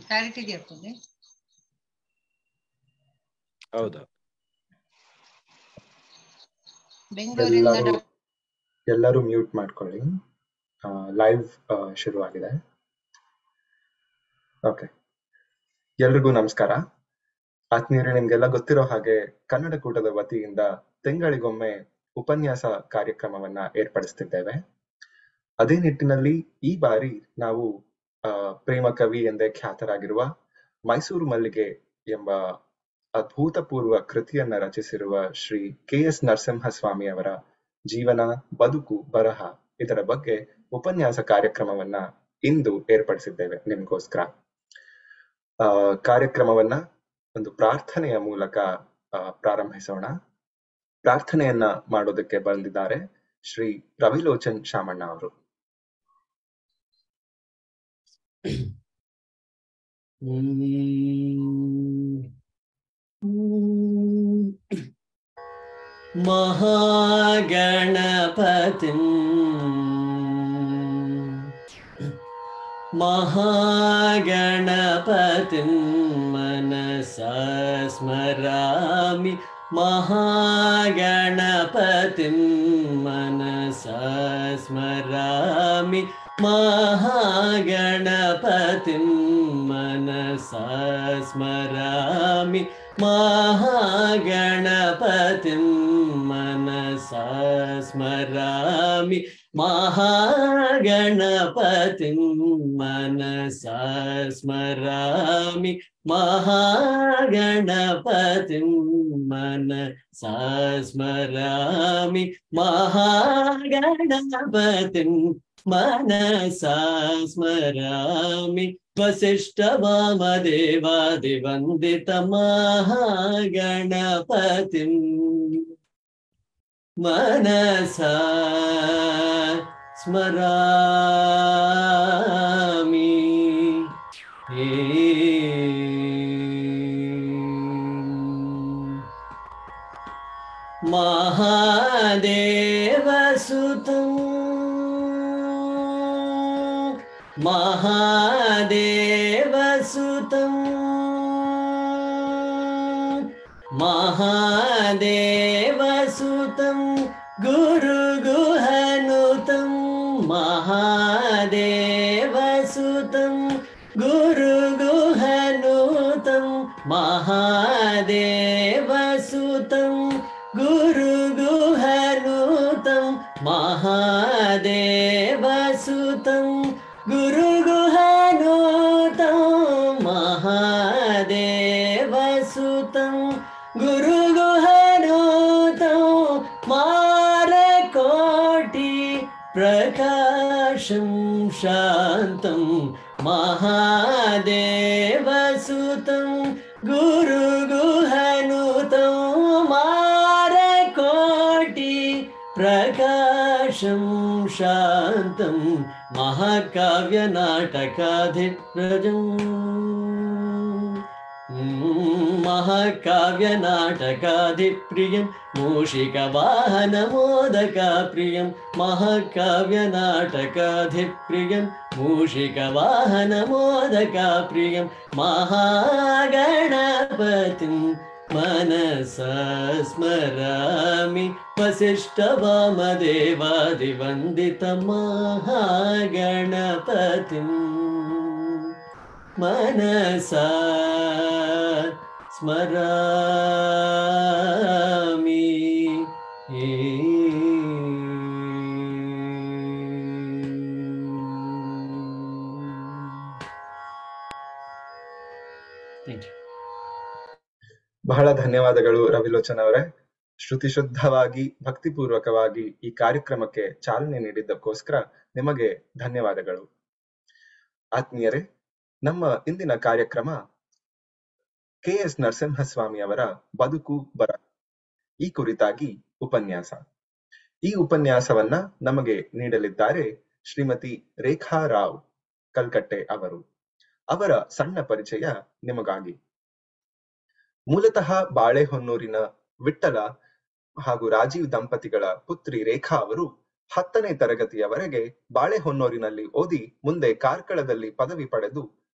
Clarity ಇದೆಯಾ ಪೂಜೆ ಹೌದಾ ಬೆಂಗಳೂರಿಂದ ಎಲ್ಲರೂ ಎಲ್ಲರೂ ಮ್ಯೂಟ್ ಮಾಡ್ಕೊಳ್ಳಿ ಲೈವ್ ಶುರುವಾಗಿದೆ ಓಕೆ ಎಲ್ರಿಗೂ ನಮಸ್ಕಾರ ಆತ್ಮೀಯರೇ ನಿಮ್ಗೆಲ್ಲ ಗೊತ್ತಿರೋ ಹಾಗೆ ಕನ್ನಡ ಕೂಟದ ವತಿಯಿಂದ ತಿಂಗಳಿಗೊಮ್ಮೆ ಉಪನ್ಯಾಸ ಕಾರ್ಯಕ್ರಮವನ್ನ ಏರ್ಪಡಿಸ್ತಿದ್ದೇವೆ ಅದೇ ನಿಟ್ಟಿನಲ್ಲಿ ಈ ಬಾರಿ ನಾವು ಆ, ಪ್ರೇಮ ಕವಿ ಎಂದೇ ಖ್ಯಾತರಾಗಿರುವ ಮೈಸೂರು ಮಲ್ಲಿಗೆ ಎಂಬ ಅಭೂತಪೂರ್ವ ಕೃತಿಯನ್ನ ರಚಿಸಿರುವ ಶ್ರೀ ಕೆ ಎಸ್ ನರಸಿಂಹಸ್ವಾಮಿ ಅವರ ಜೀವನ ಬದುಕು ಬರಹ ಇದರ ಬಗ್ಗೆ ಉಪನ್ಯಾಸ ಕಾರ್ಯಕ್ರಮವನ್ನ ಇಂದು ಏರ್ಪಡಿಸಿದ್ದೇವೆ ನಿಮ್ಗೋಸ್ಕರ ಆ ಕಾರ್ಯಕ್ರಮವನ್ನ ಒಂದು ಪ್ರಾರ್ಥನೆಯ ಮೂಲಕ ಆ, ಪ್ರಾರಂಭಿಸೋಣ ಪ್ರಾರ್ಥನೆಯನ್ನ ಮಾಡೋದಕ್ಕೆ ಬಂದಿದ್ದಾರೆ ಶ್ರೀ ರವಿಲೋಚನ್ ಶಾಮಣ್ಣ ಅವರು महागणपतिम् महागणपतिं मनसा स्मरामि महागणपतिं मनसा स्मरामि महागणपतिं मनसा स्मरामि महागणपतिं मनसा स्मरामि महागणपतिं मनसा स्मरामि महागणपतिं मनसा स्मरामि महागणपतिं मनसा स्मरामि वसिष्ठवामदेवादिवन्दितमहागणपतिम् मनसा स्मरामि महादेवसुतम् महादेवसुतम् महादेवसुतं गुरुगुहनुतं महादेवसुतं गुरुगुहनुतं महादेवसुतं गुरुगुहनुतं महादेवसुतं गुरुगुहनुतं महादेवसुतं गुरुगुहनुतं मारकोटि प्रकाशं शान्तं महादेवसुतं गुरुगुहनुतं मारकोटि प्रकाशं शान्तं महाकाव्यनाटकाधिप्रजम् महाकाव्यनाटकाधिप्रियं मूषिकवाहनमोदकाप्रियं महाकाव्यनाटकाधिप्रियं मूषिकवाहनमोदकाप्रियं महागणपतिं मनसा स्मरामि वसिष्ठवामदेवादिवन्दितमहागणपतिम् मनसा स्मरामि Thank you. ಬಹಳ ಧನ್ಯವಾದಗಳು ರವಿಲೋಚನ್ ಅವರೇ ಶ್ರುತಿ ಶುದ್ಧವಾಗಿ ಭಕ್ತಿಪೂರ್ವಕವಾಗಿ ಈ ಕಾರ್ಯಕ್ರಮಕ್ಕೆ ಚಾಲನೆ ನೀಡಿದ್ದಕ್ಕೋಸ್ಕರ ನಿಮಗೆ ಧನ್ಯವಾದಗಳು ಆತ್ಮೀಯರೇ ನಮ್ಮ ಇಂದಿನ ಕಾರ್ಯಕ್ರಮ ಕೆ ಎಸ್ ನರಸಿಂಹಸ್ವಾಮಿ ಅವರ ಬದುಕು ಬರ ಈ ಕುರಿತಾಗಿ ಉಪನ್ಯಾಸ ಈ ಉಪನ್ಯಾಸವನ್ನ ನಮಗೆ ನೀಡಲಿದ್ದಾರೆ ಶ್ರೀಮತಿ ರೇಖಾ ರಾವ್ ಕಲ್ಕಟ್ಟೆ ಅವರು ಅವರ ಸಣ್ಣ ಪರಿಚಯ ನಿಮಗಾಗಿ ಮೂಲತಃ ಬಾಳೆಹೊನ್ನೂರಿನ ವಿಠ್ಠಲ ಹಾಗೂ ರಾಜೀವ್ ದಂಪತಿಗಳ ಪುತ್ರಿ ರೇಖಾ ಅವರು ಹತ್ತನೇ ತರಗತಿಯವರೆಗೆ ಬಾಳೆಹೊನ್ನೂರಿನಲ್ಲಿ ಓದಿ ಮುಂದೆ ಕಾರ್ಕಳದಲ್ಲಿ ಪದವಿ ಪಡೆದು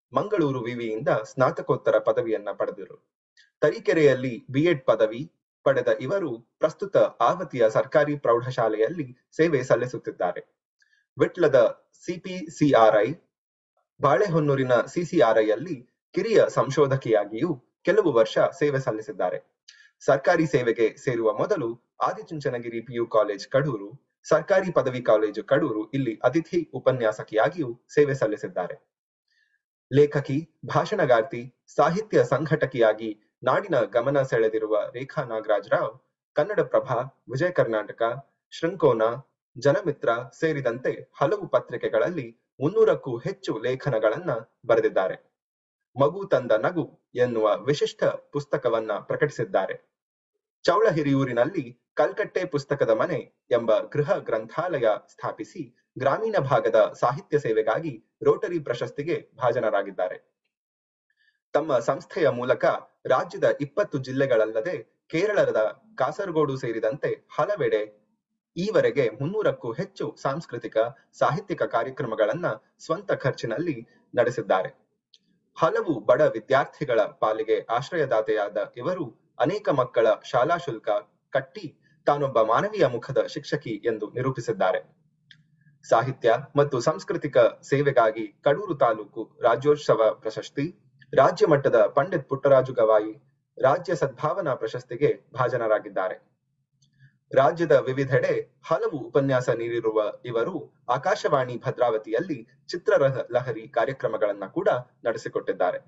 ಮಂಗಳೂರು ವಿವಿಯಿಂದ ಸ್ನಾತಕೋತ್ತರ ಪದವಿಯನ್ನ ಪಡೆದರು ತರೀಕೆರೆಯಲ್ಲಿ ಬಿಎಡ್ ಪದವಿ ಪಡೆದ ಇವರು ಪ್ರಸ್ತುತ ಆವತಿಯ ಸರ್ಕಾರಿ ಪ್ರೌಢಶಾಲೆಯಲ್ಲಿ ಸೇವೆ ಸಲ್ಲಿಸುತ್ತಿದ್ದಾರೆ ವಿಟ್ಲದ ಸಿಪಿಸಿಆರ್ಐ ಬಾಳೆಹೊನ್ನೂರಿನ ಸಿಸಿಆರ್ಐಯಲ್ಲಿ ಕಿರಿಯ ಸಂಶೋಧಕಿಯಾಗಿಯೂ ಕೆಲವು ವರ್ಷ ಸೇವೆ ಸಲ್ಲಿಸಿದ್ದಾರೆ ಸರ್ಕಾರಿ ಸೇವೆಗೆ ಸೇರುವ ಮೊದಲು ಆದಿಚುಂಚನಗಿರಿ ಪಿಯು ಕಾಲೇಜ್ ಕಡೂರು ಸರ್ಕಾರಿ ಪದವಿ ಕಾಲೇಜು ಕಡೂರು ಇಲ್ಲಿ ಅತಿಥಿ ಉಪನ್ಯಾಸಕಿಯಾಗಿಯೂ ಸೇವೆ ಸಲ್ಲಿಸಿದ್ದಾರೆ ಲೇಖಕಿ ಭಾಷಣಗಾರ್ತಿ ಸಾಹಿತ್ಯ ಸಂಘಟಕಿಯಾಗಿ ನಾಡಿನ ಗಮನ ಸೆಳೆದಿರುವ ರೇಖಾ ನಾಗರಾಜ್ ರಾವ್ ಕನ್ನಡಪ್ರಭ ವಿಜಯ ಕರ್ನಾಟಕ ಶೃಂಕೋನ ಜನಮಿತ್ರ ಸೇರಿದಂತೆ ಹಲವು ಪತ್ರಿಕೆಗಳಲ್ಲಿ ಮುನ್ನೂರಕ್ಕೂ ಹೆಚ್ಚು ಲೇಖನಗಳನ್ನ ಬರೆದಿದ್ದಾರೆ ಮಗು ತಂದ ನಗು ಎನ್ನುವ ವಿಶಿಷ್ಟ ಪುಸ್ತಕವನ್ನ ಪ್ರಕಟಿಸಿದ್ದಾರೆ ಚೌಳಹಿರಿಯೂರಿನಲ್ಲಿ ಕಲ್ಕಟ್ಟೆ ಪುಸ್ತಕದ ಮನೆ ಎಂಬ ಗೃಹ ಗ್ರಂಥಾಲಯ ಸ್ಥಾಪಿಸಿ ಗ್ರಾಮೀಣ ಭಾಗದ ಸಾಹಿತ್ಯ ಸೇವೆಗಾಗಿ ರೋಟರಿ ಪ್ರಶಸ್ತಿಗೆ ಭಾಜನರಾಗಿದ್ದಾರೆ ತಮ್ಮ ಸಂಸ್ಥೆಯ ಮೂಲಕ ರಾಜ್ಯದ ಇಪ್ಪತ್ತು ಜಿಲ್ಲೆಗಳಲ್ಲದೆ ಕೇರಳದ ಕಾಸರಗೋಡು ಸೇರಿದಂತೆ ಹಲವೆಡೆ ಈವರೆಗೆ ಮುನ್ನೂರಕ್ಕೂ ಹೆಚ್ಚು ಸಾಂಸ್ಕೃತಿಕ ಸಾಹಿತ್ಯಿಕ ಕಾರ್ಯಕ್ರಮಗಳನ್ನ ಸ್ವಂತ ಖರ್ಚಿನಲ್ಲಿ ನಡೆಸಿದ್ದಾರೆ ಹಲವು ಬಡ ವಿದ್ಯಾರ್ಥಿಗಳ ಪಾಲಿಗೆ ಆಶ್ರಯದಾತೆಯಾದ ಇವರು ಅನೇಕ ಮಕ್ಕಳ ಶಾಲಾ ಶುಲ್ಕ ಕಟ್ಟಿ ತಾನೊಬ್ಬ ಮಾನವೀಯ ಮುಖದ ಶಿಕ್ಷಕಿ ಎಂದು ನಿರೂಪಿಸಿದ್ದಾರೆ ಸಾಹಿತ್ಯ ಮತ್ತು ಸಾಂಸ್ಕೃತಿಕ ಸೇವೆಗಾಗಿ ಕಡೂರು ತಾಲೂಕು ರಾಜ್ಯೋತ್ಸವ ಪ್ರಶಸ್ತಿ ರಾಜ್ಯ ಮಟ್ಟದ ಪಂಡಿತ್ ಪುಟ್ಟರಾಜು ಗವಾಯಿ ರಾಜ್ಯ ಸದ್ಭಾವನಾ ಪ್ರಶಸ್ತಿಗೆ ಭಾಜನರಾಗಿದ್ದಾರೆ ರಾಜ್ಯದ ವಿವಿಧೆಡೆ ಹಲವು ಉಪನ್ಯಾಸ ನೀಡಿರುವ ಇವರು ಆಕಾಶವಾಣಿ ಭದ್ರಾವತಿಯಲ್ಲಿ ಚಿತ್ರರಹ ಲಹರಿ ಕಾರ್ಯಕ್ರಮಗಳನ್ನ ಕೂಡ ನಡೆಸಿಕೊಟ್ಟಿದ್ದಾರೆ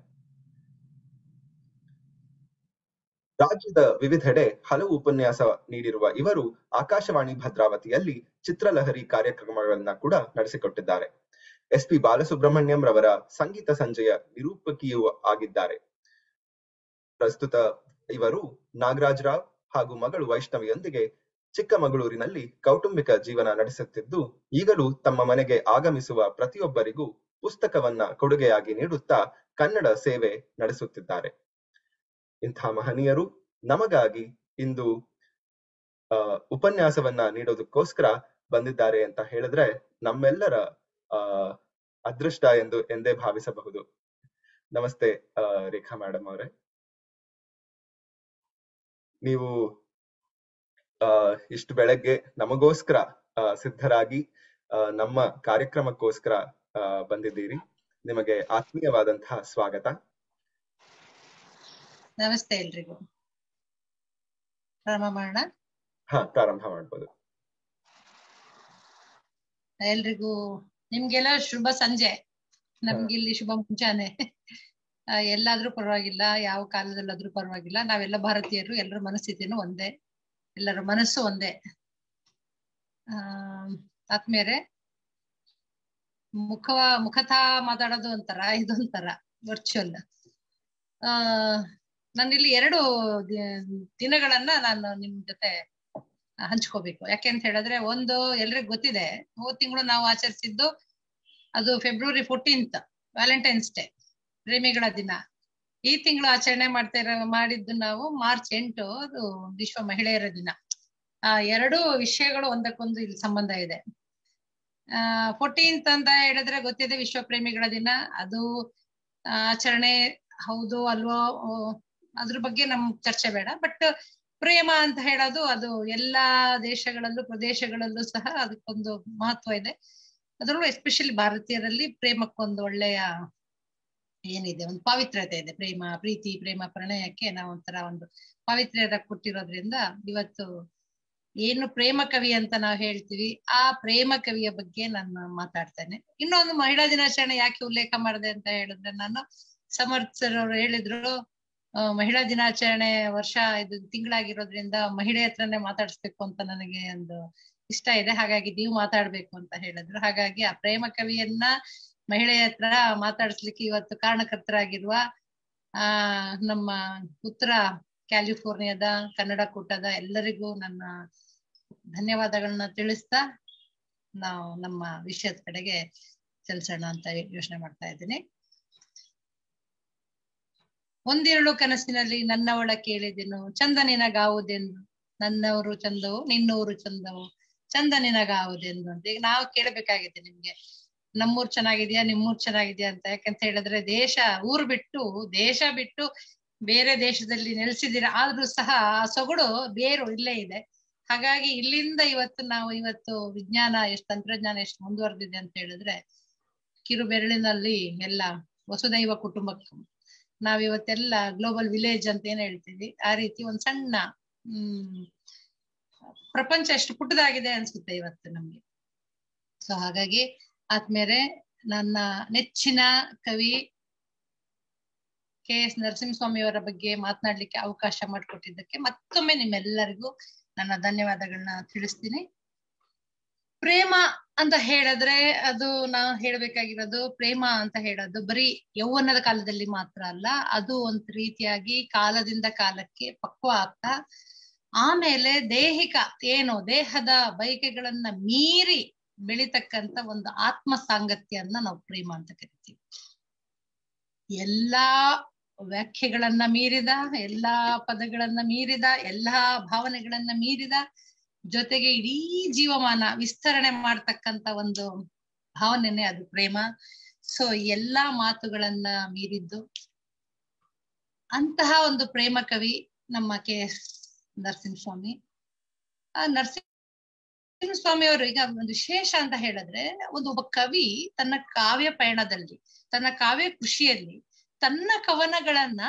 ರಾಜ್ಯದ ವಿವಿಧೆಡೆ ಹಲವು ಉಪನ್ಯಾಸ ನೀಡಿರುವ ಇವರು ಆಕಾಶವಾಣಿ ಭದ್ರಾವತಿಯಲ್ಲಿ ಚಿತ್ರಲಹರಿ ಕಾರ್ಯಕ್ರಮಗಳನ್ನ ಕೂಡ ನಡೆಸಿಕೊಟ್ಟಿದ್ದಾರೆ ಎಸ್ ಪಿ ಬಾಲಸುಬ್ರಹ್ಮಣ್ಯಂ ರವರ ಸಂಗೀತ ಸಂಜೆಯ ನಿರೂಪಕಿಯೂ ಆಗಿದ್ದಾರೆ ಪ್ರಸ್ತುತ ಇವರು ನಾಗರಾಜ್ ರಾವ್ ಹಾಗೂ ಮಗಳು ವೈಷ್ಣವಿಯೊಂದಿಗೆ ಚಿಕ್ಕಮಗಳೂರಿನಲ್ಲಿ ಕೌಟುಂಬಿಕ ಜೀವನ ನಡೆಸುತ್ತಿದ್ದು ಈಗಲೂ ತಮ್ಮ ಮನೆಗೆ ಆಗಮಿಸುವ ಪ್ರತಿಯೊಬ್ಬರಿಗೂ ಪುಸ್ತಕವನ್ನ ಕೊಡುಗೆಯಾಗಿ ನೀಡುತ್ತಾ ಕನ್ನಡ ಸೇವೆ ನಡೆಸುತ್ತಿದ್ದಾರೆ ಇಂಥ ಮಹನೀಯರು ನಮಗಾಗಿ ಇಂದು ಆ ಉಪನ್ಯಾಸವನ್ನ ನೀಡೋದಕ್ಕೋಸ್ಕರ ಬಂದಿದ್ದಾರೆ ಅಂತ ಹೇಳಿದ್ರೆ ನಮ್ಮೆಲ್ಲರ ಆ ಅದೃಷ್ಟ ಎಂದು ಎಂದೇ ಭಾವಿಸಬಹುದು ನಮಸ್ತೆ ಆ ರೇಖಾ ಮೇಡಮ್ ಅವರೇ ನೀವು ಆ ಇಷ್ಟು ಬೆಳಗ್ಗೆ ನಮಗೋಸ್ಕರ ಆ, ಸಿದ್ಧರಾಗಿ ಆ, ನಮ್ಮ ಕಾರ್ಯಕ್ರಮಕ್ಕೋಸ್ಕರ ಆ, ಬಂದಿದ್ದೀರಿ ನಿಮಗೆ ಆತ್ಮೀಯವಾದಂತಹ ಸ್ವಾಗತ ನಮಸ್ತೆ ಎಲ್ರಿಗೂ ಪ್ರಾರಂಭ ಮಾಡೋಣ ಹಾ ಪ್ರಾರಂಭ ಮಾಡ್ಬೋದು ಎಲ್ರಿಗೂ ನಿಮ್ಗೆಲ್ಲ ಶುಭ ಸಂಜೆ ನಮ್ಗಿಲ್ಲಿ ಶುಭ ಮುಂಜಾನೆ ಆ, ಎಲ್ಲಾದ್ರೂ ಪರವಾಗಿಲ್ಲ ಯಾವ ಕಾಲದಲ್ಲಾದ್ರೂ ಪರವಾಗಿಲ್ಲ ನಾವೆಲ್ಲ ಭಾರತೀಯರು ಎಲ್ಲರ ಮನಸ್ಥಿತಿನೂ ಒಂದೇ ಎಲ್ಲರ ಮನಸ್ಸು ಒಂದೇ ಆ ಆತ್ಮೀಯರೇ ಮುಖ ಮುಖತಃ ಮಾತಾಡೋದು ಒಂಥರ ಇದೊಂಥರ ವರ್ಚುವಲ್ ಆ ನಾನಿಲ್ಲಿ ಎರಡು ದಿ- ದಿನಗಳನ್ನ ನಾನು ನಿಮ್ ಜೊತೆ ಹಂಚ್ಕೋಬೇಕು ಯಾಕೆ ಅಂತ ಹೇಳಿದ್ರೆ ಒಂದು ಎಲ್ರಿಗೂ ಗೊತ್ತಿದೆ ಹೋದ ತಿಂಗಳು ನಾವು ಆಚರಿಸಿದ್ದು ಅದು ಫೆಬ್ರವರಿ ಫೋರ್ಟೀನ್ತ್ ವ್ಯಾಲೆಂಟೈನ್ಸ್ ಡೇ ಪ್ರೇಮಿಗಳ ದಿನ ಈ ತಿಂಗಳು ಆಚರಣೆ ಮಾಡ್ತಾ ಇರೋ ಮಾಡಿದ್ದು ನಾವು ಮಾರ್ಚ್ ಎಂಟು ಅದು ವಿಶ್ವ ಮಹಿಳೆಯರ ದಿನ ಆ ಎರಡು ವಿಷಯಗಳು ಒಂದಕ್ಕೊಂದು ಇಲ್ಲಿ ಸಂಬಂಧ ಇದೆ ಆ ಫೋರ್ಟೀನ್ತ್ ಅಂತ ಹೇಳಿದ್ರೆ ಗೊತ್ತಿದೆ ವಿಶ್ವ ಪ್ರೇಮಿಗಳ ದಿನ ಅದು ಆ, ಆಚರಣೆ ಹೌದು ಅಲ್ವೋ ಓ, ಅದ್ರ ಬಗ್ಗೆ ನಮ್ ಚರ್ಚೆ ಬೇಡ ಬಟ್ ಪ್ರೇಮ ಅಂತ ಹೇಳೋದು ಅದು ಎಲ್ಲಾ ದೇಶಗಳಲ್ಲೂ ಪ್ರದೇಶಗಳಲ್ಲೂ ಸಹ ಅದಕ್ಕೊಂದು ಮಹತ್ವ ಇದೆ ಅದರಲ್ಲೂ ಎಸ್ಪೆಷಲಿ ಭಾರತೀಯರಲ್ಲಿ ಪ್ರೇಮಕ್ಕೊಂದು ಒಳ್ಳೆಯ ಏನಿದೆ ಒಂದು ಪಾವಿತ್ರ್ಯತೆ ಇದೆ ಪ್ರೇಮ ಪ್ರೀತಿ ಪ್ರೇಮ ಪ್ರಣಯಕ್ಕೆ ನಾವು ಒಂಥರ ಒಂದು ಪಾವಿತ್ರ್ಯದ ಕೊಟ್ಟಿರೋದ್ರಿಂದ ಇವತ್ತು ಏನು ಪ್ರೇಮ ಕವಿ ಅಂತ ನಾವು ಹೇಳ್ತೀವಿ ಆ ಪ್ರೇಮ ಕವಿಯ ಬಗ್ಗೆ ನಾನು ಮಾತಾಡ್ತೇನೆ ಇನ್ನೊಂದು ಮಹಿಳಾ ದಿನಾಚರಣೆ ಯಾಕೆ ಉಲ್ಲೇಖ ಮಾಡಿದೆ ಅಂತ ಹೇಳಿದ್ರೆ ನಾನು ಸಮರ್ಥ್ ಸರ್ ಅವರು ಹೇಳಿದ್ರು ಆ, ಮಹಿಳಾ ದಿನಾಚರಣೆ ವರ್ಷ ಇದು ತಿಂಗಳಾಗಿರೋದ್ರಿಂದ ಮಹಿಳೆ ಹತ್ರನೇ ಮಾತಾಡಿಸ್ಬೇಕು ಅಂತ ನನಗೆ ಒಂದು ಇಷ್ಟ ಇದೆ ಹಾಗಾಗಿ ನೀವು ಮಾತಾಡ್ಬೇಕು ಅಂತ ಹೇಳಿದ್ರು ಹಾಗಾಗಿ ಆ ಪ್ರೇಮ ಕವಿಯನ್ನ ಮಹಿಳೆಯ ಹತ್ರ ಮಾತಾಡಿಸ್ಲಿಕ್ಕೆ ಇವತ್ತು ಕಾರಣಕರ್ತರಾಗಿರುವ ಆ ನಮ್ಮ ಉತ್ತರ ಕ್ಯಾಲಿಫೋರ್ನಿಯಾದ ಕನ್ನಡ ಕೂಟದ ಎಲ್ಲರಿಗೂ ನನ್ನ ಧನ್ಯವಾದಗಳನ್ನ ತಿಳಿಸ್ತಾ ನಾವು ನಮ್ಮ ವಿಷಯದ ಕಡೆಗೆ ಚಲಿಸೋಣ ಅಂತ ಯೋಚನೆ ಮಾಡ್ತಾ ಇದ್ದೀನಿ ಒಂದಿರಳು ಕನಸಿನಲ್ಲಿ ನನ್ನವಳ ಕೇಳಿದೆನು ಚಂದ ನಿನಗಾವುದೆಂದು ನನ್ನವರು ಚಂದವು ನಿನ್ನವರು ಚಂದವು ಚಂದ ನಿನಗಾವುದೆಂದು ಅಂತ ಈಗ ನಾವು ಕೇಳಬೇಕಾಗಿದೆ ನಿಮ್ಗೆ ನಮ್ಮೂರ್ ಚೆನ್ನಾಗಿದ್ಯಾ ನಿಮ್ಮೂರ್ ಚೆನ್ನಾಗಿದ್ಯಾ ಅಂತ ಯಾಕಂತ ಹೇಳಿದ್ರೆ ದೇಶ ಊರು ಬಿಟ್ಟು ದೇಶ ಬಿಟ್ಟು ಬೇರೆ ದೇಶದಲ್ಲಿ ನೆಲೆಸಿದ್ದೀರಾ ಆದ್ರೂ ಸಹ ಆ ಸೊಗಡು ಬೇರು ಇಲ್ಲೇ ಇದೆ ಹಾಗಾಗಿ ಇಲ್ಲಿಂದ ಇವತ್ತು ನಾವು ಇವತ್ತು ವಿಜ್ಞಾನ ಎಷ್ಟು ತಂತ್ರಜ್ಞಾನ ಎಷ್ಟು ಮುಂದುವರೆದಿದೆ ಅಂತ ಹೇಳಿದ್ರೆ ಕಿರು ಬೆರಳಿನಲ್ಲಿ ಎಲ್ಲ ವಸುದೈವ ಕುಟುಂಬಕ್ಕೆ ನಾವಿವತ್ತೆಲ್ಲ ಗ್ಲೋಬಲ್ ವಿಲೇಜ್ ಅಂತ ಏನ್ ಹೇಳ್ತೀವಿ ಆ ರೀತಿ ಒಂದ್ ಸಣ್ಣ ಹ್ಮ್ ಪ್ರಪಂಚ ಎಷ್ಟು ಪುಟ್ಟದಾಗಿದೆ ಅನ್ಸುತ್ತೆ ಇವತ್ತು ನಮ್ಗೆ ಸೊ ಹಾಗಾಗಿ ಆದ್ಮೇಲೆ ನನ್ನ ನೆಚ್ಚಿನ ಕವಿ ಕೆ ಎಸ್ ನರಸಿಂಹಸ್ವಾಮಿ ಅವರ ಬಗ್ಗೆ ಮಾತನಾಡ್ಲಿಕ್ಕೆ ಅವಕಾಶ ಮಾಡಿಕೊಟ್ಟಿದ್ದಕ್ಕೆ ಮತ್ತೊಮ್ಮೆ ನಿಮ್ಮೆಲ್ಲರಿಗೂ ನನ್ನ ಧನ್ಯವಾದಗಳನ್ನ ತಿಳಿಸ್ತೀನಿ ಪ್ರೇಮ ಅಂತ ಹೇಳಿದ್ರೆ ಅದು ನಾ ಹೇಳ್ಬೇಕಾಗಿರೋದು ಪ್ರೇಮ ಅಂತ ಹೇಳೋದು ಬರೀ ಯೌವನದ ಕಾಲದಲ್ಲಿ ಮಾತ್ರ ಅಲ್ಲ ಅದು ಒಂದ್ ರೀತಿಯಾಗಿ ಕಾಲದಿಂದ ಕಾಲಕ್ಕೆ ಪಕ್ವ ಆಗ್ತಾ ಆಮೇಲೆ ದೈಹಿಕ ಏನು ದೇಹದ ಬಯಕೆಗಳನ್ನ ಮೀರಿ ಬೆಳಿತಕ್ಕಂತ ಒಂದು ಆತ್ಮ ಸಾಂಗತ್ಯನ್ನ ನಾವು ಪ್ರೇಮ ಅಂತ ಕರಿತೀವಿ ಎಲ್ಲಾ ವ್ಯಾಖ್ಯೆಗಳನ್ನ ಮೀರಿದ ಎಲ್ಲಾ ಪದಗಳನ್ನ ಮೀರಿದ ಎಲ್ಲಾ ಭಾವನೆಗಳನ್ನ ಮೀರಿದ ಜೊತೆಗೆ ಇಡೀ ಜೀವಮಾನ ವಿಸ್ತರಣೆ ಮಾಡ್ತಕ್ಕಂತ ಒಂದು ಭಾವನೆನೆ ಅದು ಪ್ರೇಮ ಸೊ ಎಲ್ಲಾ ಮಾತುಗಳನ್ನ ಮೀರಿದ್ದು ಅಂತಹ ಒಂದು ಪ್ರೇಮ ಕವಿ ನಮ್ಮ ಕೆ ಎಸ್ ನರಸಿಂಹಸ್ವಾಮಿ ಆ ನರಸಿಂಹಸ್ವಾಮಿ ಅವರು ಈಗ ಒಂದು ವಿಶೇಷ ಅಂತ ಹೇಳಿದ್ರೆ ಒಂದು ಒಬ್ಬ ಕವಿ ತನ್ನ ಕಾವ್ಯ ಪಯಣದಲ್ಲಿ ತನ್ನ ಕಾವ್ಯ ಕೃಷಿಯಲ್ಲಿ ತನ್ನ ಕವನಗಳನ್ನ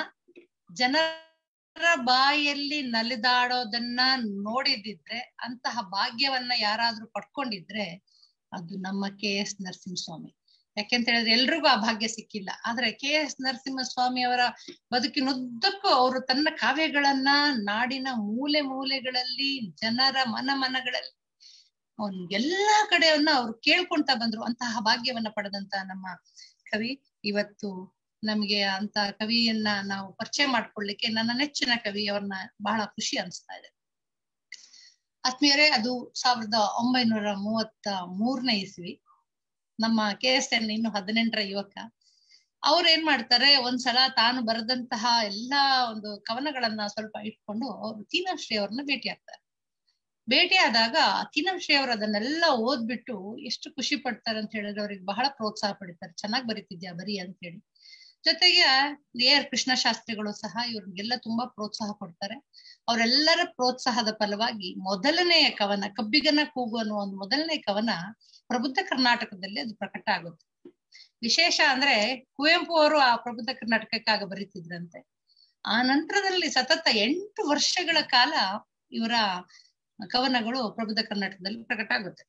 ಜನರ ಬಾಯಲ್ಲಿ ನಲಿದಾಡೋದನ್ನ ನೋಡಿದಿದ್ರೆ ಅಂತಹ ಭಾಗ್ಯವನ್ನ ಯಾರಾದ್ರೂ ಪಡ್ಕೊಂಡಿದ್ರೆ ಅದು ನಮ್ಮ ಕೆ ಎಸ್ ನರಸಿಂಹಸ್ವಾಮಿ ಯಾಕೆಂತ ಹೇಳಿದ್ರೆ ಎಲ್ರಿಗೂ ಆ ಭಾಗ್ಯ ಸಿಕ್ಕಿಲ್ಲ ಆದ್ರೆ ಕೆ ಎಸ್ ನರಸಿಂಹಸ್ವಾಮಿ ಅವರ ಬದುಕಿನುದ್ದಕ್ಕೂ ಅವರು ತನ್ನ ಕಾವ್ಯಗಳನ್ನ ನಾಡಿನ ಮೂಲೆ ಮೂಲೆಗಳಲ್ಲಿ ಜನರ ಮನ ಮನಗಳಲ್ಲಿ ಅವ್ನು ಎಲ್ಲಾ ಕಡೆಯನ್ನ ಅವ್ರು ಕೇಳ್ಕೊಂತ ಬಂದ್ರು ಅಂತಹ ಭಾಗ್ಯವನ್ನ ಪಡೆದಂತ ನಮ್ಮ ಕವಿ ಇವತ್ತು ನಮ್ಗೆ ಅಂತ ಕವಿಯನ್ನ ನಾವು ಪರಿಚಯ ಮಾಡ್ಕೊಳ್ಳಿಕ್ಕೆ ನನ್ನ ನೆಚ್ಚಿನ ಕವಿ ಅವ್ರನ್ನ ಬಹಳ ಖುಷಿ ಅನಿಸ್ತಾ ಇದೆ ಆತ್ಮೀಯರೇ ಅದು ಸಾವಿರದ ಒಂಬೈನೂರ ಮೂವತ್ತ ಮೂರನೇ ಇಸ್ವಿ ನಮ್ಮ ಕೆ ಎಸ್ ಎನ್ ಇನ್ನು ಹದಿನೆಂಟರ ಯುವಕ ಅವ್ರು ಏನ್ ಮಾಡ್ತಾರೆ ಒಂದ್ಸಲ ತಾನು ಬರೆದಂತಹ ಎಲ್ಲಾ ಒಂದು ಕವನಗಳನ್ನ ಸ್ವಲ್ಪ ಇಟ್ಕೊಂಡು ಅವ್ರು ತೀನಶ್ರೀ ಅವ್ರನ್ನ ಭೇಟಿ ಆಗ್ತಾರೆ ಭೇಟಿ ಆದಾಗ ತೀನಶ್ರೀ ಅವರು ಅದನ್ನೆಲ್ಲ ಓದ್ಬಿಟ್ಟು ಎಷ್ಟು ಖುಷಿ ಪಡ್ತಾರೆ ಅಂತ ಹೇಳಿದ್ರೆ ಅವ್ರಿಗೆ ಬಹಳ ಪ್ರೋತ್ಸಾಹ ಪಡಿತಾರೆ ಚೆನ್ನಾಗ್ ಬರೀತಿದ್ಯಾ ಬರೀ ಅಂತ ಹೇಳಿ ಜೊತೆಗೆ ಎ ಆರ್ ಕೃಷ್ಣ ಶಾಸ್ತ್ರಿಗಳು ಸಹ ಇವ್ರಿಗೆಲ್ಲ ತುಂಬಾ ಪ್ರೋತ್ಸಾಹ ಕೊಡ್ತಾರೆ ಅವರೆಲ್ಲರ ಪ್ರೋತ್ಸಾಹದ ಫಲವಾಗಿ ಮೊದಲನೆಯ ಕವನ ಕಬ್ಬಿಗನ ಕೂಗು ಅನ್ನುವ ಒಂದು ಮೊದಲನೇ ಕವನ ಪ್ರಬುದ್ಧ ಕರ್ನಾಟಕದಲ್ಲಿ ಅದು ಪ್ರಕಟ ಆಗುತ್ತೆ ವಿಶೇಷ ಅಂದ್ರೆ ಕುವೆಂಪು ಅವರು ಆ ಪ್ರಬುದ್ಧ ಕರ್ನಾಟಕಕ್ಕಾಗ ಬರೀತಿದ್ರಂತೆ ಆ ನಂತರದಲ್ಲಿ ಸತತ ಎಂಟು ವರ್ಷಗಳ ಕಾಲ ಇವರ ಕವನಗಳು ಪ್ರಬುದ್ಧ ಕರ್ನಾಟಕದಲ್ಲಿ ಪ್ರಕಟ ಆಗುತ್ತೆ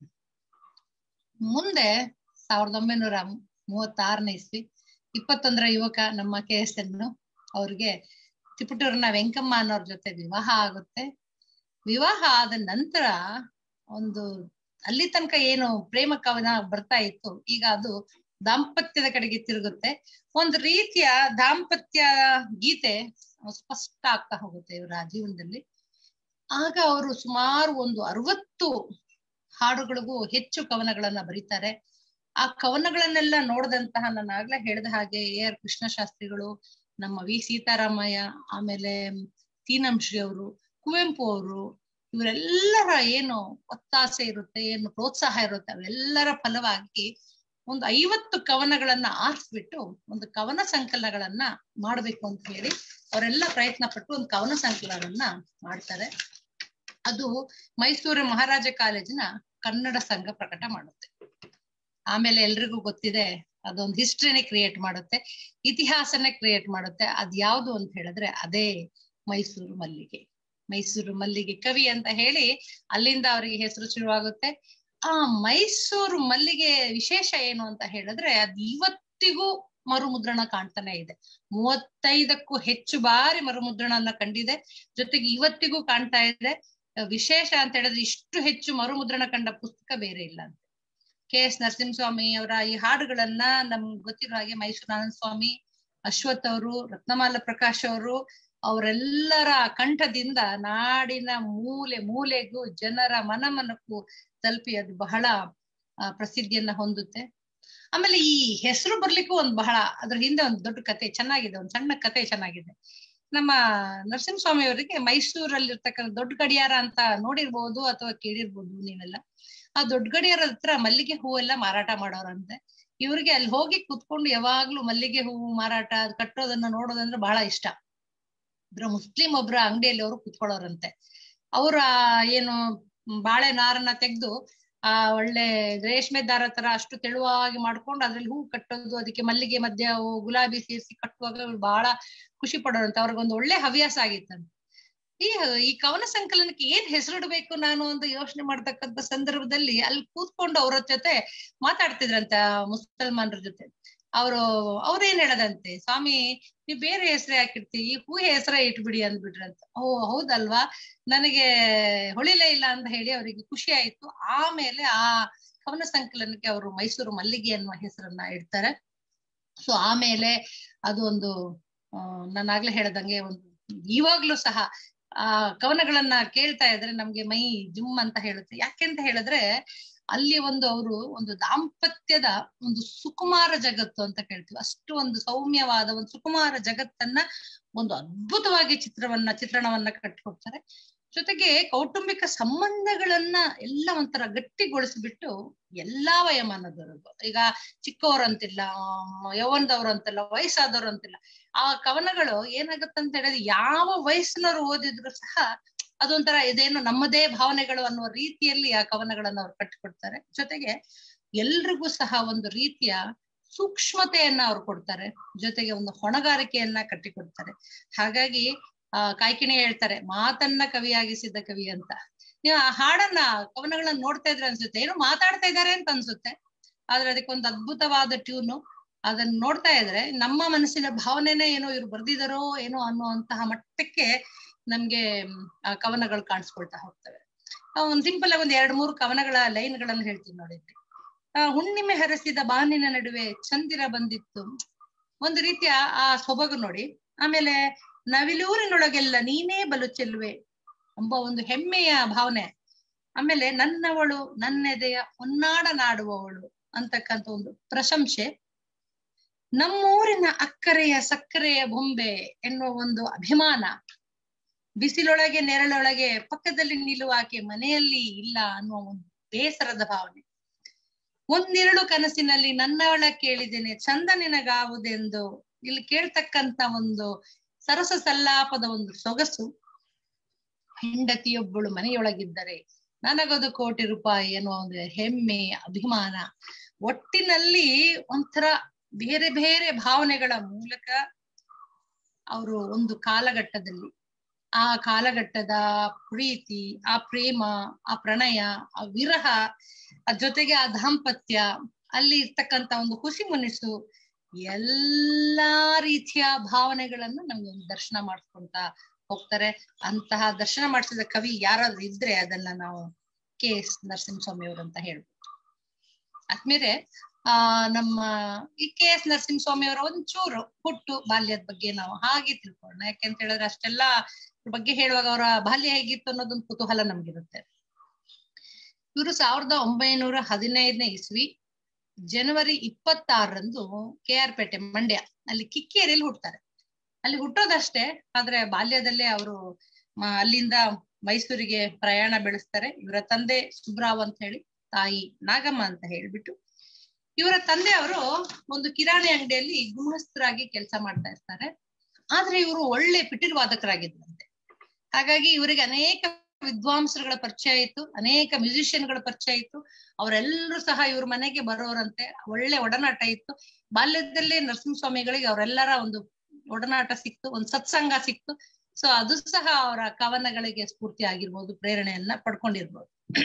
ಮುಂದೆ ಸಾವಿರದ ಒಂಬೈನೂರ ಮೂವತ್ತಾರನೇ ಇಸ್ವಿ ಇಪ್ಪತ್ತೊಂದರ ಯುವಕ ನಮ್ಮ ಕೆ ಎಸ್ ಎನ್ ಅವ್ರಿಗೆ ತಿಪಟೂರಿನ ವೆಂಕಮ್ಮ ಅನ್ನೋರ್ ಜೊತೆ ವಿವಾಹ ಆಗುತ್ತೆ ವಿವಾಹ ಆದ ನಂತರ ಒಂದು ಅಲ್ಲಿ ತನಕ ಏನು ಪ್ರೇಮ ಕವನ ಬರ್ತಾ ಇತ್ತು ಈಗ ಅದು ದಾಂಪತ್ಯದ ಕಡೆಗೆ ತಿರುಗುತ್ತೆ ಒಂದು ರೀತಿಯ ದಾಂಪತ್ಯ ಗೀತೆ ಸ್ಪಷ್ಟ ಆಗ್ತಾ ಹೋಗುತ್ತೆ ಇವರ ಜೀವನದಲ್ಲಿ ಆಗ ಅವರು ಸುಮಾರು ಒಂದು ಅರವತ್ತು ಹಾಡುಗಳಿಗೂ ಹೆಚ್ಚು ಕವನಗಳನ್ನ ಬರೀತಾರೆ ಆ ಕವನಗಳನ್ನೆಲ್ಲ ನೋಡಿದಂತಹ ನಾನು ಆಗ್ಲೇ ಹೇಳಿದ ಹಾಗೆ ಎ ಆರ್ ಕೃಷ್ಣ ಶಾಸ್ತ್ರಿಗಳು ನಮ್ಮ ವಿ ಸೀತಾರಾಮಯ್ಯ ಆಮೇಲೆ ತೀನಂಶ್ರೀ ಅವರು ಕುವೆಂಪು ಅವರು ಇವರೆಲ್ಲರ ಏನು ಒತ್ತಾಸೆ ಇರುತ್ತೆ ಏನು ಪ್ರೋತ್ಸಾಹ ಇರುತ್ತೆ ಅವೆಲ್ಲರ ಫಲವಾಗಿ ಒಂದು ಐವತ್ತು ಕವನಗಳನ್ನ ಆರಿಸ್ಬಿಟ್ಟು ಒಂದು ಕವನ ಸಂಕಲನಗಳನ್ನ ಮಾಡ್ಬೇಕು ಅಂತ ಹೇಳಿ ಅವರೆಲ್ಲ ಪ್ರಯತ್ನ ಪಟ್ಟು ಒಂದು ಕವನ ಸಂಕಲನವನ್ನ ಮಾಡ್ತಾರೆ ಅದು ಮೈಸೂರು ಮಹಾರಾಜ ಕಾಲೇಜಿನ ಕನ್ನಡ ಸಂಘ ಪ್ರಕಟ ಮಾಡುತ್ತೆ ಆಮೇಲೆ ಎಲ್ರಿಗೂ ಗೊತ್ತಿದೆ ಅದೊಂದು ಹಿಸ್ಟ್ರಿನೇ ಕ್ರಿಯೇಟ್ ಮಾಡುತ್ತೆ ಇತಿಹಾಸನೇ ಕ್ರಿಯೇಟ್ ಮಾಡುತ್ತೆ ಅದ್ ಯಾವ್ದು ಅಂತ ಹೇಳಿದ್ರೆ ಅದೇ ಮೈಸೂರು ಮಲ್ಲಿಗೆ ಮೈಸೂರು ಮಲ್ಲಿಗೆ ಕವಿ ಅಂತ ಹೇಳಿ ಅಲ್ಲಿಂದ ಅವರಿಗೆ ಹೆಸರು ಶುರುವಾಗುತ್ತೆ ಆ ಮೈಸೂರು ಮಲ್ಲಿಗೆ ವಿಶೇಷ ಏನು ಅಂತ ಹೇಳಿದ್ರೆ ಅದ್ ಇವತ್ತಿಗೂ ಮರುಮುದ್ರಣ ಕಾಣ್ತಾನೆ ಇದೆ ಮೂವತ್ತೈದಕ್ಕೂ ಹೆಚ್ಚು ಬಾರಿ ಮರುಮುದ್ರಣನ ಕಂಡಿದೆ ಜೊತೆಗೆ ಇವತ್ತಿಗೂ ಕಾಣ್ತಾ ಇದೆ ವಿಶೇಷ ಅಂತ ಹೇಳಿದ್ರೆ ಇಷ್ಟು ಹೆಚ್ಚು ಮರುಮುದ್ರಣ ಕಂಡ ಪುಸ್ತಕ ಬೇರೆ ಇಲ್ಲ ಅಂತ ಕೆ ಎಸ್ ನರಸಿಂಹಸ್ವಾಮಿ ಅವರ ಈ ಹಾಡುಗಳನ್ನ ನಮ್ಗೆ ಗೊತ್ತಿರೋ ಹಾಗೆ ಮೈಸೂರು ಆನಂದ ಸ್ವಾಮಿ ಅಶ್ವಥ್ ಅವರು ರತ್ನಮಾಲ ಪ್ರಕಾಶ್ ಅವರು ಅವರೆಲ್ಲರ ಕಂಠದಿಂದ ನಾಡಿನ ಮೂಲೆ ಮೂಲೆಗೂ ಜನರ ಮನ ಮನಕ್ಕೂ ತಲುಪಿ ಅದು ಬಹಳ ಪ್ರಸಿದ್ಧಿಯನ್ನ ಹೊಂದುತ್ತೆ ಆಮೇಲೆ ಈ ಹೆಸರು ಬರ್ಲಿಕ್ಕೂ ಒಂದ್ ಬಹಳ ಅದ್ರ ಹಿಂದೆ ಒಂದು ದೊಡ್ಡ ಕತೆ ಚೆನ್ನಾಗಿದೆ ಒಂದ್ ಸಣ್ಣ ಕತೆ ಚೆನ್ನಾಗಿದೆ ನಮ್ಮ ನರಸಿಂಹಸ್ವಾಮಿ ಅವರಿಗೆ ಮೈಸೂರಲ್ಲಿ ಇರ್ತಕ್ಕಂಥ ದೊಡ್ಡ ಗಡಿಯಾರ ಅಂತ ನೋಡಿರ್ಬೋದು ಅಥವಾ ಕೇಳಿರ್ಬೋದು ನೀವೆಲ್ಲ ಆ ದೊಡ್ಡ ಗಡಿಯಾರ ಹತ್ರ ಮಲ್ಲಿಗೆ ಹೂವೆಲ್ಲ ಮಾರಾಟ ಮಾಡೋರಂತೆ ಇವ್ರಿಗೆ ಅಲ್ಲಿ ಹೋಗಿ ಕುತ್ಕೊಂಡು ಯಾವಾಗ್ಲೂ ಮಲ್ಲಿಗೆ ಹೂವು ಮಾರಾಟ ಅದ್ ಕಟ್ಟೋದನ್ನ ನೋಡೋದಂದ್ರೆ ಬಹಳ ಇಷ್ಟ ಇದ್ರ ಮುಸ್ಲಿಂ ಒಬ್ರ ಅಂಗಡಿಯಲ್ಲಿ ಅವರು ಕುತ್ಕೊಳ್ಳೋರಂತೆ ಅವ್ರ ಏನು ಬಾಳೆ ನಾರನ್ನ ತೆಗೆದು ಆ ಒಳ್ಳೆ ರೇಷ್ಮೆ ದಾರ ತರ ಅಷ್ಟು ತೆಳುವಾಗಿ ಮಾಡ್ಕೊಂಡು ಅದ್ರಲ್ಲಿ ಹೂ ಕಟ್ಟೋದು ಅದಕ್ಕೆ ಮಲ್ಲಿಗೆ ಮಧ್ಯ ಹೂ, ಗುಲಾಬಿ ಸೇರಿಸಿ ಕಟ್ಟುವಾಗ ಅವ್ರು ಬಹಳ ಖುಷಿ ಪಡೋರಂತೆ ಅವ್ರಿಗೊಂದು ಒಳ್ಳೆ ಹವ್ಯಾಸ ಆಗಿತ್ತಂತೆ ಈ ಈ ಕವನ ಸಂಕಲನಕ್ಕೆ ಏನ್ ಹೆಸರಿಡ್ಬೇಕು ನಾನು ಅಂತ ಯೋಚನೆ ಮಾಡ್ತಕ್ಕಂತ ಸಂದರ್ಭದಲ್ಲಿ ಅಲ್ಲಿ ಕೂತ್ಕೊಂಡು ಅವ್ರ ಜೊತೆ ಮಾತಾಡ್ತಿದ್ರಂತೆ ಆ ಮುಸಲ್ಮಾನರ ಜೊತೆ ಅವರು ಅವ್ರೇನ್ ಹೇಳದಂತೆ ಸ್ವಾಮಿ ನೀವ್ ಬೇರೆ ಹೆಸರೇ ಹಾಕಿರ್ತಿ ಈ ಹೂ ಹೆಸರೇ ಇಟ್ಬಿಡಿ ಅಂದ್ಬಿಟ್ರಂತ ಓ ಹೌದಲ್ವಾ ನನಗೆ ಹೊಳಿಲೇ ಇಲ್ಲ ಅಂತ ಹೇಳಿ ಅವರಿಗೆ ಖುಷಿ ಆಯ್ತು ಆಮೇಲೆ ಆ ಕವನ ಸಂಕಲನಕ್ಕೆ ಅವರು ಮೈಸೂರು ಮಲ್ಲಿಗೆ ಅನ್ನುವ ಹೆಸರನ್ನ ಇಡ್ತಾರೆ ಸೊ ಆಮೇಲೆ ಅದು ಒಂದು ಆ ನಾನಾಗ್ಲೇ ಹೇಳ್ದಂಗೆ ಒಂದು ಇವಾಗ್ಲೂ ಸಹ ಆ ಕವನಗಳನ್ನ ಕೇಳ್ತಾ ಇದ್ರೆ ನಮ್ಗೆ ಮೈ ಜುಮ್ ಅಂತ ಹೇಳುತ್ತೆ ಯಾಕೆಂತ ಹೇಳಿದ್ರೆ ಅಲ್ಲಿ ಒಂದು ಅವರು ಒಂದು ದಾಂಪತ್ಯದ ಒಂದು ಸುಕುಮಾರ ಜಗತ್ತು ಅಂತ ಕೇಳ್ತೀವಿ ಅಷ್ಟು ಒಂದು ಸೌಮ್ಯವಾದ ಒಂದು ಸುಕುಮಾರ ಜಗತ್ತನ್ನ ಒಂದು ಅದ್ಭುತವಾಗಿ ಚಿತ್ರವನ್ನ ಚಿತ್ರಣವನ್ನ ಕಟ್ಟಿಕೊಡ್ತಾರೆ ಜೊತೆಗೆ ಕೌಟುಂಬಿಕ ಸಂಬಂಧಗಳನ್ನ ಎಲ್ಲ ಒಂಥರ ಗಟ್ಟಿಗೊಳಿಸ್ಬಿಟ್ಟು ಎಲ್ಲಾ ವಯಮಾನದವರೆಗೂ ಈಗ ಚಿಕ್ಕವರಂತಿಲ್ಲ ಯೌವನದವ್ರು ಅಂತಿಲ್ಲ ವಯಸ್ಸಾದವ್ರು ಅಂತಿಲ್ಲ ಆ ಕವನಗಳು ಏನಾಗತ್ತಂತ ಹೇಳಿದ್ರೆ ಯಾವ ವಯಸ್ಸಿನವ್ರು ಓದಿದ್ರು ಸಹ ಅದೊಂಥರ ಇದೇನು ನಮ್ಮದೇ ಭಾವನೆಗಳು ಅನ್ನುವ ರೀತಿಯಲ್ಲಿ ಆ ಕವನಗಳನ್ನ ಅವ್ರು ಕಟ್ಟಿಕೊಡ್ತಾರೆ ಜೊತೆಗೆ ಎಲ್ರಿಗೂ ಸಹ ಒಂದು ರೀತಿಯ ಸೂಕ್ಷ್ಮತೆಯನ್ನ ಅವ್ರು ಕೊಡ್ತಾರೆ ಜೊತೆಗೆ ಒಂದು ಹೊಣೆಗಾರಿಕೆಯನ್ನ ಕಟ್ಟಿಕೊಡ್ತಾರೆ ಹಾಗಾಗಿ ಆ ಕಾಯ್ಕಿಣಿ ಹೇಳ್ತಾರೆ ಮಾತನ್ನ ಕವಿಯಾಗಿಸಿದ ಕವಿ ಅಂತ ನೀವು ಆ ಹಾಡನ್ನ ಕವನಗಳನ್ನ ನೋಡ್ತಾ ಇದ್ರೆ ಅನ್ಸುತ್ತೆ ಏನೋ ಮಾತಾಡ್ತಾ ಇದ್ದಾರೆ ಅಂತ ಅನ್ಸುತ್ತೆ ಆದ್ರೆ ಅದಕ್ಕೊಂದು ಅದ್ಭುತವಾದ ಟ್ಯೂನು ಅದನ್ನ ನೋಡ್ತಾ ಇದ್ರೆ ನಮ್ಮ ಮನಸ್ಸಿನ ಭಾವನೆನೇ ಏನೋ ಇವ್ರು ಬರ್ದಿದಾರೋ ಏನೋ ಅನ್ನುವಂತಹ ಮಟ್ಟಕ್ಕೆ ನಮ್ಗೆ ಆ ಕವನಗಳು ಕಾಣಿಸ್ಕೊಳ್ತಾ ಹೋಗ್ತವೆ ಆ, ಒಂದ್ ಸಿಂಪಲ್ ಆಗಿ ಒಂದ್ ಎರಡ್ ಮೂರು ಕವನಗಳ ಲೈನ್ಗಳನ್ನ ಹೇಳ್ತೀನಿ ನೋಡಿದ್ರಿ ಆ ಹುಣ್ಣಿಮೆ ಹರಸಿದ ಬಾನಿನ ನಡುವೆ ಚಂದಿರ ಬಂದಿತ್ತು ಒಂದು ರೀತಿಯ ಆ ಸೊಬಗು ನೋಡಿ ಆಮೇಲೆ ನವಿಲೂರಿನೊಳಗೆಲ್ಲ ನೀನೇ ಬಲು ಚೆಲುವೆ ಎಂಬ ಒಂದು ಹೆಮ್ಮೆಯ ಭಾವನೆ ಆಮೇಲೆ ನನ್ನವಳು ನನ್ನೆದೆಯ ಹೊನ್ನಾಡ ನಾಡುವವಳು ಅಂತಕ್ಕಂಥ ಒಂದು ಪ್ರಶಂಸೆ ನಮ್ಮೂರಿನ ಅಕ್ಕರೆಯ ಸಕ್ಕರೆಯ ಬೊಂಬೆ ಎನ್ನುವ ಒಂದು ಅಭಿಮಾನ ಬಿಸಿಲೊಳಗೆ ನೆರಳೊಳಗೆ ಪಕ್ಕದಲ್ಲಿ ನಿಲ್ಲುವ ಆಕೆ ಮನೆಯಲ್ಲಿ ಇಲ್ಲ ಅನ್ನುವ ಒಂದು ಬೇಸರದ ಭಾವನೆ ಒಂದಿರಳು ಕನಸಿನಲ್ಲಿ ನನ್ನವಳ ಕೇಳಿದ್ದೇನೆ ಚಂದ ನಿನಗಾವುದೆಂದು ಇಲ್ಲಿ ಕೇಳ್ತಕ್ಕಂತ ಒಂದು ಸರಸ ಸಲ್ಲಾಪದ ಒಂದು ಸೊಗಸು ಹೆಂಡತಿಯೊಬ್ಬಳು ಮನೆಯೊಳಗಿದ್ದರೆ ನನಗದು ಕೋಟಿ ರೂಪಾಯಿ ಎನ್ನುವ ಒಂದು ಹೆಮ್ಮೆ ಅಭಿಮಾನ ಒಟ್ಟಿನಲ್ಲಿ ಒಂಥರ ಬೇರೆ ಬೇರೆ ಭಾವನೆಗಳ ಮೂಲಕ ಅವರು ಒಂದು ಕಾಲಘಟ್ಟದಲ್ಲಿ ಆ ಕಾಲಘಟ್ಟದ ಪ್ರೀತಿ ಆ ಪ್ರೇಮ ಆ ಪ್ರಣಯ ಆ ವಿರಹ ಅದ್ ಜೊತೆಗೆ ಆ ದಾಂಪತ್ಯ ಅಲ್ಲಿ ಇರ್ತಕ್ಕಂತ ಒಂದು ಹುಸಿ ಮುನಿಸು ಎಲ್ಲಾ ರೀತಿಯ ಭಾವನೆಗಳನ್ನು ನಮ್ಗೆ ಒಂದು ದರ್ಶನ ಮಾಡಿಸ್ಕೊಂತ ಹೋಗ್ತಾರೆ ಅಂತಹ ದರ್ಶನ ಮಾಡಿಸಿದ ಕವಿ ಯಾರಾದ್ರೂ ಇದ್ರೆ ಅದನ್ನ ನಾವು ಕೆ ಎಸ್ ನರಸಿಂಹಸ್ವಾಮಿ ಅವರು ಅಂತ ಹೇಳ್ಬೋದು ಆದ್ಮೇಲೆ ಆ ನಮ್ಮ ಈ ಕೆ ಎಸ್ ನರಸಿಂಹಸ್ವಾಮಿ ಅವರ ಒಂಚೂರು ಹುಟ್ಟು ಬಾಲ್ಯದ ಬಗ್ಗೆ ನಾವು ಹಾಗೆ ತಿಳ್ಕೊಳ್ಳೋಣ ಯಾಕೆಂತ ಹೇಳಿದ್ರೆ ಅಷ್ಟೆಲ್ಲ ಇದ್ರ ಬಗ್ಗೆ ಹೇಳುವಾಗ ಅವರ ಬಾಲ್ಯ ಹೇಗಿತ್ತು ಅನ್ನೋದೊಂದು ಕುತೂಹಲ ನಮ್ಗಿರುತ್ತೆ ಇವರು ಸಾವಿರದ ಒಂಬೈನೂರ ಹದಿನೈದನೇ ಇಸ್ವಿ ಜನವರಿ ಇಪ್ಪತ್ತಾರರಂದು ಕೆ ಆರ್ ಪೇಟೆ ಮಂಡ್ಯ ಅಲ್ಲಿ ಕಿಕ್ಕೇರಿಯಲ್ಲಿ ಹುಟ್ಟುತ್ತಾರೆ ಅಲ್ಲಿ ಹುಟ್ಟೋದಷ್ಟೇ ಆದ್ರೆ ಬಾಲ್ಯದಲ್ಲೇ ಅವರು ಅಲ್ಲಿಂದ ಮೈಸೂರಿಗೆ ಪ್ರಯಾಣ ಬೆಳೆಸ್ತಾರೆ ಇವರ ತಂದೆ ಸುಬ್ರಾವ್ ಅಂತ ಹೇಳಿ ತಾಯಿ ನಾಗಮ್ಮ ಅಂತ ಹೇಳ್ಬಿಟ್ಟು ಇವರ ತಂದೆ ಅವರು ಒಂದು ಕಿರಾಣಿ ಅಂಗಡಿಯಲ್ಲಿ ಗೃಹಸ್ಥರಾಗಿ ಕೆಲಸ ಮಾಡ್ತಾ ಇರ್ತಾರೆ ಆದ್ರೆ ಇವರು ಒಳ್ಳೆ ಪಿಟೀಲ್ ವಾದಕರಾಗಿದ್ರಂತೆ ಹಾಗಾಗಿ ಇವರಿಗೆ ಅನೇಕ ವಿದ್ವಾಂಸರುಗಳ ಪರಿಚಯ ಇತ್ತು ಅನೇಕ ಮ್ಯೂಸಿಷಿಯನ್ಗಳ ಪರಿಚಯ ಇತ್ತು ಅವರೆಲ್ಲರೂ ಸಹ ಇವ್ರ ಮನೆಗೆ ಬರೋರಂತೆ ಒಳ್ಳೆ ಒಡನಾಟ ಇತ್ತು ಬಾಲ್ಯದಲ್ಲೇ ನರಸಿಂಹಸ್ವಾಮಿಗಳಿಗೆ ಅವರೆಲ್ಲರ ಒಂದು ಒಡನಾಟ ಸಿಕ್ತು ಒಂದು ಸತ್ಸಂಗ ಸಿಕ್ತು ಸೊ ಅದು ಸಹ ಅವರ ಕವನಗಳಿಗೆ ಸ್ಫೂರ್ತಿ ಆಗಿರ್ಬೋದು ಪ್ರೇರಣೆಯನ್ನ ಪಡ್ಕೊಂಡಿರ್ಬೋದು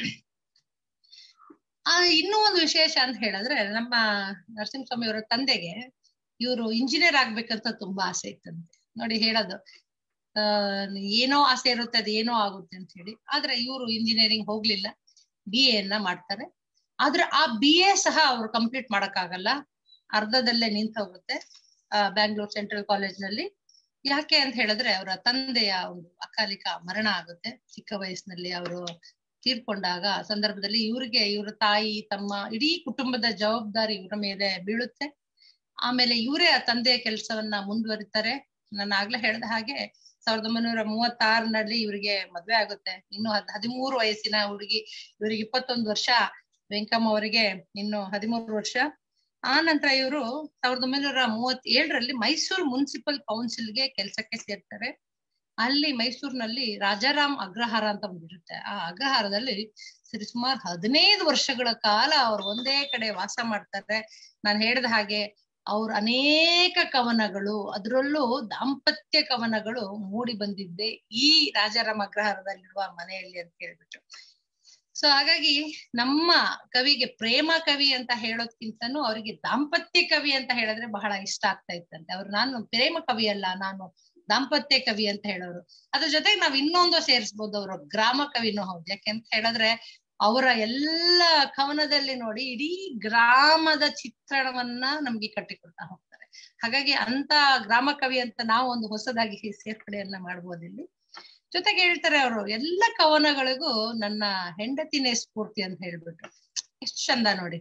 ಆ ಇನ್ನೂ ಒಂದು ವಿಶೇಷ ಅಂತ ಹೇಳಿದ್ರೆ ನಮ್ಮ ನರಸಿಂಹಸ್ವಾಮಿ ಅವರ ತಂದೆಗೆ ಇವರು ಇಂಜಿನಿಯರ್ ಆಗ್ಬೇಕಂತ ತುಂಬಾ ಆಸೆ ಇತ್ತಂತೆ ನೋಡಿ ಹೇಳೋದು ಆ ಏನೋ ಆಸೆ ಇರುತ್ತೆ ಅದು ಏನೋ ಆಗುತ್ತೆ ಅಂತ ಹೇಳಿ ಆದ್ರೆ ಇವರು ಇಂಜಿನಿಯರಿಂಗ್ ಹೋಗ್ಲಿಲ್ಲ ಬಿ ಎನ್ನ ಮಾಡ್ತಾರೆ ಆದ್ರೆ ಆ ಬಿ ಎ ಸಹ ಅವ್ರು ಕಂಪ್ಲೀಟ್ ಮಾಡಕ್ಕಾಗಲ್ಲ ಅರ್ಧದಲ್ಲೇ ನಿಂತ ಹೋಗುತ್ತೆ ಆ ಬ್ಯಾಂಗ್ಳೂರ್ ಸೆಂಟ್ರಲ್ ಕಾಲೇಜ್ ನಲ್ಲಿ ಯಾಕೆ ಅಂತ ಹೇಳಿದ್ರೆ ಅವರ ತಂದೆಯ ಒಂದು ಅಕಾಲಿಕ ಮರಣ ಆಗುತ್ತೆ ಚಿಕ್ಕ ವಯಸ್ಸಿನಲ್ಲಿ ಅವರು ತೀರ್ಕೊಂಡಾಗ ಆ ಸಂದರ್ಭದಲ್ಲಿ ಇವ್ರಿಗೆ ಇವ್ರ ತಾಯಿ ತಮ್ಮ ಇಡೀ ಕುಟುಂಬದ ಜವಾಬ್ದಾರಿ ಇವರ ಮೇಲೆ ಬೀಳುತ್ತೆ ಆಮೇಲೆ ಇವರೇ ಆ ತಂದೆಯ ಕೆಲಸವನ್ನ ಮುಂದುವರಿತಾರೆ ನಾನು ಆಗ್ಲೇ ಹೇಳ್ದ ಹಾಗೆ ಸಾವಿರದ ಒಂಬೈನೂರ ಮೂವತ್ತಾರನಲ್ಲಿ ಇವರಿಗೆ ಮದ್ವೆ ಆಗುತ್ತೆ ಇನ್ನು ಹದ್ ಹದಿಮೂರು ವಯಸ್ಸಿನ ಹುಡುಗಿ ಇವರಿಗೆ ಇಪ್ಪತ್ತೊಂದು ವರ್ಷ ವೆಂಕಮ್ಮ ಅವರಿಗೆ ಇನ್ನು ಹದಿಮೂರು ವರ್ಷ ಆ ನಂತರ ಇವರು ಸಾವಿರದ ಒಂಬೈನೂರ ಮೂವತ್ ಏಳರಲ್ಲಿ ಮೈಸೂರು ಮುನ್ಸಿಪಲ್ ಕೌನ್ಸಿಲ್ಗೆ ಕೆಲಸಕ್ಕೆ ಸೇರ್ತಾರೆ ಅಲ್ಲಿ ಮೈಸೂರಿನಲ್ಲಿ ರಾಜಾರಾಮ್ ಅಗ್ರಹಾರ ಅಂತ ಒಂದಿರುತ್ತೆ ಆ ಅಗ್ರಹಾರದಲ್ಲಿ ಸರಿ ಸುಮಾರು ಹದಿನೈದು ವರ್ಷಗಳ ಕಾಲ ಅವ್ರು ಒಂದೇ ಕಡೆ ವಾಸ ಮಾಡ್ತಾರೆ ನಾನು ಹೇಳಿದ ಹಾಗೆ ಅವ್ರ ಅನೇಕ ಕವನಗಳು ಅದರಲ್ಲೂ ದಾಂಪತ್ಯ ಕವನಗಳು ಮೂಡಿ ಬಂದಿದ್ದೆ ಈ ರಾಜಾರಾಮ್ ಅಗ್ರಹಾರದಲ್ಲಿರುವ ಮನೆಯಲ್ಲಿ ಅಂತ ಹೇಳ್ಬಿಟ್ಟು ಸೊ ಹಾಗಾಗಿ ನಮ್ಮ ಕವಿಗೆ ಪ್ರೇಮ ಕವಿ ಅಂತ ಹೇಳೋದ್ಕಿಂತನೂ ಅವರಿಗೆ ದಾಂಪತ್ಯ ಕವಿ ಅಂತ ಹೇಳಿದ್ರೆ ಬಹಳ ಇಷ್ಟ ಆಗ್ತಾ ಇತ್ತಂತೆ ಅವ್ರು ನಾನು ಪ್ರೇಮ ಕವಿ ಅಲ್ಲ ನಾನು ದಾಂಪತ್ಯ ಕವಿ ಅಂತ ಹೇಳೋರು ಅದ್ರ ಜೊತೆಗೆ ನಾವ್ ಇನ್ನೊಂದು ಸೇರಿಸ್ಬೋದು ಅವರು ಗ್ರಾಮ ಕವಿನೂ ಹೌದು ಯಾಕೆಂತ ಹೇಳಿದ್ರೆ ಅವರ ಎಲ್ಲ ಕವನದಲ್ಲಿ ನೋಡಿ ಇಡೀ ಗ್ರಾಮದ ಚಿತ್ರಣವನ್ನ ನಮ್ಗೆ ಕಟ್ಟಿಕೊಡ್ತಾ ಹೋಗ್ತಾರೆ ಹಾಗಾಗಿ ಅಂತ ಗ್ರಾಮ ಕವಿ ಅಂತ ನಾವು ಒಂದು ಹೊಸದಾಗಿ ಸೇರ್ಪಡೆಯನ್ನ ಮಾಡ್ಬೋದು ಇಲ್ಲಿ ಜೊತೆಗೆ ಹೇಳ್ತಾರೆ ಅವರು ಎಲ್ಲ ಕವನಗಳಿಗೂ ನನ್ನ ಹೆಂಡತಿನೇ ಸ್ಫೂರ್ತಿ ಅಂತ ಹೇಳ್ಬಿಟ್ಟು ಎಷ್ಟ್ ಚಂದ ನೋಡಿ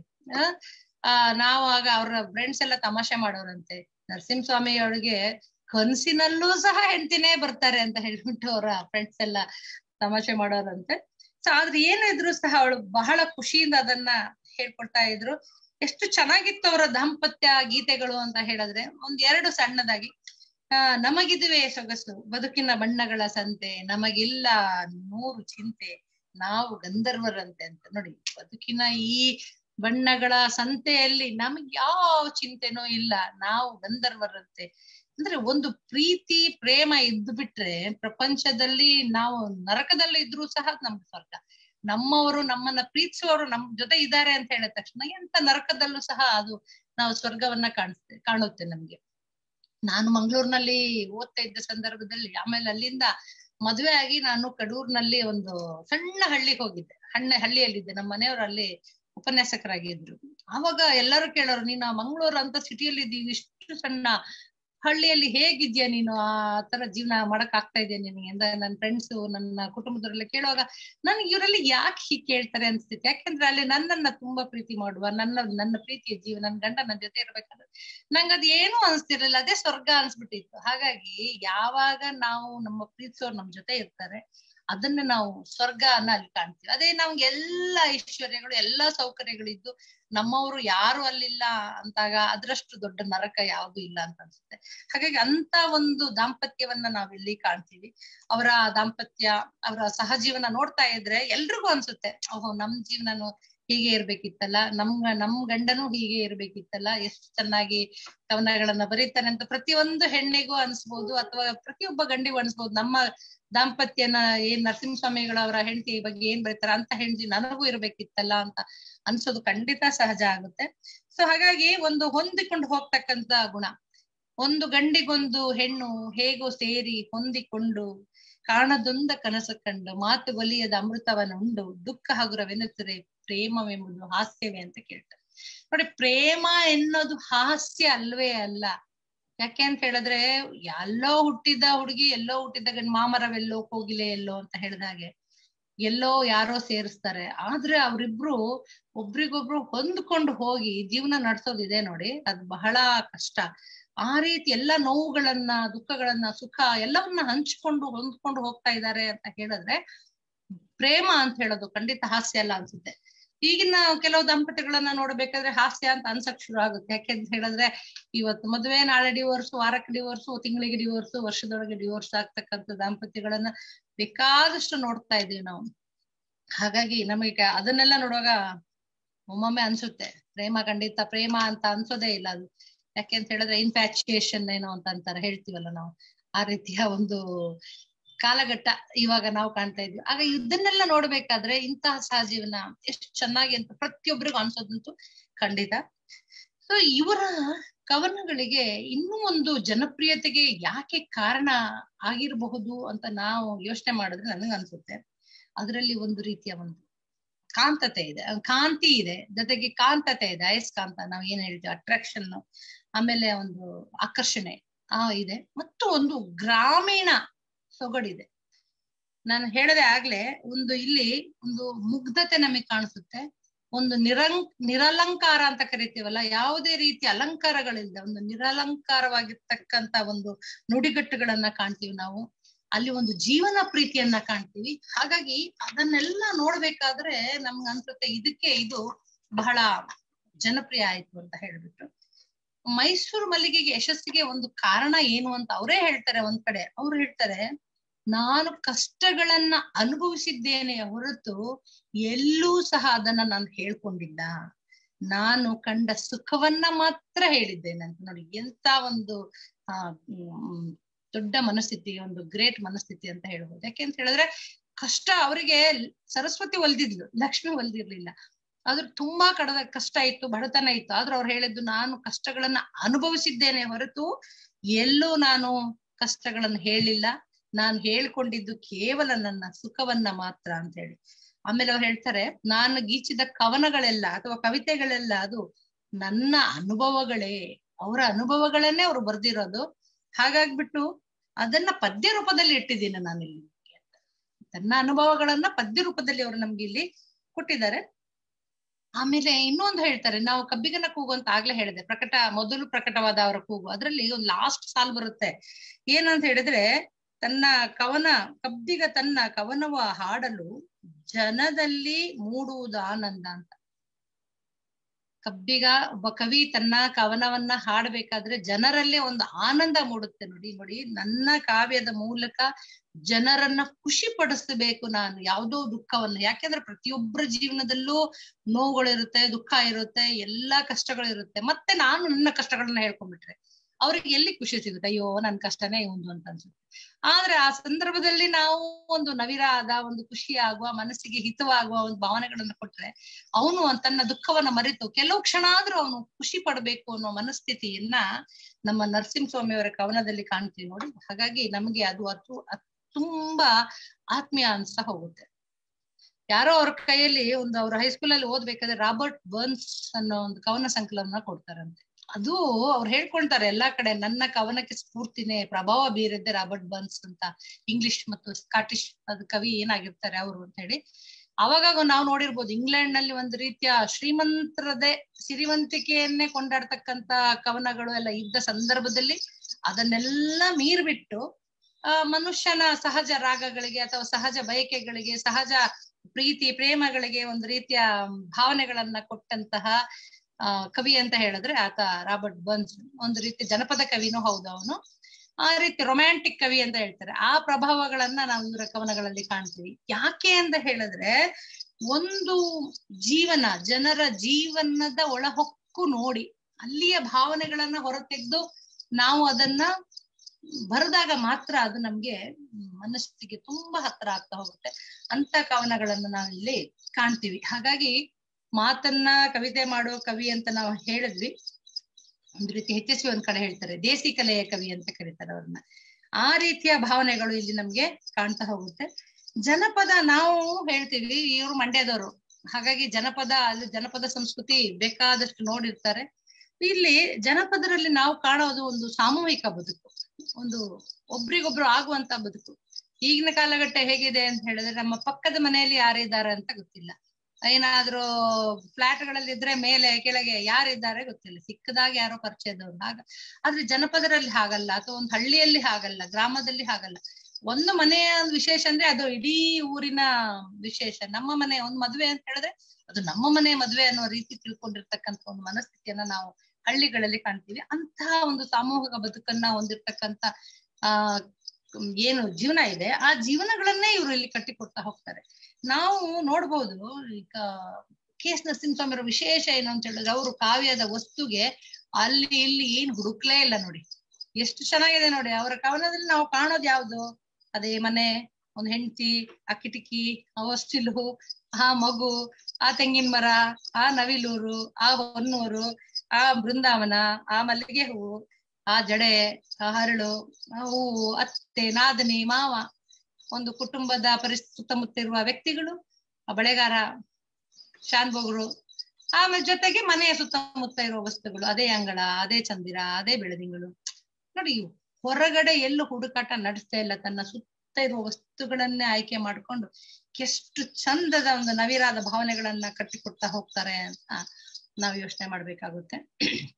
ಆ ನಾವು ಆಗ ಅವ್ರ ಫ್ರೆಂಡ್ಸ್ ಎಲ್ಲ ತಮಾಷೆ ಮಾಡೋರಂತೆ ನರಸಿಂಹಸ್ವಾಮಿ ಅವಳಿಗೆ ಕನ್ಸಿನಲ್ಲೂ ಸಹ ಹೆಂಡತಿನೇ ಬರ್ತಾರೆ ಅಂತ ಹೇಳ್ಬಿಟ್ಟು ಅವರ ಫ್ರೆಂಡ್ಸ್ ಎಲ್ಲ ತಮಾಷೆ ಮಾಡೋರಂತೆ ಸೊ ಆದ್ರೆ ಏನಿದ್ರು ಸಹ ಅವಳು ಬಹಳ ಖುಷಿಯಿಂದ ಅದನ್ನ ಹೇಳ್ಕೊಡ್ತಾ ಇದ್ರು ಎಷ್ಟು ಚೆನ್ನಾಗಿತ್ತು ಅವರ ದಾಂಪತ್ಯ ಗೀತೆಗಳು ಅಂತ ಹೇಳಿದ್ರೆ ಒಂದ್ ಎರಡು ಸಣ್ಣದಾಗಿ ಆ ನಮಗಿದುವೆ ಸೊಗಸು ಬದುಕಿನ ಬಣ್ಣಗಳ ಸಂತೆ ನಮಗಿಲ್ಲ ನೂರು ಚಿಂತೆ ನಾವು ಗಂಧರ್ವರಂತೆ ಅಂತ ನೋಡಿ ಬದುಕಿನ ಈ ಬಣ್ಣಗಳ ಸಂತೆಯಲ್ಲಿ ನಮ್ಗೆ ಯಾವ ಚಿಂತೆನೂ ಇಲ್ಲ ನಾವು ಗಂಧರ್ವರಂತೆ ಅಂದ್ರೆ ಒಂದು ಪ್ರೀತಿ ಪ್ರೇಮ ಇದ್ದು ಬಿಟ್ರೆ ಪ್ರಪಂಚದಲ್ಲಿ ನಾವು ನರಕದಲ್ಲಿ ಇದ್ರೂ ಸಹ ನಮ್ಗೆ ಸ್ವರ್ಗ ನಮ್ಮವರು ನಮ್ಮನ್ನ ಪ್ರೀತಿಸುವವರು ನಮ್ ಜೊತೆ ಇದ್ದಾರೆ ಅಂತ ಹೇಳಿದ ತಕ್ಷಣ ಎಂತ ನರಕದಲ್ಲೂ ಸಹ ಅದು ನಾವು ಸ್ವರ್ಗವನ್ನ ಕಾಣಿಸ್ತೇವೆ ಕಾಣುತ್ತೆ ನಮ್ಗೆ ನಾನು ಮಂಗಳೂರಿನಲ್ಲಿ ಓದ್ತಾ ಇದ್ದ ಸಂದರ್ಭದಲ್ಲಿ ಆಮೇಲೆ ಅಲ್ಲಿಂದ ಮದುವೆ ಆಗಿ ನಾನು ಕಡೂರ್ನಲ್ಲಿ ಒಂದು ಸಣ್ಣ ಹಳ್ಳಿಗೆ ಹೋಗಿದ್ದೆ ಹಣ್ಣ ಹಳ್ಳಿಯಲ್ಲಿದ್ದೆ ನಮ್ಮ ಮನೆಯವರು ಅಲ್ಲಿ ಉಪನ್ಯಾಸಕರಾಗಿದ್ರು ಆವಾಗ ಎಲ್ಲರೂ ಕೇಳೋರು ನೀನು ಮಂಗಳೂರು ಅಂತ ಸಿಟಿಯಲ್ಲಿ ಇದ್ದೀವಿ ಇಷ್ಟು ಸಣ್ಣ ಹಳ್ಳಿಯಲ್ಲಿ ಹೇಗಿದ್ಯಾ ನೀನು ಆ ತರ ಜೀವನ ಮಾಡಕ್ ಆಗ್ತಾ ಇದೆಯಾ ನಿನಗೆ ಅಂತ ನನ್ನ ಫ್ರೆಂಡ್ಸ್ ನನ್ನ ಕುಟುಂಬದವರೆಲ್ಲ ಕೇಳುವಾಗ ನನ್ಗೆ ಇವರಲ್ಲಿ ಯಾಕೆ ಹೀಗೆ ಕೇಳ್ತಾರೆ ಅನ್ಸ್ತಿತ್ತು ಯಾಕೆಂದ್ರೆ ಅಲ್ಲಿ ನನ್ನನ್ನ ತುಂಬಾ ಪ್ರೀತಿ ಮಾಡುವ ನನ್ನ ನನ್ನ ಪ್ರೀತಿಯ ಜೀವ ನನ್ನ ಗಂಡ ನನ್ನ ಜೊತೆ ಇರ್ಬೇಕಾದ್ರೆ ನಂಗೆ ಅದ್ ಏನು ಅನ್ಸ್ತಿರ್ಲಿಲ್ಲ ಅದೇ ಸ್ವರ್ಗ ಅನ್ಸ್ಬಿಟ್ಟಿತ್ತು ಹಾಗಾಗಿ ಯಾವಾಗ ನಾವು ನಮ್ಮ ಪ್ರೀತಿಸೋರು ನಮ್ ಜೊತೆ ಇರ್ತಾರೆ ಅದನ್ನ ನಾವು ಸ್ವರ್ಗ ಅನ್ನ ಅಲ್ಲಿ ಕಾಣ್ತೀವಿ ಅದೇ ನಮ್ಗೆ ಎಲ್ಲಾ ಐಶ್ವರ್ಯಗಳು ಎಲ್ಲಾ ಸೌಕರ್ಯಗಳಿದ್ದು ನಮ್ಮವರು ಯಾರು ಅಲ್ಲಿಲ್ಲ ಅಂತಾಗ ಅದ್ರಷ್ಟು ದೊಡ್ಡ ನರಕ ಯಾವ್ದು ಇಲ್ಲ ಅಂತ ಅನ್ಸುತ್ತೆ ಹಾಗಾಗಿ ಅಂತ ಒಂದು ದಾಂಪತ್ಯವನ್ನ ನಾವಿಲ್ಲಿ ಕಾಣ್ತೀವಿ ಅವರ ದಾಂಪತ್ಯ ಅವರ ಸಹಜೀವನ ನೋಡ್ತಾ ಇದ್ರೆ ಎಲ್ರಿಗೂ ಅನ್ಸುತ್ತೆ ಓಹೋ ನಮ್ ಜೀವನನು ಹೀಗೆ ಇರ್ಬೇಕಿತ್ತಲ್ಲ ನಮ್ ನಮ್ ಗಂಡನೂ ಹೀಗೆ ಇರ್ಬೇಕಿತ್ತಲ್ಲ ಎಷ್ಟು ಚೆನ್ನಾಗಿ ಕವನಗಳನ್ನ ಬರೀತಾನೆ ಅಂತ ಪ್ರತಿಯೊಂದು ಹೆಣ್ಣಿಗೂ ಅನ್ಸ್ಬೋದು ಅಥವಾ ಪ್ರತಿಯೊಬ್ಬ ಗಂಡಿಗೂ ಅನ್ಸ್ಬೋದು ನಮ್ಮ ದಾಂಪತ್ಯನ ಏನ್ ನರಸಿಂಹಸ್ವಾಮಿಗಳವರ ಹೆಂಡತಿ ಬಗ್ಗೆ ಏನ್ ಬರೀತಾರ ಅಂತ ಹೆಂಡತಿ ನನಗೂ ಇರ್ಬೇಕಿತ್ತಲ್ಲ ಅಂತ ಅನ್ಸೋದು ಖಂಡಿತ ಸಹಜ ಆಗುತ್ತೆ ಸೊ ಹಾಗಾಗಿ ಒಂದು ಹೊಂದಿಕೊಂಡು ಹೋಗ್ತಕ್ಕಂತ ಗುಣ ಒಂದು ಗಂಡಿಗೊಂದು ಹೆಣ್ಣು ಹೇಗೋ ಸೇರಿ ಹೊಂದಿಕೊಂಡು ಕಾಣದೊಂದ ಕನಸು ಕಂಡು ಮಾತು ಒಲಿಯದ ಅಮೃತವನ್ನ ಉಂಡು ದುಃಖ ಹಗುರವೆನ್ನುತ್ತದೆ ಪ್ರೇಮವೆಂಬುದು ಹಾಸ್ಯವೇ ಅಂತ ಕೇಳ್ತಾರೆ ನೋಡಿ ಪ್ರೇಮ ಎನ್ನೋದು ಹಾಸ್ಯ ಅಲ್ವೇ ಅಲ್ಲ ಯಾಕೆ ಅಂತ ಹೇಳಿದ್ರೆ ಎಲ್ಲೋ ಹುಟ್ಟಿದ ಹುಡುಗಿ ಎಲ್ಲೋ ಹುಟ್ಟಿದ ಗಂಡ ಮಾಮರವೆಲ್ಲೋ ಕೋಗಿಲೆ ಎಲ್ಲೋ ಅಂತ ಹೇಳಿದ ಹಾಗೆ ಎಲ್ಲೋ ಯಾರೋ ಸೇರಿಸ್ತಾರೆ ಆದ್ರೆ ಅವ್ರಿಬ್ರು ಒಬ್ರಿಗೊಬ್ರು ಹೊಂದ್ಕೊಂಡು ಹೋಗಿ ಜೀವನ ನಡ್ಸೋದಿದೆ ನೋಡಿ ಅದ್ ಬಹಳ ಕಷ್ಟ ಆ ರೀತಿ ಎಲ್ಲ ನೋವುಗಳನ್ನ ದುಃಖಗಳನ್ನ ಸುಖ ಎಲ್ಲವನ್ನ ಹಂಚ್ಕೊಂಡು ಹೊಂದ್ಕೊಂಡು ಹೋಗ್ತಾ ಇದ್ದಾರೆ ಅಂತ ಹೇಳಿದ್ರೆ ಪ್ರೇಮ ಅಂತ ಹೇಳೋದು ಖಂಡಿತ ಹಾಸ್ಯ ಅಲ್ಲ ಅನ್ಸುತ್ತೆ ಈಗಿನ ಕೆಲವು ದಂಪತಿಗಳನ್ನ ನೋಡ್ಬೇಕಾದ್ರೆ ಹಾಸ್ಯ ಅಂತ ಅನ್ಸಕ್ ಶುರು ಆಗುತ್ತೆ ಯಾಕೆಂತ ಹೇಳಿದ್ರೆ ಇವತ್ತು ಮದುವೆ ನಾಳೆ ಡಿವೋರ್ಸ್ ವಾರಕ್ಕೆ ಡಿವೋರ್ಸ್ ತಿಂಗಳಿಗೆ ಡಿವೋರ್ಸ್ ವರ್ಷದೊಳಗೆ ಡಿವೋರ್ಸ್ ಆಗ್ತಕ್ಕಂಥ ದಾಂಪತ್ಯಗಳನ್ನ ಬೇಕಾದಷ್ಟು ನೋಡ್ತಾ ಇದೀವಿ ನಾವು ಹಾಗಾಗಿ ನಮಗೆ ಅದನ್ನೆಲ್ಲ ನೋಡುವಾಗ ಒಮ್ಮೊಮ್ಮೆ ಅನ್ಸುತ್ತೆ ಪ್ರೇಮ ಖಂಡಿತ ಪ್ರೇಮ ಅಂತ ಅನ್ಸೋದೇ ಇಲ್ಲ ಅದು ಯಾಕೆ ಅಂತ ಹೇಳಿದ್ರೆ ಇನ್ಫ್ಯಾಚುಯೇಷನ್ ಏನೋ ಅಂತ ಅಂತಾರೆ ಹೇಳ್ತೀವಲ್ಲ ನಾವು ಆ ರೀತಿಯ ಒಂದು ಕಾಲಘಟ್ಟ ಇವಾಗ ನಾವು ಕಾಣ್ತಾ ಇದ್ವಿ ಆಗ ಇದನ್ನೆಲ್ಲ ನೋಡ್ಬೇಕಾದ್ರೆ ಇಂತಹ ಸಹಜೀವನ ಎಷ್ಟು ಚೆನ್ನಾಗಿ ಅಂತ ಪ್ರತಿಯೊಬ್ಬರಿಗೂ ಅನ್ಸೋದಂತೂ ಖಂಡಿತ ಸೊ ಇವರ ಕವನಗಳಿಗೆ ಇನ್ನೂ ಒಂದು ಜನಪ್ರಿಯತೆಗೆ ಯಾಕೆ ಕಾರಣ ಆಗಿರಬಹುದು ಅಂತ ನಾವು ಯೋಚನೆ ಮಾಡಿದ್ರೆ ನನಗೆ ಅನ್ಸುತ್ತೆ ಅದರಲ್ಲಿ ಒಂದು ರೀತಿಯ ಒಂದು ಕಾಂತತೆ ಇದೆ ಕಾಂತಿ ಇದೆ ಜೊತೆಗೆ ಕಾಂತತೆ ಇದೆ ಅಯಸ್ಕಾಂತ ನಾವು ಏನ್ ಹೇಳ್ತೀವಿ ಅಟ್ರಾಕ್ಷನ್ ಆಮೇಲೆ ಒಂದು ಆಕರ್ಷಣೆ ಆ ಇದೆ ಮತ್ತು ಒಂದು ಗ್ರಾಮೀಣ ಸೊಗಡಿದೆ ನಾನು ಹೇಳದೆ ಆಗ್ಲೇ ಒಂದು ಇಲ್ಲಿ ಒಂದು ಮುಗ್ಧತೆ ನಮಗೆ ಕಾಣಿಸುತ್ತೆ ಒಂದು ನಿರಂ ನಿರಲಂಕಾರ ಅಂತ ಕರಿತೀವಲ್ಲ ಯಾವುದೇ ರೀತಿ ಅಲಂಕಾರಗಳಿಲ್ಲದೆ ಒಂದು ನಿರಲಂಕಾರವಾಗಿರ್ತಕ್ಕಂತ ಒಂದು ನುಡಿಗಟ್ಟುಗಳನ್ನ ಕಾಣ್ತೀವಿ ನಾವು ಅಲ್ಲಿ ಒಂದು ಜೀವನ ಪ್ರೀತಿಯನ್ನ ಕಾಣ್ತೀವಿ ಹಾಗಾಗಿ ಅದನ್ನೆಲ್ಲ ನೋಡ್ಬೇಕಾದ್ರೆ ನಮ್ಗೆ ಅನ್ಸುತ್ತೆ ಇದಕ್ಕೆ ಇದು ಬಹಳ ಜನಪ್ರಿಯ ಆಯ್ತು ಅಂತ ಹೇಳ್ಬಿಟ್ಟು ಮೈಸೂರು ಮಲ್ಲಿಗೆಗೆ ಯಶಸ್ಸಿಗೆ ಒಂದು ಕಾರಣ ಏನು ಅಂತ ಅವರೇ ಹೇಳ್ತಾರೆ ಒಂದ್ ಕಡೆ ಅವ್ರು ಹೇಳ್ತಾರೆ ನಾನು ಕಷ್ಟಗಳನ್ನ ಅನುಭವಿಸಿದ್ದೇನೆ ಹೊರತು ಎಲ್ಲೂ ಸಹ ಅದನ್ನ ನಾನು ಹೇಳ್ಕೊಂಡಿಲ್ಲ ನಾನು ಕಂಡ ಸುಖವನ್ನ ಮಾತ್ರ ಹೇಳಿದ್ದೇನೆ ಅಂತ ನೋಡಿ ಎಂತ ಒಂದು ಆ ಹ್ಮ್, ದೊಡ್ಡ ಮನಸ್ಥಿತಿ ಒಂದು ಗ್ರೇಟ್ ಮನಸ್ಥಿತಿ ಅಂತ ಹೇಳ್ಬೋದು ಯಾಕೆ ಅಂತ ಹೇಳಿದ್ರೆ ಕಷ್ಟ ಅವರಿಗೆ ಸರಸ್ವತಿ ಒಲ್ದಿದ್ಲು ಲಕ್ಷ್ಮಿ ಒಲ್ದಿರ್ಲಿಲ್ಲ ಆದ್ರೆ ತುಂಬಾ ಕಡದ ಕಷ್ಟ ಇತ್ತು ಬಡತನ ಇತ್ತು ಆದ್ರೆ ಅವ್ರು ಹೇಳಿದ್ದು ನಾನು ಕಷ್ಟಗಳನ್ನ ಅನುಭವಿಸಿದ್ದೇನೆ ಹೊರತು ಎಲ್ಲೂ ನಾನು ಕಷ್ಟಗಳನ್ನ ಹೇಳಿಲ್ಲ ನಾನು ಹೇಳ್ಕೊಂಡಿದ್ದು ಕೇವಲ ನನ್ನ ಸುಖವನ್ನ ಮಾತ್ರ ಅಂತ ಹೇಳಿ ಆಮೇಲೆ ಅವ್ರು ಹೇಳ್ತಾರೆ ನಾನು ಗೀಚಿದ ಕವನಗಳೆಲ್ಲ ಅಥವಾ ಕವಿತೆಗಳೆಲ್ಲ ಅದು ನನ್ನ ಅನುಭವಗಳೇ ಅವರ ಅನುಭವಗಳನ್ನೇ ಅವ್ರು ಬರ್ದಿರೋದು ಹಾಗಾಗ್ಬಿಟ್ಟು ಅದನ್ನ ಪದ್ಯ ರೂಪದಲ್ಲಿ ಇಟ್ಟಿದ್ದೀನಿ ನಾನಿಲ್ಲಿ ಅಂತ. ತನ್ನ ಅನುಭವಗಳನ್ನ ಪದ್ಯ ರೂಪದಲ್ಲಿ ಅವರು ನಮ್ಗೆ ಇಲ್ಲಿ ಕೊಟ್ಟಿದ್ದಾರೆ ಆಮೇಲೆ ಇನ್ನೊಂದು ಹೇಳ್ತಾರೆ ನಾವು ಕಬ್ಬಿಗನ ಕೂಗು ಅಂತ ಆಗ್ಲೇ ಹೇಳಿದೆ ಪ್ರಕಟ ಮೊದಲು ಪ್ರಕಟವಾದ ಅವರ ಕೂಗು ಅದ್ರಲ್ಲಿ ಒಂದು ಲಾಸ್ಟ್ ಸಾಲ್ ಬರುತ್ತೆ ಏನಂತ ಹೇಳಿದ್ರೆ ತನ್ನ ಕವನ ಕಬ್ಬಿಗ ತನ್ನ ಕವನವ ಹಾಡಲು ಜನದಲ್ಲಿ ಮೂಡುವುದು ಆನಂದ ಅಂತ ಕಬ್ಬಿಗ ಒಬ್ಬ ಕವಿ ತನ್ನ ಕವನವನ್ನ ಹಾಡ್ಬೇಕಾದ್ರೆ ಜನರಲ್ಲೇ ಒಂದು ಆನಂದ ಮೂಡುತ್ತೆ ನೋಡಿ ನೋಡಿ ನನ್ನ ಕಾವ್ಯದ ಮೂಲಕ ಜನರನ್ನ ಖುಷಿ ಪಡಿಸಬೇಕು ನಾನು ಯಾವುದೋ ದುಃಖವನ್ನು ಯಾಕೆಂದ್ರೆ ಪ್ರತಿಯೊಬ್ಬರ ಜೀವನದಲ್ಲೂ ನೋವುಗಳಿರುತ್ತೆ ದುಃಖ ಇರುತ್ತೆ ಎಲ್ಲಾ ಕಷ್ಟಗಳಿರುತ್ತೆ ಮತ್ತೆ ನಾನು ನನ್ನ ಕಷ್ಟಗಳನ್ನ ಹೇಳ್ಕೊಂಡ್ಬಿಟ್ರೆ ಅವ್ರಿಗೆ ಎಲ್ಲಿ ಖುಷಿ ಸಿಗುತ್ತೆ ಅಯ್ಯೋ ನನ್ ಕಷ್ಟನೇ ಒಂದು ಅಂತ ಅನ್ಸುತ್ತೆ ಆದ್ರೆ ಆ ಸಂದರ್ಭದಲ್ಲಿ ನಾವು ಒಂದು ನವಿರಾದ ಒಂದು ಖುಷಿ ಆಗುವ ಮನಸ್ಸಿಗೆ ಹಿತವಾಗುವ ಒಂದು ಭಾವನೆಗಳನ್ನ ಕೊಟ್ರೆ ಅವನು ತನ್ನ ದುಃಖವನ್ನ ಮರೆತು ಕೆಲವು ಕ್ಷಣ ಆದ್ರೂ ಅವನು ಖುಷಿ ಪಡ್ಬೇಕು ಅನ್ನೋ ಮನಸ್ಥಿತಿಯನ್ನ ನಮ್ಮ ನರಸಿಂಹಸ್ವಾಮಿ ಅವರ ಕವನದಲ್ಲಿ ಕಾಣ್ತೀವಿ ನೋಡಿ ಹಾಗಾಗಿ ನಮಗೆ ಅದು ಅದು ಅದ್ ತುಂಬಾ ಆತ್ಮೀಯ ಅನ್ಸ್ತಾ ಹೋಗುತ್ತೆ ಯಾರೋ ಅವ್ರ ಕೈಯಲ್ಲಿ ಒಂದು ಅವ್ರ ಹೈಸ್ಕೂಲ್ ಅಲ್ಲಿ ಓದ್ಬೇಕಾದ್ರೆ ರಾಬರ್ಟ್ ಬರ್ನ್ಸ್ ಅನ್ನೋ ಒಂದು ಕವನ ಸಂಕಲನ ಕೊಡ್ತಾರಂತೆ ಅದು ಅವ್ರು ಹೇಳ್ಕೊಳ್ತಾರೆ ಎಲ್ಲಾ ಕಡೆ ನನ್ನ ಕವನಕ್ಕೆ ಸ್ಫೂರ್ತಿನೇ ಪ್ರಭಾವ ಬೀರಿದ್ದೆ ರಾಬರ್ಟ್ ಬರ್ನ್ಸ್ ಅಂತ ಇಂಗ್ಲಿಷ್ ಮತ್ತು ಸ್ಕಾಟಿಷ್ ಅದು ಕವಿ ಏನಾಗಿರ್ತಾರೆ ಅವರು ಅಂತ ಹೇಳಿ ಅವಾಗ ನಾವು ನೋಡಿರ್ಬೋದು ಇಂಗ್ಲೆಂಡ್ ನಲ್ಲಿ ಒಂದು ರೀತಿಯ ಶ್ರೀಮಂತರದೇ ಸಿರಿವಂತಿಕೆಯನ್ನೇ ಕೊಂಡಾಡ್ತಕ್ಕಂತ ಕವನಗಳು ಎಲ್ಲ ಇದ್ದ ಸಂದರ್ಭದಲ್ಲಿ ಅದನ್ನೆಲ್ಲ ಮೀರ್ಬಿಟ್ಟು ಆ ಮನುಷ್ಯನ ಸಹಜ ರಾಗಗಳಿಗೆ ಅಥವಾ ಸಹಜ ಬಯಕೆಗಳಿಗೆ ಸಹಜ ಪ್ರೀತಿ ಪ್ರೇಮಗಳಿಗೆ ಒಂದು ರೀತಿಯ ಭಾವನೆಗಳನ್ನ ಕೊಟ್ಟಂತಹ ಆ ಕವಿ ಅಂತ ಹೇಳಿದ್ರೆ ಆತ ರಾಬರ್ಟ್ ಬರ್ನ್ಸ್ ಒಂದು ರೀತಿ ಜನಪದ ಕವಿನೂ ಹೌದು ಅವನು ಆ ರೀತಿ ರೊಮ್ಯಾಂಟಿಕ್ ಕವಿ ಅಂತ ಹೇಳ್ತಾರೆ ಆ ಪ್ರಭಾವಗಳನ್ನ ನಾವು ಇವರ ಕವನಗಳಲ್ಲಿ ಕಾಣ್ತೀವಿ ಯಾಕೆ ಅಂತ ಹೇಳಿದ್ರೆ ಒಂದು ಜೀವನ ಜನರ ಜೀವನದ ಒಳಹೊಕ್ಕು ನೋಡಿ ಅಲ್ಲಿಯ ಭಾವನೆಗಳನ್ನ ಹೊರತೆಗೆದು ನಾವು ಅದನ್ನ ಬರೆದಾಗ ಮಾತ್ರ ಅದು ನಮ್ಗೆ ಮನಸ್ಸಿಗೆ ತುಂಬಾ ಹತ್ರ ಆಗ್ತಾ ಹೋಗುತ್ತೆ ಅಂತ ಕವನಗಳನ್ನ ನಾವು ಇಲ್ಲಿ ಕಾಣ್ತೀವಿ ಹಾಗಾಗಿ ಮಾತನ್ನ ಕವಿತೆ ಮಾಡೋ ಕವಿ ಅಂತ ನಾವು ಹೇಳಿದ್ವಿ ಒಂದ್ ರೀತಿ ಹೆಚ್ಚಿಸಿ ಒಂದ್ ಕಡೆ ಹೇಳ್ತಾರೆ ದೇಸಿ ಕಲೆಯ ಕವಿ ಅಂತ ಕರೀತಾರೆ ಅವ್ರನ್ನ ಆ ರೀತಿಯ ಭಾವನೆಗಳು ಇಲ್ಲಿ ನಮ್ಗೆ ಕಾಣ್ತಾ ಹೋಗುತ್ತೆ ಜನಪದ ನಾವು ಹೇಳ್ತೀವಿ ಇವರು ಮಂಡ್ಯದವರು ಹಾಗಾಗಿ ಜನಪದ ಅಲ್ಲಿ ಜನಪದ ಸಂಸ್ಕೃತಿ ಬೇಕಾದಷ್ಟು ನೋಡಿರ್ತಾರೆ ಇಲ್ಲಿ ಜನಪದರಲ್ಲಿ ನಾವು ಕಾಣೋದು ಒಂದು ಸಾಮೂಹಿಕ ಬದುಕು ಒಂದು ಒಬ್ರಿಗೊಬ್ರು ಆಗುವಂತ ಬದುಕು ಈಗಿನ ಕಾಲಘಟ್ಟ ಹೇಗಿದೆ ಅಂತ ಹೇಳಿದ್ರೆ ನಮ್ಮ ಪಕ್ಕದ ಮನೆಯಲ್ಲಿ ಯಾರಿದ್ದಾರೆ ಅಂತ ಗೊತ್ತಿಲ್ಲ ಏನಾದ್ರೂ ಫ್ಲಾಟ್ ಗಳಲ್ಲಿ ಇದ್ರೆ ಮೇಲೆ ಕೆಳಗೆ ಯಾರಿದ್ದಾರೆ ಗೊತ್ತಿಲ್ಲ ಸಿಕ್ಕದಾಗ ಯಾರೋ ಪರಿಚಯದವ್ರು ಹಾಗ ಆದ್ರೆ ಜನಪದರಲ್ಲಿ ಹಾಗಲ್ಲ ಅಥವಾ ಒಂದು ಹಳ್ಳಿಯಲ್ಲಿ ಹಾಗಲ್ಲ ಗ್ರಾಮದಲ್ಲಿ ಹಾಗಲ್ಲ ಒಂದು ಮನೆಯ ಒಂದು ವಿಶೇಷ ಅಂದ್ರೆ ಅದು ಇಡೀ ಊರಿನ ವಿಶೇಷ ನಮ್ಮ ಮನೆ ಒಂದು ಮದ್ವೆ ಅಂತ ಹೇಳಿದ್ರೆ ಅದು ನಮ್ಮ ಮನೆ ಮದ್ವೆ ಅನ್ನೋ ರೀತಿ ತಿಳ್ಕೊಂಡಿರ್ತಕ್ಕಂಥ ಒಂದು ಮನಸ್ಥಿತಿಯನ್ನ ನಾವು ಹಳ್ಳಿಗಳಲ್ಲಿ ಕಾಣ್ತೀವಿ ಅಂತಹ ಒಂದು ಸಾಮೂಹಿಕ ಬದುಕನ್ನ ಹೊಂದಿರ್ತಕ್ಕಂಥ ಆ ಏನು ಜೀವನ ಇದೆ ಆ ಜೀವನಗಳನ್ನೇ ಇವರು ಇಲ್ಲಿ ಕಟ್ಟಿಕೊಡ್ತಾ ಹೋಗ್ತಾರೆ ನಾವು ನೋಡ್ಬೋದು ಈಗ ಕೆ ಎಸ್ ನರಸಿಂಹಸ್ವಾಮಿ ವಿಶೇಷ ಏನು ಅಂತ ಹೇಳಿದ್ರೆ ಅವರು ಕಾವ್ಯದ ವಸ್ತುಗೆ ಅಲ್ಲಿ ಇಲ್ಲಿ ಏನ್ ಹುಡುಕ್ಲೇ ಇಲ್ಲ ನೋಡಿ ಎಷ್ಟು ಚೆನ್ನಾಗಿದೆ ನೋಡಿ ಅವರ ಕವನದಲ್ಲಿ ನಾವು ಕಾಣೋದು ಯಾವ್ದು ಅದೇ ಮನೆ ಒಂದ್ ಹೆಂಡತಿ ಆ ಕಿಟಕಿ ಆ ಹೊಸ್ತಿಲು ಆ ಮಗು ಆ ತೆಂಗಿನ ಮರ ಆ ನವಿಲೂರು ಆ ಹೊನ್ನೂರು ಆ ಬೃಂದಾವನ ಆ ಮಲ್ಲಿಗೆ ಹೂವು ಆ ಜಡೆ ಆ ಹರಳು ಆ ಹೂವು ಅತ್ತೆ ನಾದನಿ ಮಾವ ಒಂದು ಕುಟುಂಬದ ಪರಿ ಸುತ್ತಮುತ್ತ ಇರುವ ವ್ಯಕ್ತಿಗಳು ಆ ಬಳೆಗಾರ ಶಾನ್ಭೋಗರು ಆಮೇಲೆ ಜೊತೆಗೆ ಮನೆಯ ಸುತ್ತಮುತ್ತ ಇರುವ ವಸ್ತುಗಳು ಅದೇ ಅಂಗಳ ಅದೇ ಚಂದಿರ ಅದೇ ಬೆಳದಿಂಗಳು ನೋಡಿ ಹೊರಗಡೆ ಎಲ್ಲೂ ಹುಡುಕಾಟ ನಡೆಸ್ತಾ ಇಲ್ಲ ತನ್ನ ಸುತ್ತ ಇರುವ ವಸ್ತುಗಳನ್ನೇ ಆಯ್ಕೆ ಮಾಡ್ಕೊಂಡು ಎಷ್ಟು ಚಂದದ ಒಂದು ನವಿರಾದ ಭಾವನೆಗಳನ್ನ ಕಟ್ಟಿಕೊಡ್ತಾ ಹೋಗ್ತಾರೆ ಅಂತ ನಾವು ಯೋಚನೆ ಮಾಡ್ಬೇಕಾಗುತ್ತೆ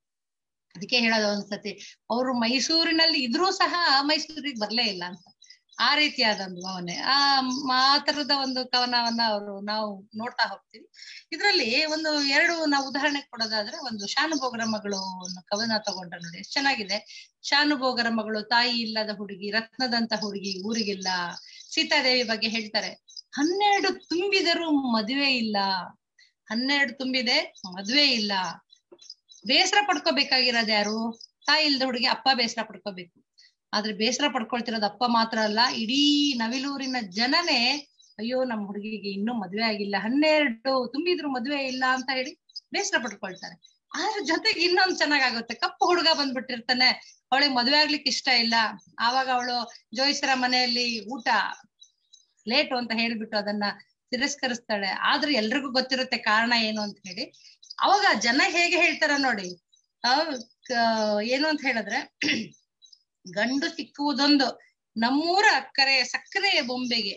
ಅದಕ್ಕೆ ಹೇಳೋದು ಒಂದ್ಸತಿ ಅವರು ಮೈಸೂರಿನಲ್ಲಿ ಇದ್ರೂ ಸಹ ಮೈಸೂರಿಗೆ ಬರ್ಲೇ ಇಲ್ಲ ಅಂತ ಆ ರೀತಿಯಾದ ಒಂದು ಭಾವನೆ ಆ ಮ್- ಆ ತರದ ಒಂದು ಕವನವನ್ನ ಅವರು ನಾವು ನೋಡ್ತಾ ಹೋಗ್ತೀವಿ ಇದ್ರಲ್ಲಿ ಒಂದು ಎರಡು ನಾವು ಉದಾಹರಣೆ ಕೊಡೋದಾದ್ರೆ ಒಂದು ಶಾನುಭೋಗರ ಮಗಳು ಅನ್ನೋ ಕವನ ತಗೊಂಡ್ರೆ ನೋಡಿ ಎಷ್ಟು ಚೆನ್ನಾಗಿದೆ ಶಾನುಭೋಗರ ಮಗಳು ತಾಯಿ ಇಲ್ಲದ ಹುಡುಗಿ ರತ್ನದಂತ ಹುಡುಗಿ ಊರಿಗಿಲ್ಲ ಸೀತಾದೇವಿ ಬಗ್ಗೆ ಹೇಳ್ತಾರೆ ಹನ್ನೆರಡು ತುಂಬಿದರೂ ಮದುವೆ ಇಲ್ಲ ಹನ್ನೆರಡು ತುಂಬಿದೆ ಮದುವೆ ಇಲ್ಲ ಬೇಸರ ಪಡ್ಕೋಬೇಕಾಗಿರೋದು ಯಾರು ತಾಯಿ ಇಲ್ದ ಹುಡುಗಿ ಅಪ್ಪ ಬೇಸರ ಪಡ್ಕೋಬೇಕು ಆದ್ರೆ ಬೇಸರ ಪಡ್ಕೊಳ್ತಿರೋದು ಅಪ್ಪ ಮಾತ್ರ ಅಲ್ಲ ಇಡೀ ನವಿಲೂರಿನ ಜನನೇ ಅಯ್ಯೋ ನಮ್ಮ ಹುಡುಗಿಗೆ ಇನ್ನೂ ಮದ್ವೆ ಆಗಿಲ್ಲ ಹನ್ನೆರಡು ತುಂಬಿದ್ರು ಮದ್ವೆ ಇಲ್ಲ ಅಂತ ಹೇಳಿ ಬೇಸರ ಪಡ್ಕೊಳ್ತಾರೆ ಆದ್ರ ಜೊತೆಗೆ ಇನ್ನೊಂದ್ ಚೆನ್ನಾಗಾಗುತ್ತೆ ಕಪ್ಪು ಹುಡುಗ ಬಂದ್ಬಿಟ್ಟಿರ್ತಾನೆ ಅವಳಿಗೆ ಮದ್ವೆ ಆಗ್ಲಿಕ್ಕೆ ಇಷ್ಟ ಇಲ್ಲ ಆವಾಗ ಅವಳು ಜೋಯಿಸರ ಮನೆಯಲ್ಲಿ ಊಟ ಲೇಟು ಅಂತ ಹೇಳ್ಬಿಟ್ಟು ಅದನ್ನ ತಿರಸ್ಕರಿಸ್ತಾಳೆ ಆದ್ರೆ ಎಲ್ರಿಗೂ ಗೊತ್ತಿರುತ್ತೆ ಕಾರಣ ಏನು ಅಂತ ಹೇಳಿ ಅವಾಗ ಜನ ಹೇಗೆ ಹೇಳ್ತಾರ ನೋಡಿ ಆ, ಕ- ಏನು ಅಂತ ಹೇಳಿದ್ರೆ ಗಂಡು ಸಿಕ್ಕುವುದೊಂದು ನಮ್ಮೂರ ಅಕ್ಕರೆ ಸಕ್ಕರೆಯ ಬೊಂಬೆಗೆ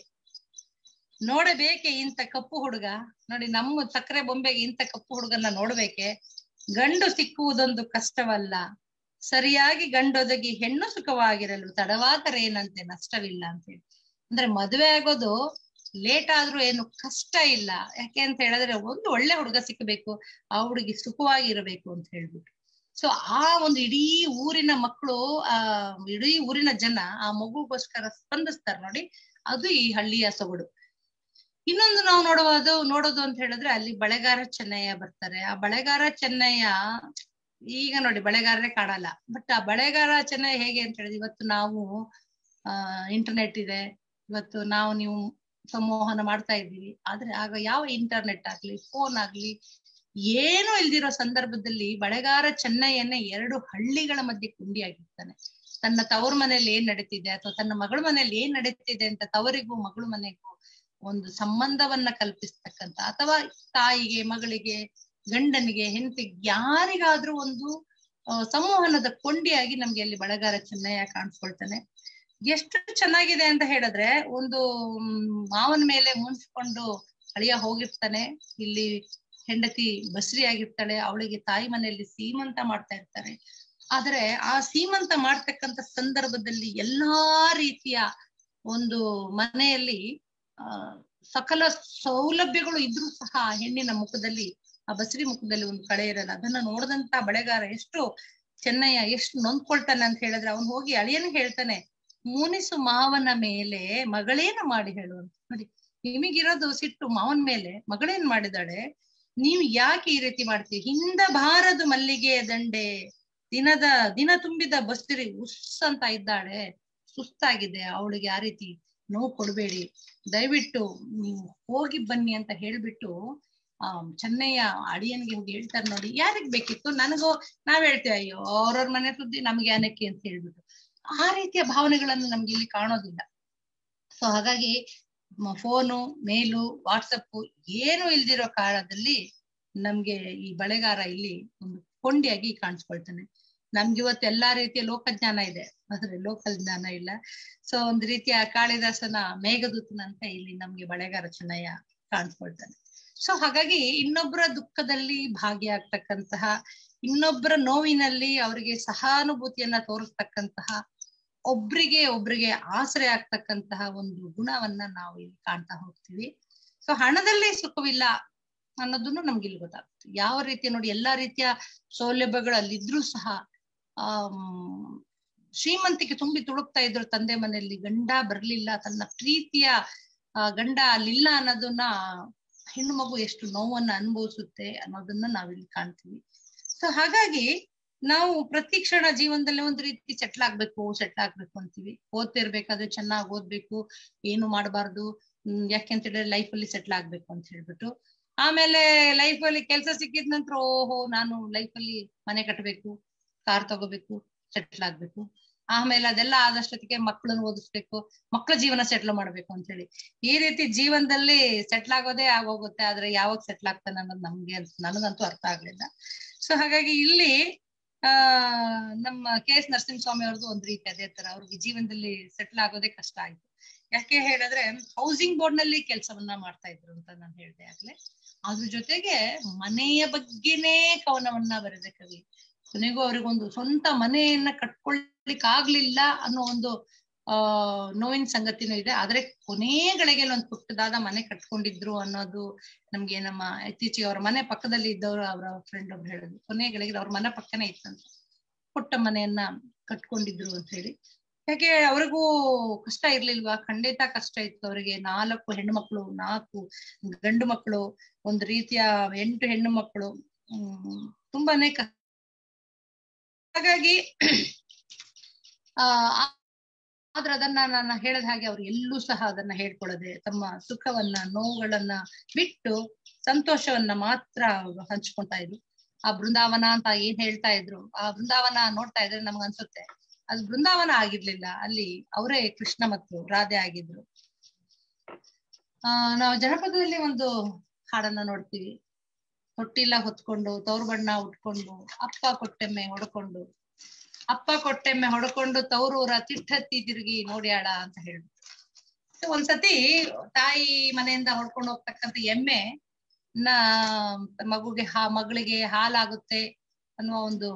ನೋಡಬೇಕೆ ಇಂಥ ಕಪ್ಪು ಹುಡುಗ ನೋಡಿ ನಮ್ಮ ಸಕ್ಕರೆ ಬೊಂಬೆಗೆ ಇಂಥ ಕಪ್ಪು ಹುಡುಗನ್ನ ನೋಡ್ಬೇಕೆ ಗಂಡು ಸಿಕ್ಕುವುದೊಂದು ಕಷ್ಟವಲ್ಲ ಸರಿಯಾಗಿ ಗಂಡೊದಗಿ ಹೆಣ್ಣು ಸುಖವಾಗಿರಲು ತಡವಾದರೇನಂತೆ ನಷ್ಟವಿಲ್ಲ ಅಂತ ಹೇಳಿ ಅಂದ್ರೆ ಮದುವೆ ಆಗೋದು ಲೇಟ್ ಆದ್ರೂ ಏನು ಕಷ್ಟ ಇಲ್ಲ ಯಾಕೆ ಅಂತ ಹೇಳಿದ್ರೆ ಒಂದು ಒಳ್ಳೆ ಹುಡುಗ ಸಿಕ್ಕಬೇಕು ಆ ಹುಡುಗಿ ಸುಖವಾಗಿರಬೇಕು ಅಂತ ಹೇಳ್ಬಿಟ್ಟು ಸೊ ಆ ಒಂದು ಇಡೀ ಊರಿನ ಮಕ್ಕಳು ಆ ಇಡೀ ಊರಿನ ಜನ ಆ ಮಗುಗೋಸ್ಕರ ಸ್ಪಂದಿಸ್ತಾರೆ ನೋಡಿ ಅದು ಈ ಹಳ್ಳಿಯ ಸೊಗಡು ಇನ್ನೊಂದು ನಾವು ನೋಡುವುದು ನೋಡೋದು ಅಂತ ಹೇಳಿದ್ರೆ ಅಲ್ಲಿ ಬಳೆಗಾರ ಚೆನ್ನಯ್ಯ ಬರ್ತಾರೆ ಆ ಬಳೆಗಾರ ಚೆನ್ನಯ್ಯ ಈಗ ನೋಡಿ ಬಳೆಗಾರರೇ ಕಾಣಲ್ಲ ಬಟ್ ಆ ಬಳೆಗಾರ ಚೆನ್ನಯ್ಯ ಹೇಗೆ ಅಂತ ಹೇಳಿದ್ರೆ ಇವತ್ತು ನಾವು ಆ ಇಂಟರ್ನೆಟ್ ಇದೆ ಇವತ್ತು ನಾವು ನೀವು ಸಂವಹನ ಮಾಡ್ತಾ ಇದ್ದೀವಿ ಆದ್ರೆ ಆಗ ಯಾವ ಇಂಟರ್ನೆಟ್ ಆಗ್ಲಿ ಫೋನ್ ಆಗ್ಲಿ ಏನೂ ಇಲ್ದಿರೋ ಸಂದರ್ಭದಲ್ಲಿ ಬಳೆಗಾರ ಚೆನ್ನಯ್ಯನೇ ಎರಡು ಹಳ್ಳಿಗಳ ಮಧ್ಯೆ ಕುಂಡಿಯಾಗಿರ್ತಾನೆ ತನ್ನ ತವರು ಮನೆಯಲ್ಲಿ ಏನ್ ನಡೀತಿದೆ ಅಥವಾ ತನ್ನ ಮಗಳ ಮನೆಯಲ್ಲಿ ಏನ್ ನಡೀತಿದೆ ಅಂತ ತವರಿಗೂ ಮಗಳು ಮನೆಗೂ ಒಂದು ಸಂಬಂಧವನ್ನ ಕಲ್ಪಿಸ್ತಕ್ಕಂತ ಅಥವಾ ತಾಯಿಗೆ ಮಗಳಿಗೆ ಗಂಡನಿಗೆ ಹೆಂಡತಿಗೆ ಯಾರಿಗಾದ್ರೂ ಒಂದು ಆ, ಸಂವಹನದ ಕೊಂಡಿಯಾಗಿ ನಮ್ಗೆ ಅಲ್ಲಿ ಬಳೆಗಾರ ಚೆನ್ನಯ್ಯ ಕಾಣಿಸ್ಕೊಳ್ತಾನೆ ಎಷ್ಟು ಚೆನ್ನಾಗಿದೆ ಅಂತ ಹೇಳಿದ್ರೆ ಒಂದು ಮ್, ಮಾವನ ಮೇಲೆ ಮುನ್ಸ್ಕೊಂಡು ಅಳಿಯ ಹೋಗಿರ್ತಾನೆ ಇಲ್ಲಿ ಹೆಂಡತಿ ಬಸ್ರಿ ಆಗಿರ್ತಾಳೆ ಅವಳಿಗೆ ತಾಯಿ ಮನೆಯಲ್ಲಿ ಸೀಮಂತ ಮಾಡ್ತಾ ಇರ್ತಾರೆ ಆದ್ರೆ ಆ ಸೀಮಂತ ಮಾಡ್ತಕ್ಕಂತ ಸಂದರ್ಭದಲ್ಲಿ ಎಲ್ಲಾ ರೀತಿಯ ಒಂದು ಮನೆಯಲ್ಲಿ ಆ ಸಕಲ ಸೌಲಭ್ಯಗಳು ಇದ್ರೂ ಸಹ ಆ ಹೆಣ್ಣಿನ ಮುಖದಲ್ಲಿ ಆ ಬಸರಿ ಮುಖದಲ್ಲಿ ಒಂದು ಕಳೆ ಇರಲ್ಲ ಅದನ್ನ ನೋಡಿದಂತ ಬಳೆಗಾರ ಎಷ್ಟು ಚೆನ್ನಯ್ಯ ಎಷ್ಟು ನೊಂದ್ಕೊಳ್ತಾನೆ ಅಂತ ಹೇಳಿದ್ರೆ ಅವನು ಹೋಗಿ ಅಳಿಯನಿಗೆ ಹೇಳ್ತಾನೆ ಮುನಿಸು ಮಾವನ ಮೇಲೆ ಮಗಳೇನು ಮಾಡಿ ಹೇಳು ಅಂತ ನೋಡಿ ನಿಮಗಿರೋದು ಸಿಟ್ಟು ಮಾವನ ಮೇಲೆ ಮಗಳೇನ್ ಮಾಡಿದಾಳೆ ನೀವು ಯಾಕೆ ಈ ರೀತಿ ಮಾಡ್ತೀವಿ ಹಿಂದ ಬಾರದು ಮಲ್ಲಿಗೆ ದಂಡೆ ದಿನದ ದಿನ ತುಂಬಿದ ಬಸ್ರಿ ಉಸ್ ಅಂತ ಇದ್ದಾಳೆ ಸುಸ್ತಾಗಿದೆ ಅವಳಿಗೆ ಆ ರೀತಿ ನೋವು ಕೊಡ್ಬೇಡಿ ದಯವಿಟ್ಟು ನೀವು ಹೋಗಿ ಬನ್ನಿ ಅಂತ ಹೇಳ್ಬಿಟ್ಟು ಆ ಚೆನ್ನಯ್ಯ ಅಡಿಯನ್ಗೆ ಹೋಗಿ ಹೇಳ್ತಾರೆ ನೋಡಿ ಯಾರಿಗ್ ಬೇಕಿತ್ತು ನನಗೋ ನಾವ್ ಹೇಳ್ತೇವೆ ಅಯ್ಯೋ ಅವ್ರವ್ರ ಮನೆ ಸುದ್ದಿ ನಮ್ಗೆ ಏನಕ್ಕೆ ಅಂತ ಹೇಳ್ಬಿಟ್ಟು ಆ ರೀತಿಯ ಭಾವನೆಗಳನ್ನು ನಮ್ಗೆ ಇಲ್ಲಿ ಕಾಣೋದಿಲ್ಲ ಸೊ ಹಾಗಾಗಿ ಫೋನು ಮೇಲು ವಾಟ್ಸಪ್ ಏನು ಇಲ್ದಿರೋ ಕಾಲದಲ್ಲಿ ನಮ್ಗೆ ಈ ಬಳೆಗಾರ ಇಲ್ಲಿ ಒಂದು ಕೊಂಡಿಯಾಗಿ ಕಾಣಿಸ್ಕೊಳ್ತಾನೆ ನಮ್ಗೆ ಇವತ್ತು ಎಲ್ಲಾ ರೀತಿಯ ಲೋಕಜ್ಞಾನ ಇದೆ ಆದ್ರೆ ಲೋಕಲ್ ಜ್ಞಾನ ಇಲ್ಲ ಸೊ ಒಂದ್ ರೀತಿಯ ಕಾಳಿದಾಸನ ಮೇಘದೂತನಂತೆ ಇಲ್ಲಿ ನಮ್ಗೆ ಬಳೆಗಾರ ಚೆನ್ನಯ್ಯ ಕಾಣಿಸ್ಕೊಳ್ತಾನೆ ಸೊ ಹಾಗಾಗಿ ಇನ್ನೊಬ್ಬರ ದುಃಖದಲ್ಲಿ ಭಾಗಿಯಾಗ್ತಕ್ಕಂತಹ ಇನ್ನೊಬ್ಬರ ನೋವಿನಲ್ಲಿ ಅವರಿಗೆ ಸಹಾನುಭೂತಿಯನ್ನ ತೋರಿಸ್ತಕ್ಕಂತಹ ಒಬ್ರಿಗೆ ಒಬ್ರಿಗೆ ಆಸರೆ ಆಗ್ತಕ್ಕಂತಹ ಒಂದು ಗುಣವನ್ನ ನಾವು ಇಲ್ಲಿ ಕಾಣ್ತಾ ಹೋಗ್ತೀವಿ ಸೊ ಹಣದಲ್ಲಿ ಸುಖವಿಲ್ಲ ಅನ್ನೋದನ್ನು ನಮ್ಗೆ ಇಲ್ಲಿ ಗೊತ್ತಾಗುತ್ತೆ ಯಾವ ರೀತಿ ನೋಡಿ ಎಲ್ಲಾ ರೀತಿಯ ಸೌಲಭ್ಯಗಳು ಅಲ್ಲಿದ್ರೂ ಸಹ ಆಮ್ ಶ್ರೀಮಂತಿಕೆ ತುಂಬಿ ತುಳುಕ್ತಾ ಇದ್ರು ತಂದೆ ಮನೆಯಲ್ಲಿ ಗಂಡ ಬರ್ಲಿಲ್ಲ ತನ್ನ ಪ್ರೀತಿಯ ಆ, ಗಂಡ ಅಲ್ಲಿಲ್ಲ ಅನ್ನೋದನ್ನ ಹೆಣ್ಣು ಮಗು ಎಷ್ಟು ನೋವನ್ನ ಅನುಭವಿಸುತ್ತೆ ಅನ್ನೋದನ್ನ ನಾವಿಲ್ಲಿ ಕಾಣ್ತೀವಿ ಸೊ ಹಾಗಾಗಿ ನಾವು ಪ್ರತಿ ಕ್ಷಣ ಜೀವನದಲ್ಲಿ ಒಂದು ರೀತಿ ಸೆಟ್ಲ್ ಆಗ್ಬೇಕು ಸೆಟ್ಲ್ ಆಗ್ಬೇಕು ಅಂತೀವಿ ಓದ್ತಿರ್ಬೇಕಾದ್ರೆ ಚೆನ್ನಾಗಿ ಓದ್ಬೇಕು ಏನು ಮಾಡಬಾರ್ದು ಹ್ಮ್ ಯಾಕೆಂತ ಹೇಳಿದ್ರೆ ಲೈಫ್ ಅಲ್ಲಿ ಸೆಟ್ಲ್ ಆಗ್ಬೇಕು ಅಂತ ಹೇಳ್ಬಿಟ್ಟು ಆಮೇಲೆ ಲೈಫ್ ಅಲ್ಲಿ ಕೆಲಸ ಸಿಕ್ಕಿದ ನಂತರ ಓಹೋ ನಾನು ಲೈಫ್ ಅಲ್ಲಿ ಮನೆ ಕಟ್ಟಬೇಕು ಕಾರ್ ತಗೋಬೇಕು ಸೆಟ್ಲ್ ಆಗ್ಬೇಕು ಆಮೇಲೆ ಅದೆಲ್ಲ ಆದಷ್ಟೊತ್ತಿಗೆ ಮಕ್ಕಳನ್ನ ಓದಿಸ್ಬೇಕು ಮಕ್ಕಳ ಜೀವನ ಸೆಟ್ಲ್ ಮಾಡ್ಬೇಕು ಅಂತ ಹೇಳಿ ಈ ರೀತಿ ಜೀವನದಲ್ಲಿ ಸೆಟ್ಲ್ ಆಗೋದೇ ಆಗೋಗುತ್ತೆ ಆದ್ರೆ ಯಾವಾಗ ಸೆಟ್ಲ್ ಆಗ್ತಾನೆ ಅನ್ನೋದು ನಮ್ಗೆ ಅನ್ಸ್- ನನಗಂತೂ ಅರ್ಥ ಆಗ್ಲಿಲ್ಲ ಸೊ ಹಾಗಾಗಿ ಇಲ್ಲಿ ಆ ನಮ್ಮ ಕೆ ಎಸ್ ನರಸಿಂಹಸ್ವಾಮಿ ಅವ್ರದ್ದು ಒಂದ್ ರೀತಿ ಅದೇ ತರ ಅವ್ರಿಗೆ ಜೀವನದಲ್ಲಿ ಸೆಟ್ಲ್ ಆಗೋದೇ ಕಷ್ಟ ಆಯ್ತು ಯಾಕೆ ಹೇಳಿದ್ರೆ ಹೌಸಿಂಗ್ ಬೋರ್ಡ್ ನಲ್ಲಿ ಕೆಲಸವನ್ನ ಮಾಡ್ತಾ ಇದ್ರು ಅಂತ ನಾನು ಹೇಳ್ದೆ ಆಗ್ಲೇ ಅದ್ರ ಜೊತೆಗೆ ಮನೆಯ ಬಗ್ಗೆನೇ ಕವನವನ್ನ ಬರೆದ ಕವಿ ಕೊನೆಗೂ ಅವ್ರಿಗೊಂದು ಸ್ವಂತ ಮನೆಯನ್ನ ಕಟ್ಕೊಳ್ಲಿಕ್ ಆಗ್ಲಿಲ್ಲ ಅನ್ನೋ ಒಂದು ಆ ನೋವಿನ ಸಂಗತಿನೂ ಇದೆ ಆದ್ರೆ ಕೊನೆ ಗಳಿಗೆಯಲ್ಲಿ ಒಂದು ಪುಟ್ಟದಾದ ಮನೆ ಕಟ್ಕೊಂಡಿದ್ರು ಅನ್ನೋದು ನಮ್ಗೆ ನಮ್ಮ ಇತ್ತೀಚೆಗೆ ಅವ್ರ ಮನೆ ಪಕ್ಕದಲ್ಲಿ ಇದ್ದವರು ಅವರ ಫ್ರೆಂಡ್ ಒಬ್ರು ಹೇಳಿದ್ರು ಕೊನೆ ಗಳಿಗೆ ಅವ್ರ ಮನೆ ಪಕ್ಕನೇ ಇತ್ತಂತ ಪುಟ್ಟ ಮನೆಯನ್ನ ಕಟ್ಕೊಂಡಿದ್ರು ಅಂತ ಹೇಳಿ ಯಾಕೆ ಅವ್ರಿಗೂ ಕಷ್ಟ ಇರ್ಲಿಲ್ವಾ ಖಂಡಿತ ಕಷ್ಟ ಇತ್ತು ಅವರಿಗೆ ನಾಲ್ಕು ಹೆಣ್ಣು ಮಕ್ಕಳು ನಾಲ್ಕು ಗಂಡು ಮಕ್ಕಳು ಒಂದು ರೀತಿಯ ಎಂಟು ಹೆಣ್ಣು ಮಕ್ಕಳು ಹ್ಮ್ ತುಂಬಾನೇ ಕ- ಹಾಗಾಗಿ ಆ ಆದ್ರೆ ಅದನ್ನ ನಾನು ಹೇಳಿದ ಹಾಗೆ ಅವ್ರು ಎಲ್ಲೂ ಸಹ ಅದನ್ನ ಹೇಳ್ಕೊಳ್ಳದೆ ತಮ್ಮ ಸುಖವನ್ನ ನೋವುಗಳನ್ನ ಬಿಟ್ಟು ಸಂತೋಷವನ್ನ ಮಾತ್ರ ಅವ್ರು ಹಂಚ್ಕೊಂತಾ ಇದ್ರು ಆ ಬೃಂದಾವನ ಅಂತ ಏನ್ ಹೇಳ್ತಾ ಇದ್ರು ಆ ಬೃಂದಾವನ ನೋಡ್ತಾ ಇದ್ರೆ ನಮ್ಗೆ ಅನ್ಸುತ್ತೆ ಅದು ಬೃಂದಾವನ ಆಗಿರ್ಲಿಲ್ಲ ಅಲ್ಲಿ ಅವರೇ ಕೃಷ್ಣ ಮತ್ತು ರಾಧೆ ಆಗಿದ್ರು ಆ ನಾವು ಜನಪದದಲ್ಲಿ ಒಂದು ಹಾಡನ್ನ ನೋಡ್ತೀವಿ ತೊಟ್ಟಿಲ್ಲ ಹೊತ್ಕೊಂಡು ತವ್ರ ಬಣ್ಣ ಉಟ್ಕೊಂಡು ಅಪ್ಪ ಕೊಟ್ಟೆಮ್ಮೆ ಹೊಡ್ಕೊಂಡು ಅಪ್ಪ ಕೊಟ್ಟೆಮ್ಮೆ ಹೊಡ್ಕೊಂಡು ತವ್ರೂರ ತಿಟ್ಟತ್ತಿ ತಿರುಗಿ ನೋಡ್ಯಾಳ ಅಂತ ಹೇಳಿ ಒಂದ್ಸತಿ ತಾಯಿ ಮನೆಯಿಂದ ಹೊಡ್ಕೊಂಡು ಹೋಗ್ತಕ್ಕಂಥ ಎಮ್ಮೆ ನ ಮಗುಗೆ ಹಾ ಮಗಳಿಗೆ ಹಾಲಾಗುತ್ತೆ ಅನ್ನುವ ಒಂದು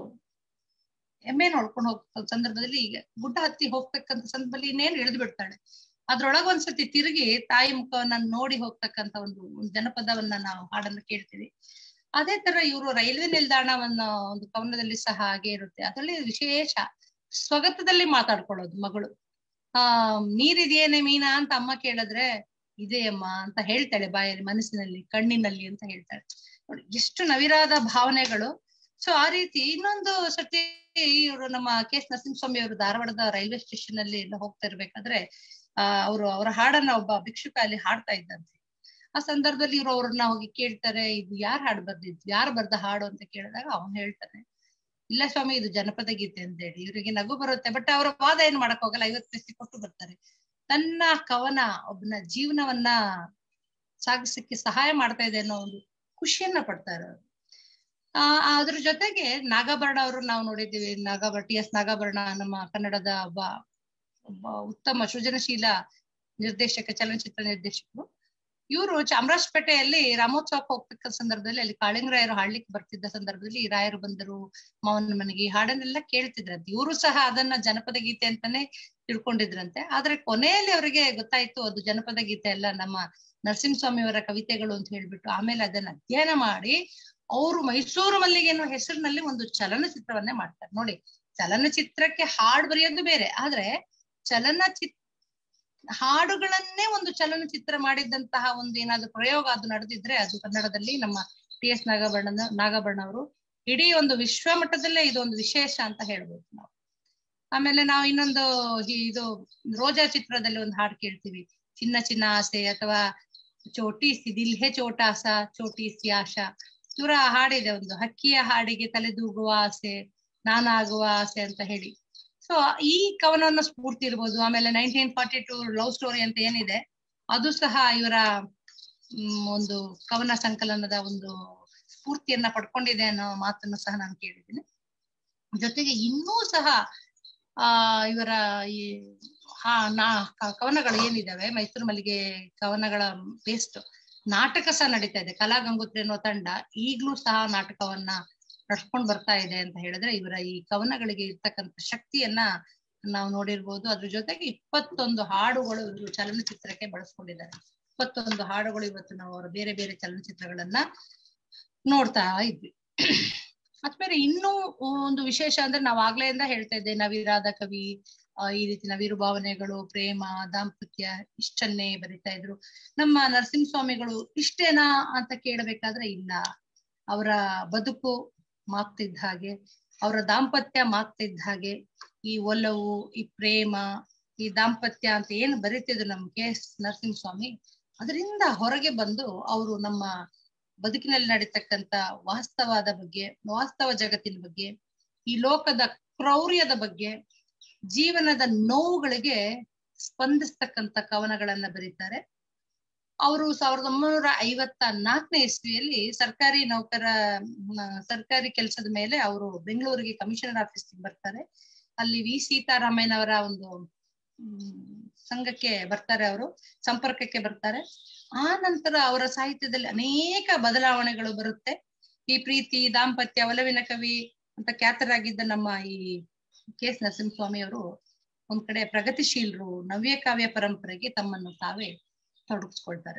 ಎಮ್ಮೆನ ಹೊಡ್ಕೊಂಡು ಹೋಗ್ತ ಸಂದರ್ಭದಲ್ಲಿ ಈಗ ಗುಡ್ಡ ಹತ್ತಿ ಹೋಗ್ತಕ್ಕಂಥ ಸಂದರ್ಭದಲ್ಲಿ ಇನ್ನೇನು ಇಳಿದು ಬಿಡ್ತಾಳೆ ಅದ್ರೊಳಗ ಒಂದ್ಸತಿ ತಿರುಗಿ ತಾಯಿ ಮುಖವನ್ನ ನೋಡಿ ಹೋಗ್ತಕ್ಕಂಥ ಒಂದು ಒಂದು ಜನಪದವನ್ನ ನಾವು ಹಾಡನ್ನು ಕೇಳ್ತೀವಿ ಅದೇ ತರ ಇವರು ರೈಲ್ವೆ ನಿಲ್ದಾಣವನ್ನ ಒಂದು ಕವನದಲ್ಲಿ ಸಹ ಹಾಗೆ ಇರುತ್ತೆ ಅದರಲ್ಲಿ ವಿಶೇಷ ಸ್ವಗತದಲ್ಲಿ ಮಾತಾಡ್ಕೊಳ್ಳೋದು ಮಗಳು ಆ ನೀರಿದೆಯೇನೆ ಮೀನಾ ಅಂತ ಅಮ್ಮ ಕೇಳಿದ್ರೆ ಇದೆ ಅಮ್ಮ ಅಂತ ಹೇಳ್ತಾಳೆ ಬಾಯಲ್ಲಿ ಮನಸ್ಸಿನಲ್ಲಿ ಕಣ್ಣಿನಲ್ಲಿ ಅಂತ ಹೇಳ್ತಾಳೆ ನೋಡಿ ಎಷ್ಟು ನವಿರಾದ ಭಾವನೆಗಳು ಸೊ ಆ ರೀತಿ ಇನ್ನೊಂದು ಸತಿ ಇವರು ನಮ್ಮ ಕೆ ಎಸ್ ನರಸಿಂಹಸ್ವಾಮಿ ಅವರು ಧಾರವಾಡದ ರೈಲ್ವೆ ಸ್ಟೇಷನ್ ಅಲ್ಲಿ ಎಲ್ಲ ಹೋಗ್ತಾ ಇರ್ಬೇಕಾದ್ರೆ ಆ ಅವರು ಅವರ ಹಾಡನ್ನ ಒಬ್ಬ ಭಿಕ್ಷುಕ ಅಲ್ಲಿ ಹಾಡ್ತಾ ಇದ್ದಂತೆ ಆ ಸಂದರ್ಭದಲ್ಲಿ ಇವ್ರು ಅವ್ರನ್ನ ಹೋಗಿ ಕೇಳ್ತಾರೆ ಇದು ಯಾರ್ ಹಾಡು ಬರ್ದಿದ್ದು ಯಾರು ಬರ್ದ ಹಾಡು ಅಂತ ಕೇಳಿದಾಗ ಅವನ್ ಹೇಳ್ತಾನೆ ಇಲ್ಲ ಸ್ವಾಮಿ ಇದು ಜನಪದ ಗೀತೆ ಅಂತ ಹೇಳಿ ಇವರಿಗೆ ನಗು ಬರುತ್ತೆ ಬಟ್ ಅವರ ವಾದ ಏನ್ ಮಾಡಕ್ ಹೋಗಲ್ಲ ಐವತ್ತು ಪೈಸೆ ಕೊಟ್ಟು ಬರ್ತಾರೆ ತನ್ನ ಕವನ ಒಬ್ಬನ ಜೀವನವನ್ನ ಸಾಗಿಸಕ್ಕೆ ಸಹಾಯ ಮಾಡ್ತಾ ಇದೆ ಅನ್ನೋ ಒಂದು ಖುಷಿಯನ್ನ ಪಡ್ತಾರೆ ಅವರು ಆ ಅದ್ರ ಜೊತೆಗೆ ನಾಗಾಭರಣ ಅವರು ನಾವು ನೋಡಿದ್ದೀವಿ ನಾಗಾಭರಣ ಟಿ ಎಸ್ ನಾಗಾಭರಣ ನಮ್ಮ ಕನ್ನಡದ ಒಬ್ಬ ಒಬ್ಬ ಉತ್ತಮ ಸೃಜನಶೀಲ ನಿರ್ದೇಶಕ ಚಲನಚಿತ್ರ ನಿರ್ದೇಶಕರು ಇವರು ಚಾಮರಾಜಪೇಟೆಯಲ್ಲಿ ರಾಮೋತ್ಸವಕ್ಕೆ ಹೋಗ್ತಕ್ಕ ಸಂದರ್ಭದಲ್ಲಿ ಅಲ್ಲಿ ಕಾಳಿಂಗರಾಯರು ಹಾಡ್ಲಿಕ್ಕೆ ಬರ್ತಿದ್ದ ಸಂದರ್ಭದಲ್ಲಿ ಈ ರಾಯರು ಬಂದರು ಮಾವನ ಮನೆಗೆ ಈ ಹಾಡನ್ನೆಲ್ಲ ಕೇಳ್ತಿದ್ರಂತೆ ಇವರು ಸಹ ಅದನ್ನ ಜನಪದ ಗೀತೆ ಅಂತಾನೆ ತಿಳ್ಕೊಂಡಿದ್ರಂತೆ ಆದ್ರೆ ಕೊನೆಯಲ್ಲಿ ಅವರಿಗೆ ಗೊತ್ತಾಯ್ತು ಅದು ಜನಪದ ಗೀತೆ ಅಲ್ಲ ನಮ್ಮ ನರಸಿಂಹಸ್ವಾಮಿ ಅವರ ಕವಿತೆಗಳು ಅಂತ ಹೇಳ್ಬಿಟ್ಟು ಆಮೇಲೆ ಅದನ್ನ ಅಧ್ಯಯನ ಮಾಡಿ ಅವರು ಮೈಸೂರು ಮಲ್ಲಿಗೆ ಅನ್ನೋ ಹೆಸರಿನಲ್ಲಿ ಒಂದು ಚಲನಚಿತ್ರವನ್ನೇ ಮಾಡ್ತಾರೆ ನೋಡಿ ಚಲನಚಿತ್ರಕ್ಕೆ ಹಾಡು ಬರೆಯೋದು ಬೇರೆ ಆದ್ರೆ ಚಲನಚಿತ್ರ ಹಾಡುಗಳನ್ನೇ ಒಂದು ಚಲನಚಿತ್ರ ಮಾಡಿದಂತಹ ಒಂದು ಏನಾದ್ರು ಪ್ರಯೋಗ ಅದು ನಡೆದಿದ್ರೆ ಅದು ಕನ್ನಡದಲ್ಲಿ ನಮ್ಮ ಟಿ ಎಸ್ ನಾಗಾಭರಣ ನಾಗಾಭರಣ ಅವರು ಇಡೀ ಒಂದು ವಿಶ್ವ ಮಟ್ಟದಲ್ಲೇ ಇದೊಂದು ವಿಶೇಷ ಅಂತ ಹೇಳ್ಬೋದು ನಾವು ಆಮೇಲೆ ನಾವು ಇನ್ನೊಂದು ಈ- ಇದು ರೋಜಾ ಚಿತ್ರದಲ್ಲಿ ಒಂದು ಹಾಡು ಕೇಳ್ತೀವಿ ಚಿನ್ನ ಚಿನ್ನ ಆಸೆ ಅಥವಾ ಚೋಟಿ ಸಿ ದಿಲ್ ಹೇ ಚೋಟಾಸ ಚೋಟಿ ಸಿ ಆಶಾ ಇವರ ಹಾಡಿದೆ ಒಂದು ಹಕ್ಕಿಯ ಹಾಡಿಗೆ ತಲೆದೂಗುವ ಆಸೆ ನಾನಾಗುವ ಆಸೆ ಅಂತ ಹೇಳಿ ಸೊ ಈ ಕವನವನ್ನ ಸ್ಫೂರ್ತಿ ಇರ್ಬೋದು ಆಮೇಲೆ nineteen forty two love story ಅಂತ ಏನಿದೆ ಅದು ಸಹ ಇವರ ಮ್, ಒಂದು ಕವನ ಸಂಕಲನದ ಒಂದು ಸ್ಫೂರ್ತಿಯನ್ನ ಪಡ್ಕೊಂಡಿದೆ ಅನ್ನೋ ಮಾತನ್ನು ಸಹ ನಾನು ಕೇಳಿದ್ದೀನಿ ಜೊತೆಗೆ ಇನ್ನೂ ಸಹ ಆ ಇವರ ಈ ಹಾ ನಾ ಕ- ಕವನಗಳು ಏನಿದಾವೆ ಮೈಸೂರು ಮಲ್ಲಿಗೆ ಕವನಗಳ ಬೇಸ್ಟ್ ನಾಟಕ ಸಹ ನಡೀತಾ ಇದೆ ಕಲಾ ಗಂಗೋತ್ರಿ ಅನ್ನೋ ತಂಡ ಈಗ್ಲೂ ಸಹ ನಾಟಕವನ್ನ ನಡ್ಸ್ಕೊಂಡ್ ಬರ್ತಾ ಇದೆ ಅಂತ ಹೇಳಿದ್ರೆ ಇವರ ಈ ಕವನಗಳಿಗೆ ಇರ್ತಕ್ಕಂಥ ಶಕ್ತಿಯನ್ನ ನಾವು ನೋಡಿರ್ಬೋದು ಅದ್ರ ಜೊತೆಗೆ ಇಪ್ಪತ್ತೊಂದು ಹಾಡುಗಳು ಇವರು ಚಲನಚಿತ್ರಕ್ಕೆ ಬಳಸ್ಕೊಂಡಿದ್ದಾರೆ ಇಪ್ಪತ್ತೊಂದು ಹಾಡುಗಳು ಇವತ್ತು ನಾವು ಅವರ ಬೇರೆ ಬೇರೆ ಚಲನಚಿತ್ರಗಳನ್ನ ನೋಡ್ತಾ ಇದ್ವಿ ಅದ್ಮೇಲೆ ಇನ್ನೂ ಒಂದು ವಿಶೇಷ ಅಂದ್ರೆ ನಾವ್ ಆಗ್ಲೆಯಿಂದ ಹೇಳ್ತಾ ಇದ್ದೆ ನವಿರಾದ ಕವಿ ಆ, ಈ ರೀತಿ ನವಿರು ಭಾವನೆಗಳು ಪ್ರೇಮ ದಾಂಪತ್ಯ ಇಷ್ಟನ್ನೇ ಬರಿತಾ ಇದ್ರು ನಮ್ಮ ನರಸಿಂಹಸ್ವಾಮಿಗಳು ಇಷ್ಟೇನಾ ಅಂತ ಕೇಳಬೇಕಾದ್ರೆ ಇಲ್ಲ ಅವರ ಬದುಕು ಮಾಗ್ತಿದ್ದ ಹಾಗೆ ಅವರ ದಾಂಪತ್ಯ ಮಾಗ್ತಿದ್ದ ಹಾಗೆ ಈ ಒಲವು ಈ ಪ್ರೇಮ ಈ ದಾಂಪತ್ಯ ಅಂತ ಏನು ಬರೀತಿದ್ರು ನಮ್ ಕೆ ಎಸ್ ನರಸಿಂಹಸ್ವಾಮಿ ಅದರಿಂದ ಹೊರಗೆ ಬಂದು ಅವರು ನಮ್ಮ ಬದುಕಿನಲ್ಲಿ ನಡೀತಕ್ಕಂತ ವಾಸ್ತವದ ಬಗ್ಗೆ ವಾಸ್ತವ ಜಗತ್ತಿನ ಬಗ್ಗೆ ಈ ಲೋಕದ ಕ್ರೌರ್ಯದ ಬಗ್ಗೆ ಜೀವನದ ನೋವುಗಳಿಗೆ ಸ್ಪಂದಿಸ್ತಕ್ಕಂತ ಕವನಗಳನ್ನ ಬರೀತಾರೆ ಅವರು ಸಾವಿರದ ಒಂಬೈನೂರ ಐವತ್ತ ನಾಲ್ಕನೇ ಇಸ್ವಿಯಲ್ಲಿ ಸರ್ಕಾರಿ ನೌಕರ ಮ, ಸರ್ಕಾರಿ ಕೆಲಸದ ಮೇಲೆ ಅವರು ಬೆಂಗಳೂರಿಗೆ ಕಮಿಷನರ್ ಆಫೀಸ್ ಬರ್ತಾರೆ ಅಲ್ಲಿ ವಿ ಸೀತಾರಾಮಯ್ಯನವರ ಒಂದು ಹ್ಮ್, ಸಂಘಕ್ಕೆ ಬರ್ತಾರೆ ಅವರು ಸಂಪರ್ಕಕ್ಕೆ ಬರ್ತಾರೆ ಆ ನಂತರ ಅವರ ಸಾಹಿತ್ಯದಲ್ಲಿ ಅನೇಕ ಬದಲಾವಣೆಗಳು ಬರುತ್ತೆ ಈ ಪ್ರೀತಿ ದಾಂಪತ್ಯ ಒಲವಿನ ಕವಿ ಅಂತ ಖ್ಯಾತರಾಗಿದ್ದ ನಮ್ಮ ಈ ಕೆ ಎಸ್ ನರಸಿಂಹಸ್ವಾಮಿ ಅವರು ಒಂದ್ ಕಡೆ ಪ್ರಗತಿಶೀಲರು ನವ್ಯ ಕಾವ್ಯ ಪರಂಪರೆಗೆ ತಮ್ಮನ್ನು ತಾವೇ ತೊಡಗಿಸ್ಕೊಳ್ತಾರೆ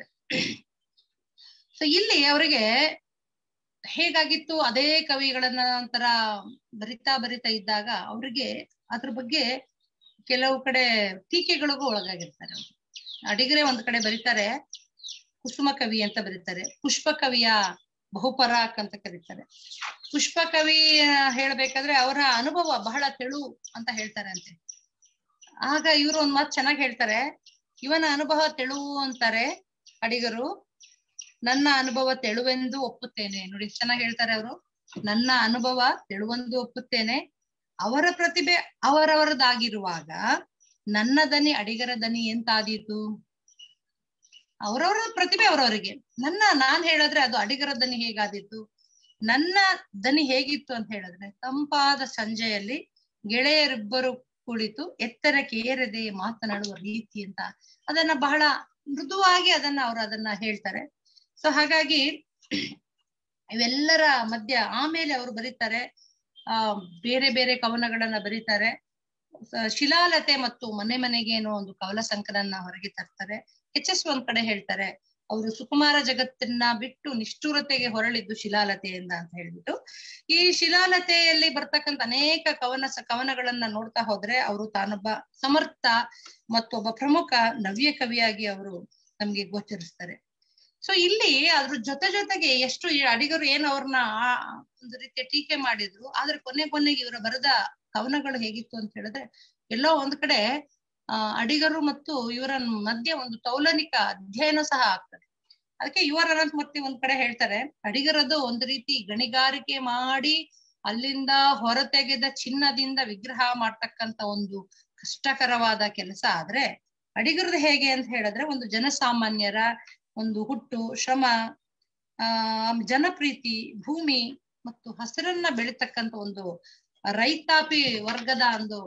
ಸೊ ಇಲ್ಲಿ ಅವರಿಗೆ ಹೇಗಾಗಿತ್ತು ಅದೇ ಕವಿಗಳನ್ನ ಒಂಥರ ಬರಿತಾ ಬರಿತಾ ಇದ್ದಾಗ ಅವ್ರಿಗೆ ಅದ್ರ ಬಗ್ಗೆ ಕೆಲವು ಕಡೆ ಟೀಕೆಗಳಿಗೂ ಒಳಗಾಗಿರ್ತಾರೆ ಅವ್ರು. ಅಡಿಗರೆ ಒಂದ್ ಕಡೆ ಬರೀತಾರೆ ಕುಸುಮ ಕವಿ ಅಂತ ಬರೀತಾರೆ ಪುಷ್ಪ ಕವಿಯ ಬಹುಪರಾಕ್ ಅಂತ ಕರೀತಾರೆ ಪುಷ್ಪ ಕವಿ ಆ, ಹೇಳ್ಬೇಕಾದ್ರೆ ಅವರ ಅನುಭವ ಬಹಳ ತೆಳು ಅಂತ ಹೇಳ್ತಾರೆ ಅಂತೆ ಆಗ ಇವರು ಒಂದ್ ಮಾತು ಚೆನ್ನಾಗಿ ಹೇಳ್ತಾರೆ ಇವನ ಅನುಭವ ತೆಳುವು ಅಂತಾರೆ ಅಡಿಗರು ನನ್ನ ಅನುಭವ ತೆಳುವೆಂದು ಒಪ್ಪುತ್ತೇನೆ ನೋಡಿ ಚೆನ್ನಾಗಿ ಹೇಳ್ತಾರೆ ಅವರು ನನ್ನ ಅನುಭವ ತೆಳುವೆಂದು ಒಪ್ಪುತ್ತೇನೆ ಅವರ ಪ್ರತಿಭೆ ಅವರವರದಾಗಿರುವಾಗ ನನ್ನ ದನಿ ಅಡಿಗರ ದನಿ ಎಂತಾದೀತು ಅವರವರ ಪ್ರತಿಭೆ ಅವರವರಿಗೆ ನನ್ನ ನಾನ್ ಹೇಳಿದ್ರೆ ಅದು ಅಡಿಗರ ದನಿ ಹೇಗಾದೀತು ನನ್ನ ದನಿ ಹೇಗಿತ್ತು ಅಂತ ಹೇಳಿದ್ರೆ ತಂಪಾದ ಸಂಜೆಯಲ್ಲಿ ಗೆಳೆಯರಿಬ್ಬರು ಕುಳಿತು ಎತ್ತರಕ್ಕೆ ಏರದೆ ಮಾತನಾಡುವ ರೀತಿ ಅಂತ ಅದನ್ನ ಬಹಳ ಮೃದುವಾಗಿ ಅದನ್ನ ಅವರು ಅದನ್ನ ಹೇಳ್ತಾರೆ ಸೊ ಹಾಗಾಗಿ ಇವೆಲ್ಲರ ಮಧ್ಯ ಆಮೇಲೆ ಅವರು ಬರೀತಾರೆ ಆ ಬೇರೆ ಬೇರೆ ಕವನಗಳನ್ನ ಬರೀತಾರೆ ಸ- ಶಿಲಾಲತೆ ಮತ್ತು ಮನೆ ಮನೆಗೆ ಅನ್ನೋ ಒಂದು ಕವಲ ಸಂಕಲನ ಹೊರಗೆ ತರ್ತಾರೆ ಎಚ್ ಎಸ್ ಒಂದ್ ಕಡೆ ಹೇಳ್ತಾರೆ ಅವರು ಸುಕುಮಾರ ಜಗತ್ತನ್ನ ಬಿಟ್ಟು ನಿಷ್ಠುರತೆಗೆ ಹೊರಳಿದ್ದು ಶಿಲಾಲತೆಯಿಂದ ಅಂತ ಹೇಳ್ಬಿಟ್ಟು ಈ ಶಿಲಾಲತೆಯಲ್ಲಿ ಬರ್ತಕ್ಕಂಥ ಅನೇಕ ಕವನ ಸ- ಕವನಗಳನ್ನ ನೋಡ್ತಾ ಹೋದ್ರೆ ಅವರು ತಾನೊಬ್ಬ ಸಮರ್ಥ ಮತ್ತೊಬ್ಬ ಪ್ರಮುಖ ನವ್ಯ ಕವಿಯಾಗಿ ಅವರು ನಮ್ಗೆ ಗೋಚರಿಸ್ತಾರೆ ಸೊ ಇಲ್ಲಿ ಅದ್ರ ಜೊತೆ ಜೊತೆಗೆ ಎಷ್ಟು ಈ ಅಡಿಗರು ಏನ್ ಅವ್ರನ್ನ ಆ- ಒಂದು ರೀತಿಯ ಟೀಕೆ ಮಾಡಿದ್ರು ಆದ್ರೆ ಕೊನೆ ಕೊನೆಗೆ ಇವರ ಬರೆದ ಕವನಗಳು ಹೇಗಿತ್ತು ಅಂತ ಹೇಳಿದ್ರೆ ಎಲ್ಲೋ ಒಂದ್ ಕಡೆ ಆ ಅಡಿಗರು ಮತ್ತು ಇವರ ಮಧ್ಯೆ ಒಂದು ತೌಲನಿಕ ಅಧ್ಯಯನ ಸಹ ಆಗ್ತದೆ ಅದಕ್ಕೆ ಯುವರ್ ಅನಂತಮೂರ್ತಿ ಒಂದ್ ಕಡೆ ಹೇಳ್ತಾರೆ ಅಡಿಗರದು ಒಂದು ರೀತಿ ಗಣಿಗಾರಿಕೆ ಮಾಡಿ ಅಲ್ಲಿಂದ ಹೊರತೆಗೆದ ಚಿನ್ನದಿಂದ ವಿಗ್ರಹ ಮಾಡ್ತಕ್ಕಂತ ಒಂದು ಕಷ್ಟಕರವಾದ ಕೆಲಸ ಆದ್ರೆ ಅಡಿಗರದು ಹೇಗೆ ಅಂತ ಹೇಳಿದ್ರೆ ಒಂದು ಜನಸಾಮಾನ್ಯರ ಒಂದು ಹುಟ್ಟು ಶ್ರಮ ಆ ಜನಪ್ರೀತಿ ಭೂಮಿ ಮತ್ತು ಹಸಿರನ್ನ ಬೆಳಿತಕ್ಕಂತ ಒಂದು ರೈತಾಪಿ ವರ್ಗದ ಒಂದು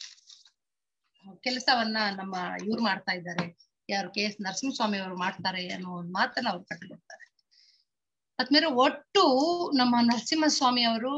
ಕೆಲಸವನ್ನ ನಮ್ಮ ಇವ್ರು ಮಾಡ್ತಾ ಇದ್ದಾರೆ ಯಾರು ಕೆ ಎಸ್ ನರಸಿಂಹಸ್ವಾಮಿ ಅವರು ಮಾಡ್ತಾರೆ ಅನ್ನೋ ಒಂದು ಮಾತನ್ನ ಅವ್ರು ಕಟ್ಟಿಕೊಡ್ತಾರೆ ಅದ್ಮೇಲೆ ಒಟ್ಟು ನಮ್ಮ ನರಸಿಂಹಸ್ವಾಮಿ ಅವರು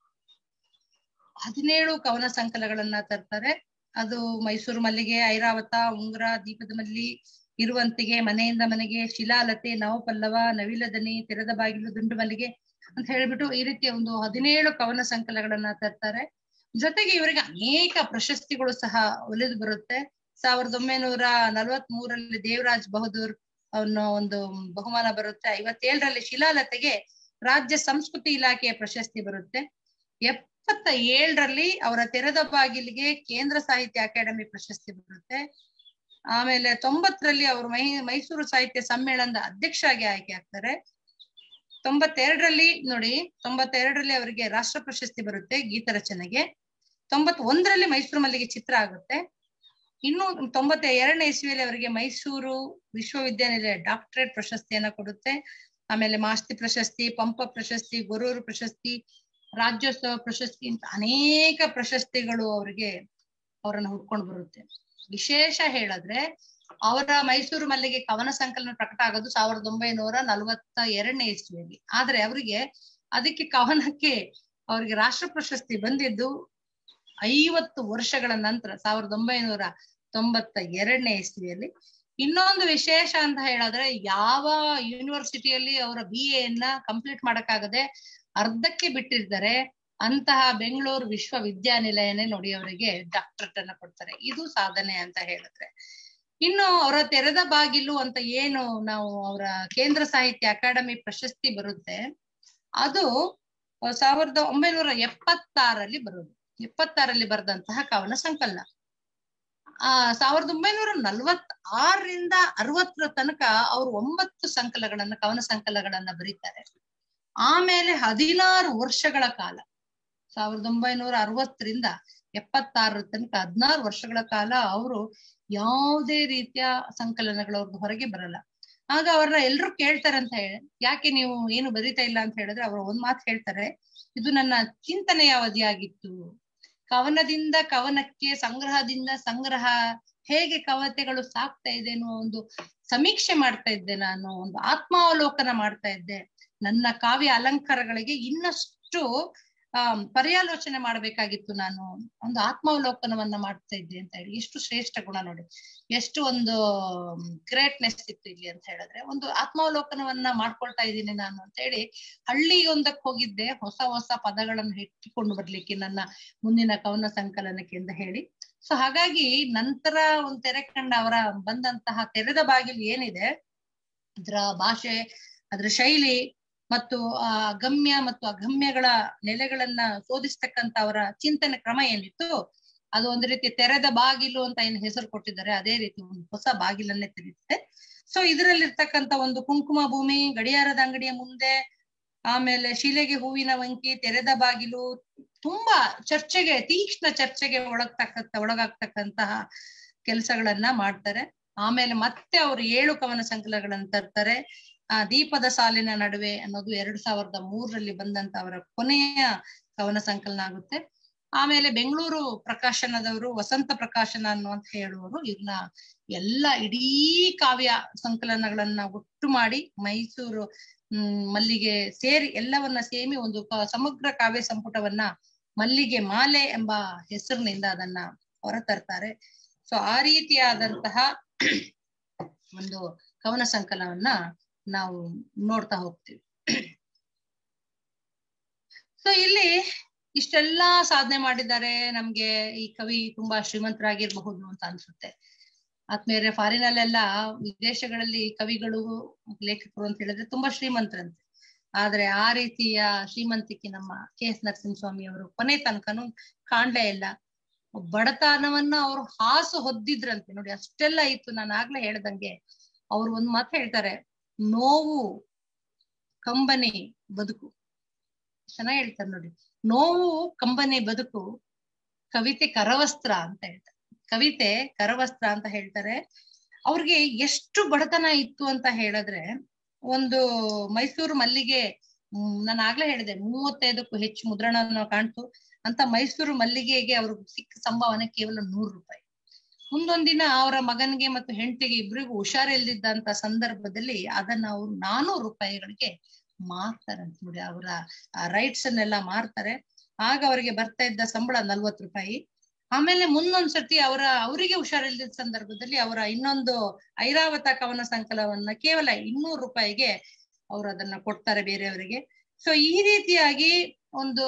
ಹದಿನೇಳು ಕವನ ಸಂಕಲಗಳನ್ನ ತರ್ತಾರೆ ಅದು ಮೈಸೂರು ಮಲ್ಲಿಗೆ ಐರಾವತ ಉಂಗುರ ದೀಪದ ಮಲ್ಲಿ ಇರುವಂತಿಗೆ ಮನೆಯಿಂದ ಮನೆಗೆ ಶಿಲಾಲತೆ ನವಪಲ್ಲವ ನವಿಲದನಿ ತೆರೆದ ಬಾಗಿಲು ದುಂಡು ಮಲ್ಲಿಗೆ ಅಂತ ಹೇಳ್ಬಿಟ್ಟು ಈ ರೀತಿಯ ಒಂದು ಹದಿನೇಳು ಕವನ ಸಂಕಲಗಳನ್ನ ತರ್ತಾರೆ ಜೊತೆಗೆ ಇವರಿಗೆ ಅನೇಕ ಪ್ರಶಸ್ತಿಗಳು ಸಹ ಒಲಿದು ಬರುತ್ತೆ ಸಾವಿರದ ಒಂಬೈನೂರ ನಲವತ್ ಮೂರಲ್ಲಿ ದೇವರಾಜ್ ಬಹದ್ದೂರ್ ಅನ್ನೋ ಒಂದು ಬಹುಮಾನ ಬರುತ್ತೆ ಐವತ್ತೇಳರಲ್ಲಿ ಶಿಲಾಲತೆಗೆ ರಾಜ್ಯ ಸಂಸ್ಕೃತಿ ಇಲಾಖೆಯ ಪ್ರಶಸ್ತಿ ಬರುತ್ತೆ ಎಪ್ಪತ್ತ ಏಳರಲ್ಲಿ ಅವರ ತೆರೆದ ಬಾಗಿಲಿಗೆ ಕೇಂದ್ರ ಸಾಹಿತ್ಯ ಅಕಾಡೆಮಿ ಪ್ರಶಸ್ತಿ ಬರುತ್ತೆ ಆಮೇಲೆ ತೊಂಬತ್ತರಲ್ಲಿ ಅವರು ಮೈ ಮೈಸೂರು ಸಾಹಿತ್ಯ ಸಮ್ಮೇಳನದ ಅಧ್ಯಕ್ಷರಾಗಿ ಆಯ್ಕೆ ಆಗ್ತಾರೆ ತೊಂಬತ್ತೆರಡರಲ್ಲಿ ನೋಡಿ ತೊಂಬತ್ತೆರಡರಲ್ಲಿ ಅವರಿಗೆ ರಾಷ್ಟ್ರ ಪ್ರಶಸ್ತಿ ಬರುತ್ತೆ ಗೀತ ರಚನೆಗೆ ತೊಂಬತ್ ಒಂದರಲ್ಲಿ ಮೈಸೂರು ಮಲ್ಲಿಗೆ ಚಿತ್ರ ಆಗುತ್ತೆ ಇನ್ನು ತೊಂಬತ್ತ ಎರಡನೇ ಇಸ್ವಿಯಲ್ಲಿ ಅವರಿಗೆ ಮೈಸೂರು ವಿಶ್ವವಿದ್ಯಾನಿಲಯ ಡಾಕ್ಟರೇಟ್ ಪ್ರಶಸ್ತಿಯನ್ನ ಕೊಡುತ್ತೆ ಆಮೇಲೆ ಮಾಸ್ತಿ ಪ್ರಶಸ್ತಿ ಪಂಪ ಪ್ರಶಸ್ತಿ ಗೊರೂರು ಪ್ರಶಸ್ತಿ ರಾಜ್ಯೋತ್ಸವ ಪ್ರಶಸ್ತಿ ಅಂತ ಅನೇಕ ಪ್ರಶಸ್ತಿಗಳು ಅವರಿಗೆ ಅವರನ್ನ ಹುಡ್ಕೊಂಡು ಬರುತ್ತೆ ವಿಶೇಷ ಹೇಳಿದ್ರೆ ಅವರ ಮೈಸೂರು ಮಲ್ಲಿಗೆ ಕವನ ಸಂಕಲನ ಪ್ರಕಟ ಆಗೋದು ಸಾವಿರದ ಒಂಬೈನೂರ ನಲವತ್ತ ಎರಡನೇ ಇಸ್ವಿಯಲ್ಲಿ ಆದ್ರೆ ಅವರಿಗೆ ಅದಕ್ಕೆ ಕವನಕ್ಕೆ ಅವರಿಗೆ ರಾಷ್ಟ್ರ ಪ್ರಶಸ್ತಿ ಬಂದಿದ್ದು ಐವತ್ತು ವರ್ಷಗಳ ನಂತರ ಸಾವಿರದ ಒಂಬೈನೂರ ತೊಂಬತ್ತ ಎರಡನೇ ಇಸ್ವಿಯಲ್ಲಿ ಇನ್ನೊಂದು ವಿಶೇಷ ಅಂತ ಹೇಳಿದ್ರೆ ಯಾವ ಯೂನಿವರ್ಸಿಟಿಯಲ್ಲಿ ಅವರ ಬಿ ಎನ್ನ ಕಂಪ್ಲೀಟ್ ಮಾಡಕ್ಕಾಗದೆ ಅರ್ಧಕ್ಕೆ ಬಿಟ್ಟಿರ್ತಾರೆ ಅಂತಹ ಬೆಂಗಳೂರು ವಿಶ್ವವಿದ್ಯಾನಿಲಯನೇ ನೋಡಿ ಅವರಿಗೆ ಡಾಕ್ಟರೇಟ್ ಅನ್ನ ಕೊಡ್ತಾರೆ ಇದು ಸಾಧನೆ ಅಂತ ಹೇಳಿದ್ರೆ ಇನ್ನು ಅವರ ತೆರೆದ ಬಾಗಿಲು ಅಂತ ಏನು ನಾವು ಅವರ ಕೇಂದ್ರ ಸಾಹಿತ್ಯ ಅಕಾಡೆಮಿ ಪ್ರಶಸ್ತಿ ಬರುತ್ತೆ ಅದು ಸಾವಿರದ ಒಂಬೈನೂರ ಎಪ್ಪತ್ತಾರಲ್ಲಿ ಬರೋದು ಎಪ್ಪತ್ತಾರಲ್ಲಿ ಬರೆದಂತಹ ಕವನ ಸಂಕಲನ ಆ ಸಾವಿರದ ಒಂಬೈನೂರ ನಲ್ವತ್ ಆರರಿಂದ ಅರವತ್ತರ ತನಕ ಅವರು ಒಂಬತ್ತು ಸಂಕಲಗಳನ್ನ ಕವನ ಸಂಕಲಗಳನ್ನ ಬರೀತಾರೆ ಆಮೇಲೆ ಹದಿನಾರು ವರ್ಷಗಳ ಕಾಲ ಸಾವಿರದ ಒಂಬೈನೂರ ಅರವತ್ತರಿಂದ ಎಪ್ಪತ್ತಾರರ ತನಕ ಹದಿನಾರು ವರ್ಷಗಳ ಕಾಲ ಅವರು ಯಾವುದೇ ರೀತಿಯ ಸಂಕಲನಗಳು ಅವ್ರದ್ದು ಹೊರಗೆ ಬರಲ್ಲ ಆಗ ಅವ್ರನ್ನ ಎಲ್ರು ಕೇಳ್ತಾರೆ ಅಂತ ಹೇಳಿ ಯಾಕೆ ನೀವು ಏನು ಬರೀತಾ ಇಲ್ಲ ಅಂತ ಹೇಳಿದ್ರೆ ಅವ್ರು ಒಂದ್ ಮಾತು ಹೇಳ್ತಾರೆ ಇದು ನನ್ನ ಚಿಂತನೆಯ ಅವಧಿಯಾಗಿತ್ತು ಕವನದಿಂದ ಕವನಕ್ಕೆ ಸಂಗ್ರಹದಿಂದ ಸಂಗ್ರಹ ಹೇಗೆ ಕವತೆಗಳು ಸಾಕ್ತಾ ಇದೆ ಅನ್ನೋ ಒಂದು ಸಮೀಕ್ಷೆ ಮಾಡ್ತಾ ಇದ್ದೆ ನಾನು ಒಂದು ಆತ್ಮಾವಲೋಕನ ಮಾಡ್ತಾ ಇದ್ದೆ ನನ್ನ ಕಾವ್ಯ ಅಲಂಕಾರಗಳಿಗೆ ಇನ್ನಷ್ಟು ಆ ಪರ್ಯಾಲೋಚನೆ ಮಾಡ್ಬೇಕಾಗಿತ್ತು ನಾನು ಒಂದು ಆತ್ಮಾವಲೋಕನವನ್ನ ಮಾಡ್ತಾ ಇದ್ದೆ ಅಂತ ಹೇಳಿ ಎಷ್ಟು ಶ್ರೇಷ್ಠ ಗುಣ ನೋಡಿ ಎಷ್ಟು ಒಂದು ಗ್ರೇಟ್ನೆಸ್ ಇತ್ತು ಇಲ್ಲಿ ಅಂತ ಹೇಳಿದ್ರೆ ಒಂದು ಆತ್ಮಾವಲೋಕನವನ್ನ ಮಾಡ್ಕೊಳ್ತಾ ಇದ್ದೀನಿ ನಾನು ಅಂತ ಹೇಳಿ ಹಳ್ಳಿಯೊಂದಕ್ಕೆ ಹೋಗಿದ್ದೆ ಹೊಸ ಹೊಸ ಪದಗಳನ್ನು ಹೆಚ್ಚಿಕೊಂಡು ಬರ್ಲಿಕ್ಕೆ ನನ್ನ ಮುಂದಿನ ಕವನ ಸಂಕಲನಕ್ಕೆ ಅಂತ ಹೇಳಿ ಸೊ ಹಾಗಾಗಿ ನಂತರ ಒಂದ್ ತೆರೆ ಕಂಡ ಅವರ ಬಂದಂತಹ ತೆರೆದ ಬಾಗಿಲು ಏನಿದೆ ಅದ್ರ ಭಾಷೆ ಅದ್ರ ಶೈಲಿ ಮತ್ತು ಆ ಗಮ್ಯ ಮತ್ತು ಅಗಮ್ಯಗಳ ನೆಲೆಗಳನ್ನ ಶೋಧಿಸ್ತಕ್ಕಂತ ಅವರ ಚಿಂತನೆ ಕ್ರಮ ಏನಿತ್ತು ಅದು ಒಂದು ರೀತಿ ತೆರೆದ ಬಾಗಿಲು ಅಂತ ಏನು ಹೆಸರು ಕೊಟ್ಟಿದ್ದಾರೆ ಅದೇ ರೀತಿ ಒಂದು ಹೊಸ ಬಾಗಿಲನ್ನೇ ತೆರೀತದೆ ಸೊ ಇದರಲ್ಲಿರ್ತಕ್ಕಂತ ಒಂದು ಕುಂಕುಮ ಭೂಮಿ ಗಡಿಯಾರದ ಅಂಗಡಿಯ ಮುಂದೆ ಆಮೇಲೆ ಶಿಲೆಗೆ ಹೂವಿನ ವಂಕಿ ತೆರೆದ ಬಾಗಿಲು ತುಂಬಾ ಚರ್ಚೆಗೆ ತೀಕ್ಷ್ಣ ಚರ್ಚೆಗೆ ಒಳಗ್ತಕ್ಕಂತ ಒಳಗಾಗ್ತಕ್ಕಂತಹ ಕೆಲಸಗಳನ್ನ ಮಾಡ್ತಾರೆ ಆಮೇಲೆ ಮತ್ತೆ ಅವರು ಏಳು ಕವನ ಸಂಕಲನಗಳನ್ನ ತರ್ತಾರೆ ಆ ದೀಪದ ಸಾಲಿನ ನಡುವೆ ಅನ್ನೋದು ಎರಡ್ ಸಾವಿರದ ಮೂರರಲ್ಲಿ ಬಂದಂತ ಅವರ ಕೊನೆಯ ಕವನ ಸಂಕಲನ ಆಗುತ್ತೆ ಆಮೇಲೆ ಬೆಂಗಳೂರು ಪ್ರಕಾಶನದವರು ವಸಂತ ಪ್ರಕಾಶನ ಅನ್ನುವಂತ ಹೇಳುವವರು ಇವ್ರನ್ನ ಎಲ್ಲ ಇಡೀ ಕಾವ್ಯ ಸಂಕಲನಗಳನ್ನ ಒಟ್ಟು ಮಾಡಿ ಮೈಸೂರು ಹ್ಮ್ ಮಲ್ಲಿಗೆ ಸೇರಿ ಎಲ್ಲವನ್ನ ಸೇರಿ ಒಂದು ಕ- ಸಮಗ್ರ ಕಾವ್ಯ ಸಂಪುಟವನ್ನ ಮಲ್ಲಿಗೆ ಮಾಲೆ ಎಂಬ ಹೆಸರಿನಿಂದ ಅದನ್ನ ಹೊರತರ್ತಾರೆ ಸೊ ಆ ರೀತಿಯಾದಂತಹ ಒಂದು ಕವನ ಸಂಕಲನವನ್ನ ನಾವು ನೋಡ್ತಾ ಹೋಗ್ತೀವಿ ಸೊ ಇಲ್ಲಿ ಇಷ್ಟೆಲ್ಲಾ ಸಾಧನೆ ಮಾಡಿದ್ದಾರೆ ನಮ್ಗೆ ಈ ಕವಿ ತುಂಬಾ ಶ್ರೀಮಂತರಾಗಿರ್ಬಹುದು ಅಂತ ಅನ್ಸುತ್ತೆ ಆದ್ಮೇಲೆ ಫಾರಿನಲ್ಲೆಲ್ಲ ವಿದೇಶಗಳಲ್ಲಿ ಕವಿಗಳು ಲೇಖಕರು ಅಂತ ಹೇಳಿದ್ರೆ ತುಂಬಾ ಶ್ರೀಮಂತರಂತೆ ಆದ್ರೆ ಆ ರೀತಿಯ ಶ್ರೀಮಂತಿಕೆ ನಮ್ಮ ಕೆ ಎಸ್ ನರಸಿಂಹಸ್ವಾಮಿ ಅವರು ಕೊನೆ ತನಕನು ಕಾಣ್ಲೇ ಇಲ್ಲ ಬಡತನವನ್ನ ಅವರು ಹಾಸು ಹೊದ್ದಿದ್ರಂತೆ ನೋಡಿ ಅಷ್ಟೆಲ್ಲ ಇತ್ತು ನಾನು ಆಗ್ಲೇ ಹೇಳ್ದಂಗೆ ಅವ್ರು ಒಂದ್ ಮಾತು ಹೇಳ್ತಾರೆ ನೋವು ಕಂಬನಿ ಬದುಕು ಚೆನ್ನಾಗಿ ಹೇಳ್ತಾರೆ ನೋಡಿ ನೋವು ಕಂಬನಿ ಬದುಕು ಕವಿತೆ ಕರವಸ್ತ್ರ ಅಂತ ಹೇಳ್ತಾರೆ ಕವಿತೆ ಕರವಸ್ತ್ರ ಅಂತ ಹೇಳ್ತಾರೆ ಅವ್ರಿಗೆ ಎಷ್ಟು ಬಡತನ ಇತ್ತು ಅಂತ ಹೇಳಿದ್ರೆ ಒಂದು ಮೈಸೂರು ಮಲ್ಲಿಗೆ ಹ್ಮ್ ನಾನು ಆಗ್ಲೇ ಹೇಳಿದೆ ಮೂವತ್ತೈದಕ್ಕೂ ಹೆಚ್ಚು ಮುದ್ರಣ ಕಾಣ್ತು ಅಂತ ಮೈಸೂರು ಮಲ್ಲಿಗೆಗೆ ಅವ್ರಿಗೆ ಸಿಕ್ಕ ಸಂಭಾವನೆ ಕೇವಲ ನೂರು ರೂಪಾಯಿ ಮುಂದೊಂದಿನ ಅವರ ಮಗನಿಗೆ ಮತ್ತು ಹೆಂಡತಿಗೆ ಇಬ್ರಿಗೂ ಹುಷಾರಿಲ್ದಿದ್ದಂತ ಸಂದರ್ಭದಲ್ಲಿ ಅದನ್ನ ಅವ್ರು ನಾನೂರು ರೂಪಾಯಿಗಳಿಗೆ ಮಾರ್ತಾರಂತ ನೋಡಿ ಅವರ ರೈಟ್ಸ್ ಅನ್ನೆಲ್ಲ ಮಾರ್ತಾರೆ ಆಗ ಅವರಿಗೆ ಬರ್ತಾ ಇದ್ದ ಸಂಬಳ ನಲ್ವತ್ ರೂಪಾಯಿ ಆಮೇಲೆ ಮುಂದೊಂದ್ಸತಿ ಅವರ ಅವರಿಗೆ ಹುಷಾರಿಲ್ದಿದ್ದ ಸಂದರ್ಭದಲ್ಲಿ ಅವರ ಇನ್ನೊಂದು ಐರಾವತ ಕವನ ಸಂಕಲನವನ್ನ ಕೇವಲ ಇನ್ನೂರು ರೂಪಾಯಿಗೆ ಅವ್ರು ಅದನ್ನ ಕೊಡ್ತಾರೆ ಬೇರೆಯವರಿಗೆ ಸೊ ಈ ರೀತಿಯಾಗಿ ಒಂದು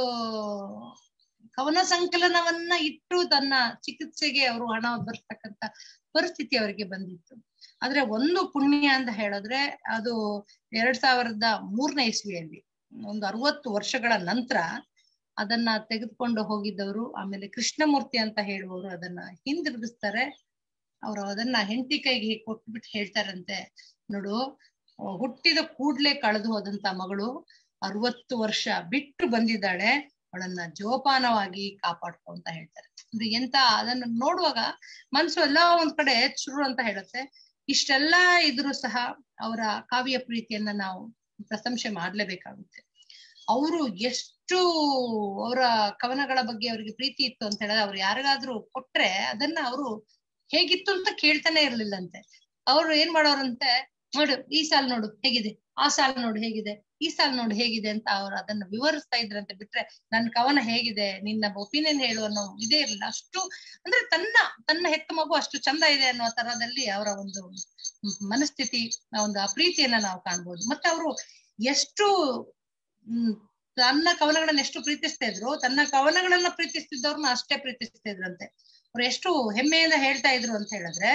ಕವನ ಸಂಕಲನವನ್ನ ಇಟ್ಟು ತನ್ನ ಚಿಕಿತ್ಸೆಗೆ ಅವರು ಹಣ ಬರ್ತಕ್ಕಂತ ಪರಿಸ್ಥಿತಿ ಅವರಿಗೆ ಬಂದಿತ್ತು ಆದ್ರೆ ಒಂದು ಪುಣ್ಯ ಅಂತ ಹೇಳಿದ್ರೆ ಅದು ಎರಡ್ ಸಾವಿರದ ಮೂರನೇ ಇಸ್ವಿಯಲ್ಲಿ ಒಂದು ಅರವತ್ತು ವರ್ಷಗಳ ನಂತರ ಅದನ್ನ ತೆಗೆದುಕೊಂಡು ಹೋಗಿದ್ದವರು ಆಮೇಲೆ ಕೃಷ್ಣಮೂರ್ತಿ ಅಂತ ಹೇಳುವವರು ಅದನ್ನ ಹಿಂದಿರುಗಿಸ್ತಾರೆ ಅವರು ಅದನ್ನ ಹೆಂಡತಿ ಕೈಗೆ ಕೊಟ್ಬಿಟ್ಟು ಹೇಳ್ತಾರಂತೆ ನೋಡು ಹುಟ್ಟಿದ ಕೂಡ್ಲೆ ಕಳೆದು ಹೋದಂತ ಮಗಳು ಅರವತ್ತು ವರ್ಷ ಬಿಟ್ಟು ಬಂದಿದ್ದಾಳೆ ಅವಳನ್ನ ಜೋಪಾನವಾಗಿ ಕಾಪಾಡ್ಕೊ ಅಂತ ಹೇಳ್ತಾರೆ ಅಂದ್ರೆ ಎಂತ ಅದನ್ನ ನೋಡುವಾಗ ಮನ್ಸು ಎಲ್ಲಾ ಒಂದ್ ಕಡೆ ಚುರು ಅಂತ ಹೇಳುತ್ತೆ ಇಷ್ಟೆಲ್ಲಾ ಇದ್ರು ಸಹ ಅವರ ಕಾವ್ಯ ಪ್ರೀತಿಯನ್ನ ನಾವು ಪ್ರಶಂಸೆ ಮಾಡ್ಲೇಬೇಕಾಗುತ್ತೆ ಅವರು ಎಷ್ಟು ಅವರ ಕವನಗಳ ಬಗ್ಗೆ ಅವರಿಗೆ ಪ್ರೀತಿ ಇತ್ತು ಅಂತ ಹೇಳಿದ್ರೆ ಅವ್ರು ಯಾರಿಗಾದ್ರೂ ಕೊಟ್ರೆ ಅದನ್ನ ಅವರು ಹೇಗಿತ್ತು ಅಂತ ಕೇಳ್ತಾನೆ ಇರ್ಲಿಲ್ಲಂತೆ ಅವ್ರು ಏನ್ ಮಾಡೋರಂತೆ ನೋಡು ಈ ಸಾಲ್ ನೋಡು ಹೇಗಿದೆ ಆ ಸಾಲ್ ನೋಡು ಹೇಗಿದೆ ಈ ಸಾಲ್ ನೋಡು ಹೇಗಿದೆ ಅಂತ ಅವ್ರು ಅದನ್ನ ವಿವರಿಸ್ತಾ ಇದ್ರಂತೆ ಬಿಟ್ರೆ ನನ್ನ ಕವನ ಹೇಗಿದೆ ನಿನ್ನ ಒಪಿನಿಯನ್ ಹೇಳು ಅನ್ನೋ ಇದೇ ಇರಲಿಲ್ಲ ಅಷ್ಟು ಅಂದ್ರೆ ತನ್ನ ತನ್ನ ಹೆತ್ತ ಮಗು ಅಷ್ಟು ಚಂದ ಇದೆ ಅನ್ನೋ ತರದಲ್ಲಿ ಅವರ ಒಂದು ಮನಸ್ಥಿತಿ ಒಂದು ಆ ಪ್ರೀತಿಯನ್ನ ನಾವು ಕಾಣ್ಬೋದು ಮತ್ತೆ ಅವರು ಎಷ್ಟು ಹ್ಮ್ ತನ್ನ ಕವನಗಳನ್ನ ಎಷ್ಟು ಪ್ರೀತಿಸ್ತಾ ಇದ್ರು ತನ್ನ ಕವನಗಳನ್ನ ಪ್ರೀತಿಸ್ತಿದ್ದವ್ರನ್ನ ಅಷ್ಟೇ ಪ್ರೀತಿಸ್ತಾ ಇದ್ರಂತೆ ಅವ್ರು ಎಷ್ಟು ಹೆಮ್ಮೆಯಿಂದ ಹೇಳ್ತಾ ಇದ್ರು ಅಂತ ಹೇಳಿದ್ರೆ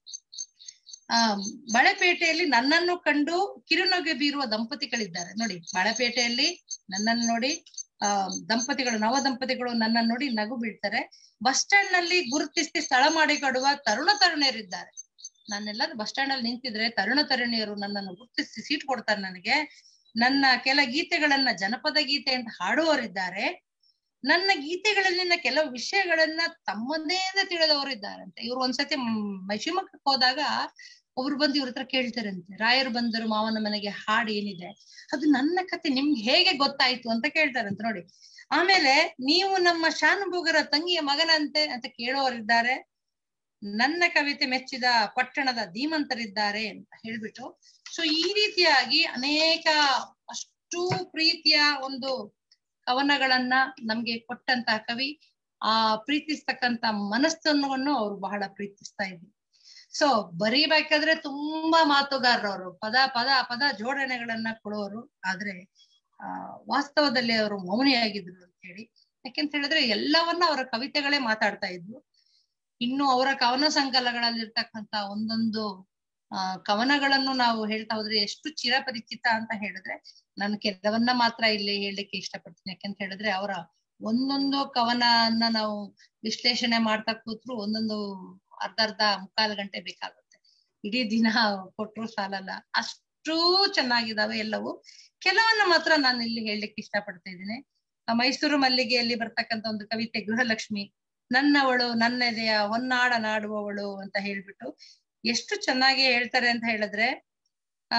ಆ ಬಳೆಪೇಟೆಯಲ್ಲಿ ನನ್ನನ್ನು ಕಂಡು ಕಿರುನಗೆ ಬೀರುವ ದಂಪತಿಗಳಿದ್ದಾರೆ ನೋಡಿ ಬಳೆಪೇಟೆಯಲ್ಲಿ ನನ್ನನ್ನು ನೋಡಿ ಆ ದಂಪತಿಗಳು ನವ ದಂಪತಿಗಳು ನನ್ನನ್ನು ನೋಡಿ ನಗು ಬೀಳ್ತಾರೆ ಬಸ್ ಸ್ಟ್ಯಾಂಡ್ ನಲ್ಲಿ ಗುರುತಿಸಿ ಸ್ಥಳ ಮಾಡಿಕೊಡುವ ತರುಣ ತರುಣಿಯರಿದ್ದಾರೆ ನಾನೆಲ್ಲಾದ್ರೂ ಬಸ್ ಸ್ಟ್ಯಾಂಡ್ ಅಲ್ಲಿ ನಿಂತಿದ್ರೆ ತರುಣ ತರುಣಿಯರು ನನ್ನನ್ನು ಗುರುತಿಸಿ ಸೀಟ್ ಕೊಡ್ತಾರೆ ನನಗೆ ನನ್ನ ಕೆಲ ಗೀತೆಗಳನ್ನ ಜನಪದ ಗೀತೆ ಅಂತ ಹಾಡುವವರಿದ್ದಾರೆ ನನ್ನ ಗೀತೆಗಳಲ್ಲಿನ ಕೆಲವು ವಿಷಯಗಳನ್ನ ತಮ್ಮದೇ ತಿಳಿದವರಿದ್ದಾರಂತೆ ಇವ್ರು ಒಂದ್ಸತಿ ಶಿವಮೊಗ್ಗಕ್ಕೆ ಹೋದಾಗ ಒಬ್ರು ಬಂದು ಇವ್ರ ಹತ್ರ ಕೇಳ್ತಾರಂತೆ ರಾಯರು ಬಂದರು ಮಾವನ ಮನೆಗೆ ಹಾಡು ಏನಿದೆ ಅದು ನನ್ನ ಕತೆ ನಿಮ್ಗೆ ಹೇಗೆ ಗೊತ್ತಾಯ್ತು ಅಂತ ಕೇಳ್ತಾರಂತೆ ನೋಡಿ ಆಮೇಲೆ ನೀವು ನಮ್ಮ ಶಾನುಭೋಗರ ತಂಗಿಯ ಮಗನಂತೆ ಅಂತ ಕೇಳೋರಿದ್ದಾರೆ ನನ್ನ ಕವಿತೆ ಮೆಚ್ಚಿದ ಪಟ್ಟಣದ ಧೀಮಂತರಿದ್ದಾರೆ ಅಂತ ಹೇಳ್ಬಿಟ್ಟು ಸೊ ಈ ರೀತಿಯಾಗಿ ಅನೇಕ ಅಷ್ಟು ಪ್ರೀತಿಯ ಒಂದು ಕವನಗಳನ್ನ ನಮ್ಗೆ ಕೊಟ್ಟಂತಹ ಕವಿ ಆ ಪ್ರೀತಿಸ್ತಕ್ಕಂತ ಮನಸ್ಸನ್ನು ಅವ್ರು ಬಹಳ ಪ್ರೀತಿಸ್ತಾ ಇದ್ರು ಸೊ ಬರೀಬೇಕಾದ್ರೆ ತುಂಬಾ ಮಾತುಗಾರರು ಅವರು ಪದ ಪದ ಪದ ಜೋಡಣೆಗಳನ್ನ ಕೊಡೋರು ಆದ್ರೆ ಆ ವಾಸ್ತವದಲ್ಲಿ ಅವರು ಮೌನಿಯಾಗಿದ್ರು ಅಂತ ಹೇಳಿ ಯಾಕೆಂತ ಹೇಳಿದ್ರೆ ಎಲ್ಲವನ್ನ ಅವರ ಕವಿತೆಗಳೇ ಮಾತಾಡ್ತಾ ಇದ್ರು ಇನ್ನು ಅವರ ಕವನ ಸಂಕಲನಗಳಲ್ಲಿರ್ತಕ್ಕಂತ ಒಂದೊಂದು ಆ ಕವನಗಳನ್ನು ನಾವು ಹೇಳ್ತಾ ಹೋದ್ರೆ ಎಷ್ಟು ಚಿರಪರಿಚಿತ ಅಂತ ಹೇಳಿದ್ರೆ ನಾನು ಕೆಲವನ್ನ ಮಾತ್ರ ಇಲ್ಲಿ ಹೇಳಲಿಕ್ಕೆ ಇಷ್ಟಪಡ್ತೀನಿ ಯಾಕೆಂತ ಹೇಳಿದ್ರೆ ಅವರ ಒಂದೊಂದು ಕವನನ್ನ ನಾವು ವಿಶ್ಲೇಷಣೆ ಮಾಡ್ತಾ ಕೂತ್ರು ಒಂದೊಂದು ಅರ್ಧ ಅರ್ಧ ಮುಕ್ಕಾಲು ಗಂಟೆ ಬೇಕಾಗುತ್ತೆ ಇಡೀ ದಿನ ಕೊಟ್ರು ಸಾಲಲ್ಲ ಅಷ್ಟು ಚೆನ್ನಾಗಿದಾವೆ ಎಲ್ಲವೂ ಕೆಲವನ್ನ ಮಾತ್ರ ನಾನು ಇಲ್ಲಿ ಹೇಳಲಿಕ್ಕೆ ಇಷ್ಟಪಡ್ತಾ ಇದ್ದೀನಿ ಆ ಮೈಸೂರು ಮಲ್ಲಿಗೆಯಲ್ಲಿ ಬರ್ತಕ್ಕಂತ ಒಂದು ಕವಿತೆ ಗೃಹಲಕ್ಷ್ಮಿ ನನ್ನವಳು ನನ್ನೆದೆಯ ಹೊನ್ನಾಡ ನಾಡುವವಳು ಅಂತ ಹೇಳ್ಬಿಟ್ಟು ಎಷ್ಟು ಚೆನ್ನಾಗಿ ಹೇಳ್ತಾರೆ ಅಂತ ಹೇಳಿದ್ರೆ ಆ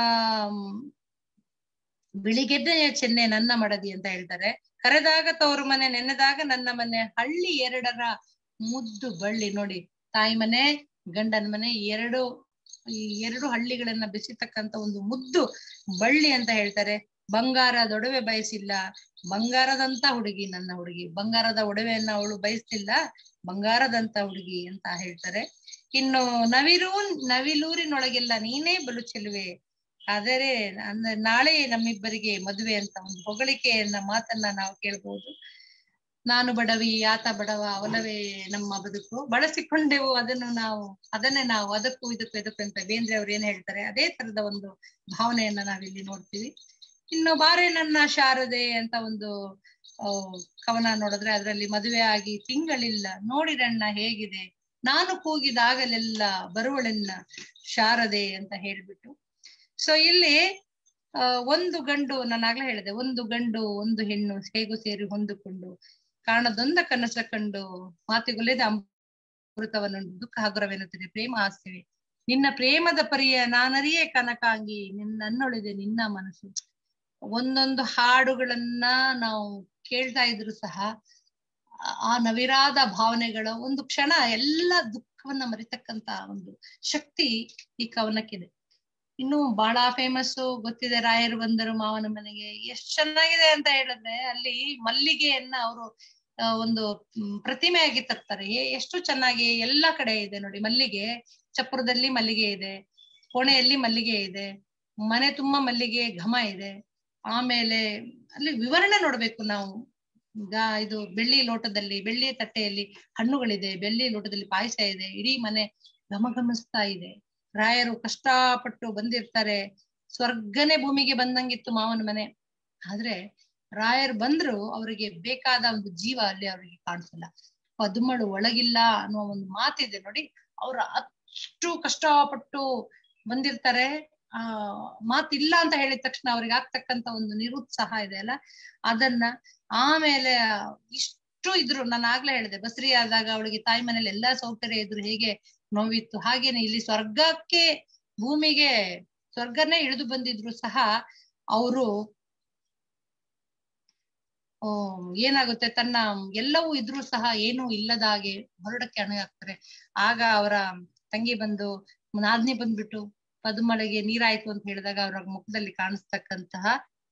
ಬಿಳಿಗೆಡ್ಡೆಯ ಚೆನ್ನೆ ನನ್ನ ಮಡದಿ ಅಂತ ಹೇಳ್ತಾರೆ ಕರೆದಾಗ ತವರು ಮನೆ ನೆನೆದಾಗ ನನ್ನ ಮನೆ ಹಳ್ಳಿ ಎರಡರ ಮುದ್ದು ಬಳ್ಳಿ ನೋಡಿ ತಾಯಿ ಮನೆ ಗಂಡನ ಮನೆ ಎರಡು ಈ ಎರಡು ಹಳ್ಳಿಗಳನ್ನ ಬೆಸಿತಕ್ಕಂತ ಒಂದು ಮುದ್ದು ಬಳ್ಳಿ ಅಂತ ಹೇಳ್ತಾರೆ ಬಂಗಾರದ ಒಡವೆ ಬಯಸಿಲ್ಲ ಬಂಗಾರದಂತ ಹುಡುಗಿ ನನ್ನ ಹುಡುಗಿ ಬಂಗಾರದ ಒಡವೆಯನ್ನ ಅವಳು ಬಯಸ್ತಿಲ್ಲ ಬಂಗಾರದಂತ ಹುಡುಗಿ ಅಂತ ಹೇಳ್ತಾರೆ ಇನ್ನು ನವಿರು ನವಿಲೂರಿನೊಳಗೆಲ್ಲ ನೀನೇ ಬಲು ಚೆಲುವೆ ಆದರೆ ಅಂದ್ರೆ ನಾಳೆ ನಮ್ಮಿಬ್ಬರಿಗೆ ಮದುವೆ ಅಂತ ಒಂದು ಹೊಗಳಿಕೆಯನ್ನ ಮಾತನ್ನ ನಾವು ಕೇಳ್ಬಹುದು ನಾನು ಬಡವಿ ಆತ ಬಡವ ಒಲವೇ ನಮ್ಮ ಬದುಕು ಬಳಸಿಕೊಂಡೆವು ಅದನ್ನು ನಾವು ಅದನ್ನೇ ನಾವು ಅದಕ್ಕೂ ಇದಕ್ಕೂ ಇದಕ್ಕೂ ಅಂತ ಬೇಂದ್ರೆ ಅವ್ರು ಏನ್ ಹೇಳ್ತಾರೆ ಅದೇ ತರದ ಒಂದು ಭಾವನೆಯನ್ನ ನಾವಿಲ್ಲಿ ನೋಡ್ತೀವಿ ಇನ್ನು ಬಾರೆ ನನ್ನ ಶಾರದೆ ಅಂತ ಒಂದು ಆ ಕವನ ನೋಡಿದ್ರೆ ಅದರಲ್ಲಿ ಮದುವೆ ಆಗಿ ತಿಂಗಳಿಲ್ಲ ನೋಡಿರಣ್ಣ ಹೇಗಿದೆ ನಾನು ಕೂಗಿದಾಗಲೆಲ್ಲ ಬರುವಳೆನ್ನ ಶಾರದೆ ಅಂತ ಹೇಳ್ಬಿಟ್ಟು ಸೊ ಇಲ್ಲಿ ಆ ಒಂದು ಗಂಡು ನಾನು ಆಗ್ಲೇ ಹೇಳಿದೆ ಒಂದು ಗಂಡು ಒಂದು ಹೆಣ್ಣು ಹೇಗೂ ಸೇರಿ ಹೊಂದಿಕೊಂಡು ಕಾಣದೊಂದ ಕನಸ ಕಂಡು ಮಾತಿಗೊಲೆದ ಅಮೃತವನ್ನು ದುಃಖ ಹಗುರವೆನ್ನುತ್ತದೆ ಪ್ರೇಮ ಹಾಸ್ಯವೇ ನಿನ್ನ ಪ್ರೇಮದ ಪರಿಯ ನಾನರಿಯೇ ಕನಕಾಂಗಿ ನಿನ್ನ ನನ್ನೊಳಿದೆ ನಿನ್ನ ಮನಸ್ಸು ಒಂದೊಂದು ಹಾಡುಗಳನ್ನ ನಾವು ಕೇಳ್ತಾ ಇದ್ರು ಸಹ ಆ ನವಿರಾದ ಭಾವನೆಗಳ ಒಂದು ಕ್ಷಣ ಎಲ್ಲ ದುಃಖವನ್ನ ಮರಿತಕ್ಕಂತ ಒಂದು ಶಕ್ತಿ ಈ ಕವನಕ್ಕಿದೆ ಇನ್ನು ಬಹಳ ಫೇಮಸ್ ಗೊತ್ತಿದೆ ರಾಯರು ಬಂದರು ಮಾವನ ಮನೆಗೆ ಎಷ್ಟ್ ಚೆನ್ನಾಗಿದೆ ಅಂತ ಹೇಳಿದ್ರೆ ಅಲ್ಲಿ ಮಲ್ಲಿಗೆಯನ್ನ ಅವರು ಒಂದು ಪ್ರತಿಮೆಯಾಗಿ ತರ್ತಾರೆ ಎಷ್ಟು ಚೆನ್ನಾಗಿ ಎಲ್ಲಾ ಕಡೆ ಇದೆ ನೋಡಿ ಮಲ್ಲಿಗೆ ಚಪ್ಪರದಲ್ಲಿ ಮಲ್ಲಿಗೆ ಇದೆ ಕೋಣೆಯಲ್ಲಿ ಮಲ್ಲಿಗೆ ಇದೆ ಮನೆ ತುಂಬಾ ಮಲ್ಲಿಗೆ ಘಮ ಇದೆ ಆಮೇಲೆ ಅಲ್ಲಿ ವಿವರಣೆ ನೋಡ್ಬೇಕು ನಾವು ಈಗ ಇದು ಬೆಳ್ಳಿ ಲೋಟದಲ್ಲಿ ಬೆಳ್ಳಿ ತಟ್ಟೆಯಲ್ಲಿ ಹಣ್ಣುಗಳಿದೆ ಬೆಳ್ಳಿ ಲೋಟದಲ್ಲಿ ಪಾಯಸ ಇದೆ ಇಡೀ ಮನೆ ಘಮಘಮಿಸ್ತಾ ಇದೆ ರಾಯರು ಕಷ್ಟಪಟ್ಟು ಬಂದಿರ್ತಾರೆ ಸ್ವರ್ಗನೇ ಭೂಮಿಗೆ ಬಂದಂಗಿತ್ತು ಮಾವನ ಮನೆ ಆದ್ರೆ ರಾಯರು ಬಂದ್ರು ಅವರಿಗೆ ಬೇಕಾದ ಒಂದು ಜೀವ ಅಲ್ಲಿ ಅವರಿಗೆ ಕಾಣಿಸಲ್ಲ ಪದುಮಳು ಒಳಗಿಲ್ಲ ಅನ್ನುವ ಒಂದು ಮಾತಿದೆ ನೋಡಿ ಅವ್ರ ಅಷ್ಟು ಕಷ್ಟಪಟ್ಟು ಬಂದಿರ್ತಾರೆ ಆ ಮಾತಿಲ್ಲ ಅಂತ ಹೇಳಿದ ತಕ್ಷಣ ಅವ್ರಿಗೆ ಆಗ್ತಕ್ಕಂತ ಒಂದು ನಿರುತ್ಸಾಹ ಇದೆ ಅಲ್ಲ ಅದನ್ನ ಆಮೇಲೆ ಇಷ್ಟು ಇದ್ರು ನಾನು ಆಗ್ಲೇ ಹೇಳಿದೆ ಬಸ್ರಿ ಆದಾಗ ಅವಳಿಗೆ ತಾಯಿ ಮನೇಲಿ ಎಲ್ಲಾ ಸೌಕರ್ಯ ಇದ್ರು ಹೇಗೆ ನೋವಿತ್ತು ಹಾಗೇನೆ ಇಲ್ಲಿ ಸ್ವರ್ಗಕ್ಕೆ ಭೂಮಿಗೆ ಸ್ವರ್ಗನೇ ಇಳಿದು ಬಂದಿದ್ರು ಸಹ ಅವರು ಏನಾಗುತ್ತೆ ತನ್ನ ಎಲ್ಲವೂ ಇದ್ರೂ ಸಹ ಏನೂ ಇಲ್ಲದ ಹಾಗೆ ಹೊರಡಕ್ಕೆ ಅಣುಗಾಗ್ತಾರೆ ಆಗ ಅವರ ತಂಗಿ ಬಂದು ನಾದ್ನಿ ಬಂದ್ಬಿಟ್ಟು ಪದುಮಳೆಗೆ ನೀರಾಯ್ತು ಅಂತ ಹೇಳಿದಾಗ ಅವರ ಮುಖದಲ್ಲಿ ಕಾಣಿಸ್ತಕ್ಕಂತಹ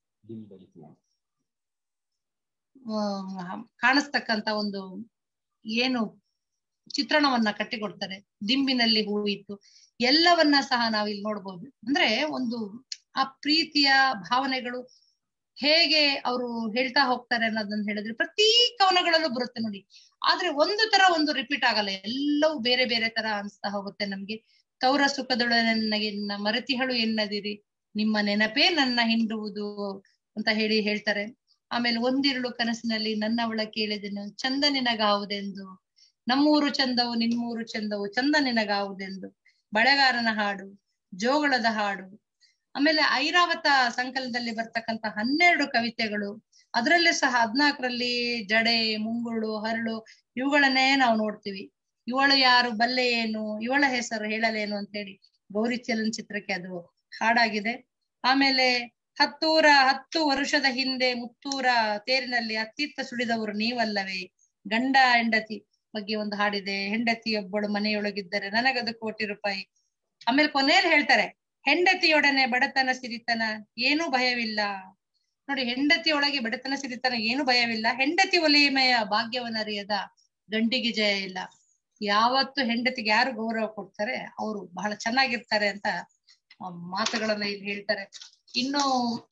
ಕಾಣಿಸ್ತಕ್ಕಂತ ಒಂದು ಏನು ಚಿತ್ರಣವನ್ನ ಕಟ್ಟಿಕೊಡ್ತಾರೆ ದಿಂಬಿನಲ್ಲಿ ಹೂ ಇತ್ತು ಎಲ್ಲವನ್ನ ಸಹ ನಾವಿಲ್ಲಿ ನೋಡ್ಬೋದು ಅಂದ್ರೆ ಒಂದು ಆ ಪ್ರೀತಿಯ ಭಾವನೆಗಳು ಹೇಗೆ ಅವರು ಹೇಳ್ತಾ ಹೋಗ್ತಾರೆ ಅನ್ನೋದನ್ನ ಹೇಳಿದ್ರೆ ಪ್ರತಿ ಕವನಗಳಲ್ಲೂ ಬರುತ್ತೆ ನೋಡಿ ಆದ್ರೆ ಒಂದು ತರ ಒಂದು ರಿಪೀಟ್ ಆಗಲ್ಲ ಎಲ್ಲವೂ ಬೇರೆ ಬೇರೆ ತರ ಅನ್ಸ್ತಾ ಹೋಗುತ್ತೆ ನಮ್ಗೆ ತೌರ ಸುಖದೊಡನೆ ಮರತಿಹಳು ಎನ್ನದಿರಿ ನಿಮ್ಮ ನೆನಪೇ ನನ್ನ ಹಿಂಡುವುದು ಅಂತ ಹೇಳಿ ಹೇಳ್ತಾರೆ ಆಮೇಲೆ ಒಂದಿರುಳು ಕನಸಿನಲ್ಲಿ ನನ್ನವಳ ಕೇಳಿದೆನು ಚಂದ ನಿನಗಾವುದೆಂದು ನಮ್ಮೂರು ಚಂದವು ನಿಮ್ಮೂರು ಚಂದವು ಚಂದ ನಿನಗಾವುದೆಂದು ಬಳೆಗಾರನ ಹಾಡು ಜೋಗಳದ ಹಾಡು ಆಮೇಲೆ ಐರಾವತ ಸಂಕಲನದಲ್ಲಿ ಬರ್ತಕ್ಕಂತ ಹನ್ನೆರಡು ಕವಿತೆಗಳು ಅದರಲ್ಲೇ ಸಹ ಹದ್ನಾಲ್ಕರಲ್ಲಿ ಜಡೆ ಮುಂಗುಳು ಹರಳು ಇವುಗಳನ್ನೇ ನಾವು ನೋಡ್ತೀವಿ ಇವಳು ಯಾರು ಬಲ್ಲೆ ಏನು ಇವಳ ಹೆಸರು ಹೇಳಲೇನು ಅಂತ ಹೇಳಿ ಗೌರಿ ಚಲನಚಿತ್ರಕ್ಕೆ ಅದು ಹಾಡಾಗಿದೆ ಆಮೇಲೆ ಹತ್ತೂರ ಹತ್ತು ವರುಷದ ಹಿಂದೆ ಮುತ್ತೂರ ತೇರಿನಲ್ಲಿ ಅತ್ತಿತ್ತ ಸುಳಿದವರು ನೀವಲ್ಲವೇ ಗಂಡ ಹೆಂಡತಿ ಬಗ್ಗೆ ಒಂದು ಹಾಡಿದೆ ಹೆಂಡತಿಯೊಬ್ಬಳು ಮನೆಯೊಳಗಿದ್ದರೆ ನನಗದು ಕೋಟಿ ರೂಪಾಯಿ ಆಮೇಲೆ ಕೊನೆಯಲ್ಲಿ ಹೇಳ್ತಾರೆ ಹೆಂಡತಿಯೊಡನೆ ಬಡತನ ಸಿರಿತನ ಏನೂ ಭಯವಿಲ್ಲ ನೋಡಿ ಹೆಂಡತಿ ಒಳಗೆ ಬಡತನ ಸಿರಿತನ ಏನು ಭಯವಿಲ್ಲ ಹೆಂಡತಿ ಒಲಿಮೆಯ ಭಾಗ್ಯವನ್ನರಿಯದ ಗಂಡಿಗೆ ಜಯ ಇಲ್ಲ ಯಾವತ್ತು ಹೆಂಡತಿಗೆ ಯಾರು ಗೌರವ ಕೊಡ್ತಾರೆ ಅವರು ಬಹಳ ಚೆನ್ನಾಗಿರ್ತಾರೆ ಅಂತ ಆ, ಮಾತುಗಳನ್ನ ಇಲ್ಲಿ ಹೇಳ್ತಾರೆ ಇನ್ನು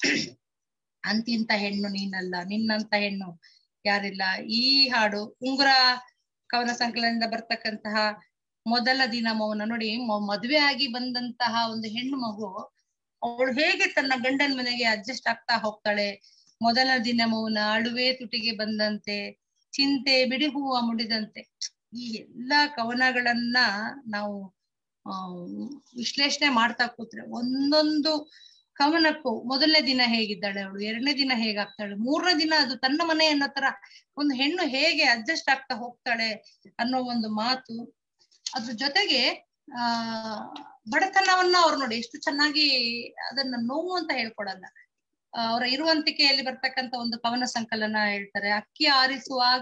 ಅಂತಿಂತ ಹೆಣ್ಣು ನೀನಲ್ಲ ನಿನ್ನಂತ ಹೆಣ್ಣು ಯಾರಿಲ್ಲ ಈ ಹಾಡು ಉಂಗುರ ಕವನ ಸಂಕಲನದಿಂದ ಬರ್ತಕ್ಕಂತಹ ಮೊದಲ ದಿನ ಮೌನ ನೋಡಿ ಮ- ಮದುವೆ ಆಗಿ ಬಂದಂತಹ ಒಂದು ಹೆಣ್ಣು ಮಗು ಅವಳು ಹೇಗೆ ತನ್ನ ಗಂಡನ ಮನೆಗೆ ಅಡ್ಜಸ್ಟ್ ಆಗ್ತಾ ಹೋಗ್ತಾಳೆ ಮೊದಲ ದಿನ ಮೌನ ಅಳುವೆ ತುಟಿಗೆ ಬಂದಂತೆ ಚಿಂತೆ ಬಿಡಿ ಹೂವ ಮುಡಿದಂತೆ ಈ ಎಲ್ಲಾ ಕವನಗಳನ್ನ ನಾವು ಆ ವಿಶ್ಲೇಷಣೆ ಮಾಡ್ತಾ ಕೂತ್ರೆ ಒಂದೊಂದು ಕವನಕ್ಕೂ ಮೊದಲನೇ ದಿನ ಹೇಗಿದ್ದಾಳೆ ಅವಳು ಎರಡನೇ ದಿನ ಹೇಗಾಗ್ತಾಳೆ ಮೂರನೇ ದಿನ ಅದು ತನ್ನ ಮನೆ ಅನ್ನೋ ತರ ಒಂದು ಹೆಣ್ಣು ಹೇಗೆ ಅಡ್ಜಸ್ಟ್ ಆಗ್ತಾ ಹೋಗ್ತಾಳೆ ಅನ್ನೋ ಒಂದು ಮಾತು ಅದ್ರ ಜೊತೆಗೆ ಆ ಬಡತನವನ್ನ ಅವ್ರು ನೋಡಿ ಎಷ್ಟು ಚೆನ್ನಾಗಿ ಅದನ್ನ ನೋವು ಅಂತ ಹೇಳ್ಕೊಡಲ್ಲ ಆ, ಅವರ ಇರುವಂತಿಕೆಯಲ್ಲಿ ಬರ್ತಕ್ಕಂತ ಒಂದು ಕವನ ಸಂಕಲನ ಹೇಳ್ತಾರೆ ಅಕ್ಕಿ ಆರಿಸುವಾಗ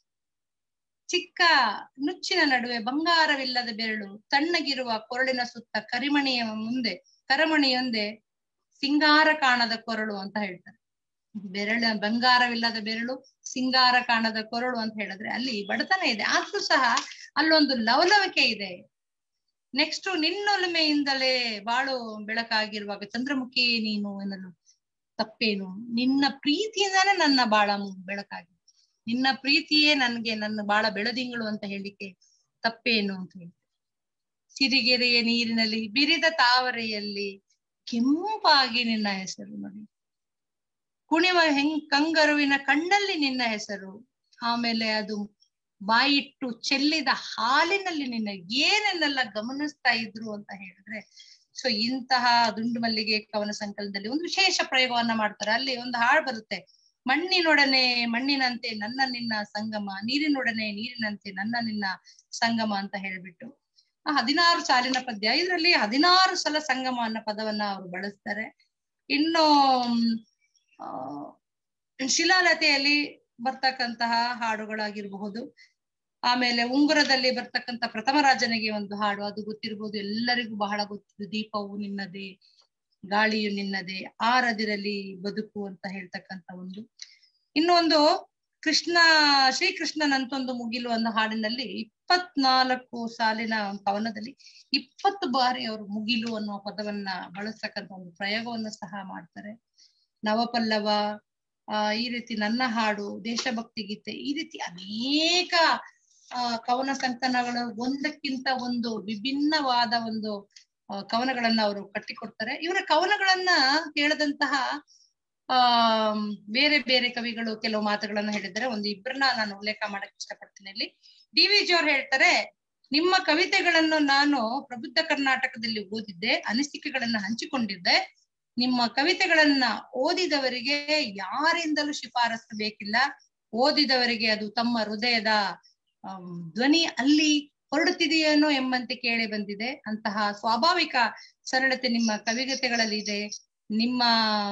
ಚಿಕ್ಕ ನುಚ್ಚಿನ ನಡುವೆ ಬಂಗಾರವಿಲ್ಲದ ಬೆರಳು ತಣ್ಣಗಿರುವ ಕೊರಳಿನ ಸುತ್ತ ಕರಿಮಣಿಯ ಮುಂದೆ ಕರಮಣಿಯೊಂದೆ ಸಿಂಗಾರ ಕಾಣದ ಕೊರಳು ಅಂತ ಹೇಳ್ತಾರೆ ಬೆರಳ ಬಂಗಾರವಿಲ್ಲದ ಬೆರಳು ಸಿಂಗಾರ ಕಾಣದ ಕೊರಳು ಅಂತ ಹೇಳಿದ್ರೆ ಅಲ್ಲಿ ಬಡತನ ಇದೆ ಆದ್ರೂ ಸಹ ಅಲ್ಲೊಂದು ಲವಲವಿಕೆ ಇದೆ ನೆಕ್ಸ್ಟ್ ನಿನ್ನೊಲುಮೆಯಿಂದಲೇ ಬಾಳು ಬೆಳಕಾಗಿರುವಾಗ ಚಂದ್ರಮುಖಿ ನೀನು ಎನ್ನಲು ತಪ್ಪೇನು ನಿನ್ನ ಪ್ರೀತಿಯಿಂದಾನೇ ನನ್ನ ಬಾಳ ಮು- ಬೆಳಕಾಗಿದೆ ನಿನ್ನ ಪ್ರೀತಿಯೇ ನನ್ಗೆ ನನ್ನ ಬಾಳ ಬೆಳದಿಂಗಳು ಅಂತ ಹೇಳಿಕ್ಕೆ ತಪ್ಪೇನು ಅಂತ ಹೇಳಿ ಸಿರಿಗೆರೆಯ ನೀರಿನಲ್ಲಿ ಬಿರಿದ ತಾವರೆಯಲ್ಲಿ ಕೆಂಪಾಗಿ ನಿನ್ನ ಹೆಸರು ನೋಡಿ ಕುಣಿವ ಹೆಂಗ್ ಕಂಗರುವಿನ ಕಣ್ಣಲ್ಲಿ ನಿನ್ನ ಹೆಸರು ಆಮೇಲೆ ಅದು ಬಾಯಿಟ್ಟು ಚೆಲ್ಲಿದ ಹಾಲಿನಲ್ಲಿ ನಿನ್ನ ಏನೇನೆಲ್ಲ ಗಮನಿಸ್ತಾ ಇದ್ರು ಅಂತ ಹೇಳಿದ್ರೆ ಸೊ ಇಂತಹ ದುಂಡು ಮಲ್ಲಿಗೆ ಕವನ ಸಂಕಲನದಲ್ಲಿ ಒಂದು ವಿಶೇಷ ಪ್ರಯೋಗವನ್ನ ಮಾಡ್ತಾರೆ ಅಲ್ಲಿ ಒಂದು ಹಾಡು ಬರುತ್ತೆ ಮಣ್ಣಿನೊಡನೆ ಮಣ್ಣಿನಂತೆ ನನ್ನ ನಿನ್ನ ಸಂಗಮ ನೀರಿನೊಡನೆ ನೀರಿನಂತೆ ನನ್ನ ನಿನ್ನ ಸಂಗಮ ಅಂತ ಹೇಳ್ಬಿಟ್ಟು ಆ ಹದಿನಾರು ಸಾಲಿನ ಪದ್ಯ ಇದರಲ್ಲಿ ಹದಿನಾರು ಸಲ ಸಂಗಮ ಅನ್ನೋ ಪದವನ್ನ ಅವರು ಬಳಸ್ತಾರೆ ಇನ್ನು ಆ, ಶಿಲಾಲತೆಯಲ್ಲಿ ಬರ್ತಕ್ಕಂತಹ ಹಾಡುಗಳಾಗಿರಬಹುದು ಆಮೇಲೆ ಉಂಗುರದಲ್ಲಿ ಬರ್ತಕ್ಕಂತ ಪ್ರಥಮ ರಾಜನಿಗೆ ಒಂದು ಹಾಡು ಅದು ಗೊತ್ತಿರ್ಬೋದು ಎಲ್ಲರಿಗೂ ಬಹಳ ಗೊತ್ತು ದೀಪವು ನಿನ್ನದೇ ಗಾಳಿಯು ನಿನ್ನದೇ ಆರದಿರಲಿ ಬದುಕು ಅಂತ ಹೇಳ್ತಕ್ಕಂತ ಒಂದು ಇನ್ನೊಂದು ಕೃಷ್ಣ ಶ್ರೀಕೃಷ್ಣನಂತೊಂದು ಮುಗಿಲು ಅನ್ನೋ ಹಾಡಿನಲ್ಲಿ ಇಪ್ಪತ್ನಾಲ್ಕು ಸಾಲಿನ ಕವನದಲ್ಲಿ ಇಪ್ಪತ್ತು ಬಾರಿ ಅವರು ಮುಗಿಲು ಅನ್ನುವ ಪದವನ್ನ ಬಳಸ್ತಕ್ಕಂತ ಒಂದು ಪ್ರಯೋಗವನ್ನು ಸಹ ಮಾಡ್ತಾರೆ ನವಪಲ್ಲವ ಆ ಈ ರೀತಿ ನನ್ನ ಹಾಡು ದೇಶಭಕ್ತಿ ಗೀತೆ ಈ ರೀತಿ ಅನೇಕ ಆ ಕವನ ಸಂಕಲನಗಳು ಒಂದಕ್ಕಿಂತ ಒಂದು ವಿಭಿನ್ನವಾದ ಒಂದು ಆ, ಕವನಗಳನ್ನ ಅವರು ಕಟ್ಟಿಕೊಡ್ತಾರೆ ಇವರ ಕವನಗಳನ್ನ ಕೇಳದಂತಹ ಆ ಬೇರೆ ಬೇರೆ ಕವಿಗಳು ಕೆಲವು ಮಾತುಗಳನ್ನ ಹೇಳಿದ್ದಾರೆ ಒಂದು ಇಬ್ಬರನ್ನ ನಾನು ಉಲ್ಲೇಖ ಮಾಡಕ್ ಇಷ್ಟಪಡ್ತೀನಿ ಇಲ್ಲಿ ಡಿ ವಿ ಜಿ ಅವ್ರು ಹೇಳ್ತಾರೆ ನಿಮ್ಮ ಕವಿತೆಗಳನ್ನು ನಾನು ಪ್ರಬುದ್ಧ ಕರ್ನಾಟಕದಲ್ಲಿ ಓದಿದ್ದೆ ಅನಿಸಿಕೆಗಳನ್ನ ಹಂಚಿಕೊಂಡಿದ್ದೆ ನಿಮ್ಮ ಕವಿತೆಗಳನ್ನ ಓದಿದವರಿಗೆ ಯಾರಿಂದಲೂ ಶಿಫಾರಸು ಬೇಕಿಲ್ಲ ಓದಿದವರಿಗೆ ಅದು ತಮ್ಮ ಹೃದಯದ ಆಮ್, ಧ್ವನಿ ಅಲ್ಲಿ ಹೊರಡುತ್ತಿದೆಯೇನೋ ಎಂಬಂತೆ ಕೇಳಿ ಬಂದಿದೆ ಅಂತಹ ಸ್ವಾಭಾವಿಕ ಸರಳತೆ ನಿಮ್ಮ ಕವಿಗತೆಗಳಲ್ಲಿ ಇದೆ ನಿಮ್ಮ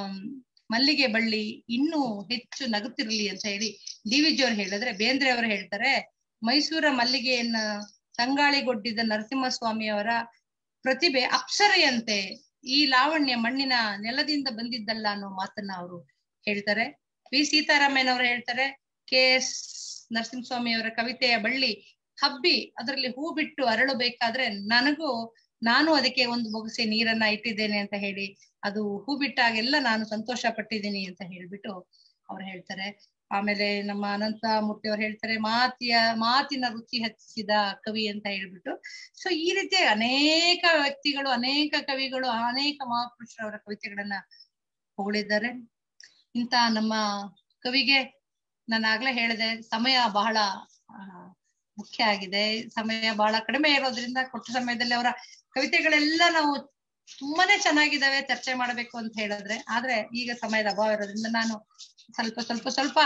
ಮಲ್ಲಿಗೆ ಬಳ್ಳಿ ಇನ್ನೂ ಹೆಚ್ಚು ನಗುತ್ತಿರ್ಲಿ ಅಂತ ಹೇಳಿ ಡಿ ವಿ ಜಿ ಅವ್ರು ಹೇಳಿದ್ರೆ ಬೇಂದ್ರೆ ಅವರು ಹೇಳ್ತಾರೆ ಮೈಸೂರ ಮಲ್ಲಿಗೆಯನ್ನ ತಂಗಾಳಿಗೊಡ್ಡಿದ ನರಸಿಂಹಸ್ವಾಮಿಯವರ ಪ್ರತಿಭೆ ಅಪ್ಸರೆಯಂತೆ ಈ ಲಾವಣ್ಯ ಮಣ್ಣಿನ ನೆಲದಿಂದ ಬಂದಿದ್ದಲ್ಲ ಅನ್ನೋ ಮಾತನ್ನ ಅವರು ಹೇಳ್ತಾರೆ ವಿ ಸೀತಾರಾಮಯ್ಯನವರು ಹೇಳ್ತಾರೆ ಕೆ ಎಸ್ ನರಸಿಂಹಸ್ವಾಮಿ ಅವರ ಕವಿತೆಯ ಬಳ್ಳಿ ಹಬ್ಬಿ ಅದರಲ್ಲಿ ಹೂ ಬಿಟ್ಟು ಅರಳಬೇಕಾದ್ರೆ ನನಗೂ ನಾನು ಅದಕ್ಕೆ ಒಂದು ಬೊಗಸೆ ನೀರನ್ನ ಇಟ್ಟಿದ್ದೇನೆ ಅಂತ ಹೇಳಿ ಅದು ಹೂ ಬಿಟ್ಟಾಗೆಲ್ಲ ನಾನು ಸಂತೋಷ ಪಟ್ಟಿದ್ದೀನಿ ಅಂತ ಹೇಳ್ಬಿಟ್ಟು ಅವ್ರು ಹೇಳ್ತಾರೆ ಆಮೇಲೆ ನಮ್ಮ ಅನಂತ ಮೂರ್ತಿ ಅವ್ರು ಹೇಳ್ತಾರೆ ಮಾತಿಯ ಮಾತಿನ ರುಚಿ ಹೆಚ್ಚಿಸಿದ ಕವಿ ಅಂತ ಹೇಳ್ಬಿಟ್ಟು ಸೊ ಈ ರೀತಿ ಅನೇಕ ವ್ಯಕ್ತಿಗಳು ಅನೇಕ ಕವಿಗಳು ಅನೇಕ ಮಹಾಪುರುಷರವರ ಕವಿತೆಗಳನ್ನ ಹೊಗಳಿದ್ದಾರೆ ಇಂತ ನಮ್ಮ ಕವಿಗೆ ನಾನು ಆಗ್ಲೇ ಹೇಳಿದೆ ಸಮಯ ಬಹಳ ಆ, ಮುಖ್ಯ ಆಗಿದೆ ಸಮಯ ಬಹಳ ಕಡಿಮೆ ಇರೋದ್ರಿಂದ ಕೊಟ್ಟ ಸಮಯದಲ್ಲಿ ಅವರ ಕವಿತೆಗಳೆಲ್ಲ ನಾವು ತುಂಬಾನೇ ಚೆನ್ನಾಗಿದ್ದಾವೆ ಚರ್ಚೆ ಮಾಡ್ಬೇಕು ಅಂತ ಹೇಳಿದ್ರೆ ಆದ್ರೆ ಈಗ ಸಮಯದ ಅಭಾವ ಇರೋದ್ರಿಂದ ನಾನು ಸ್ವಲ್ಪ ಸ್ವಲ್ಪ ಸ್ವಲ್ಪ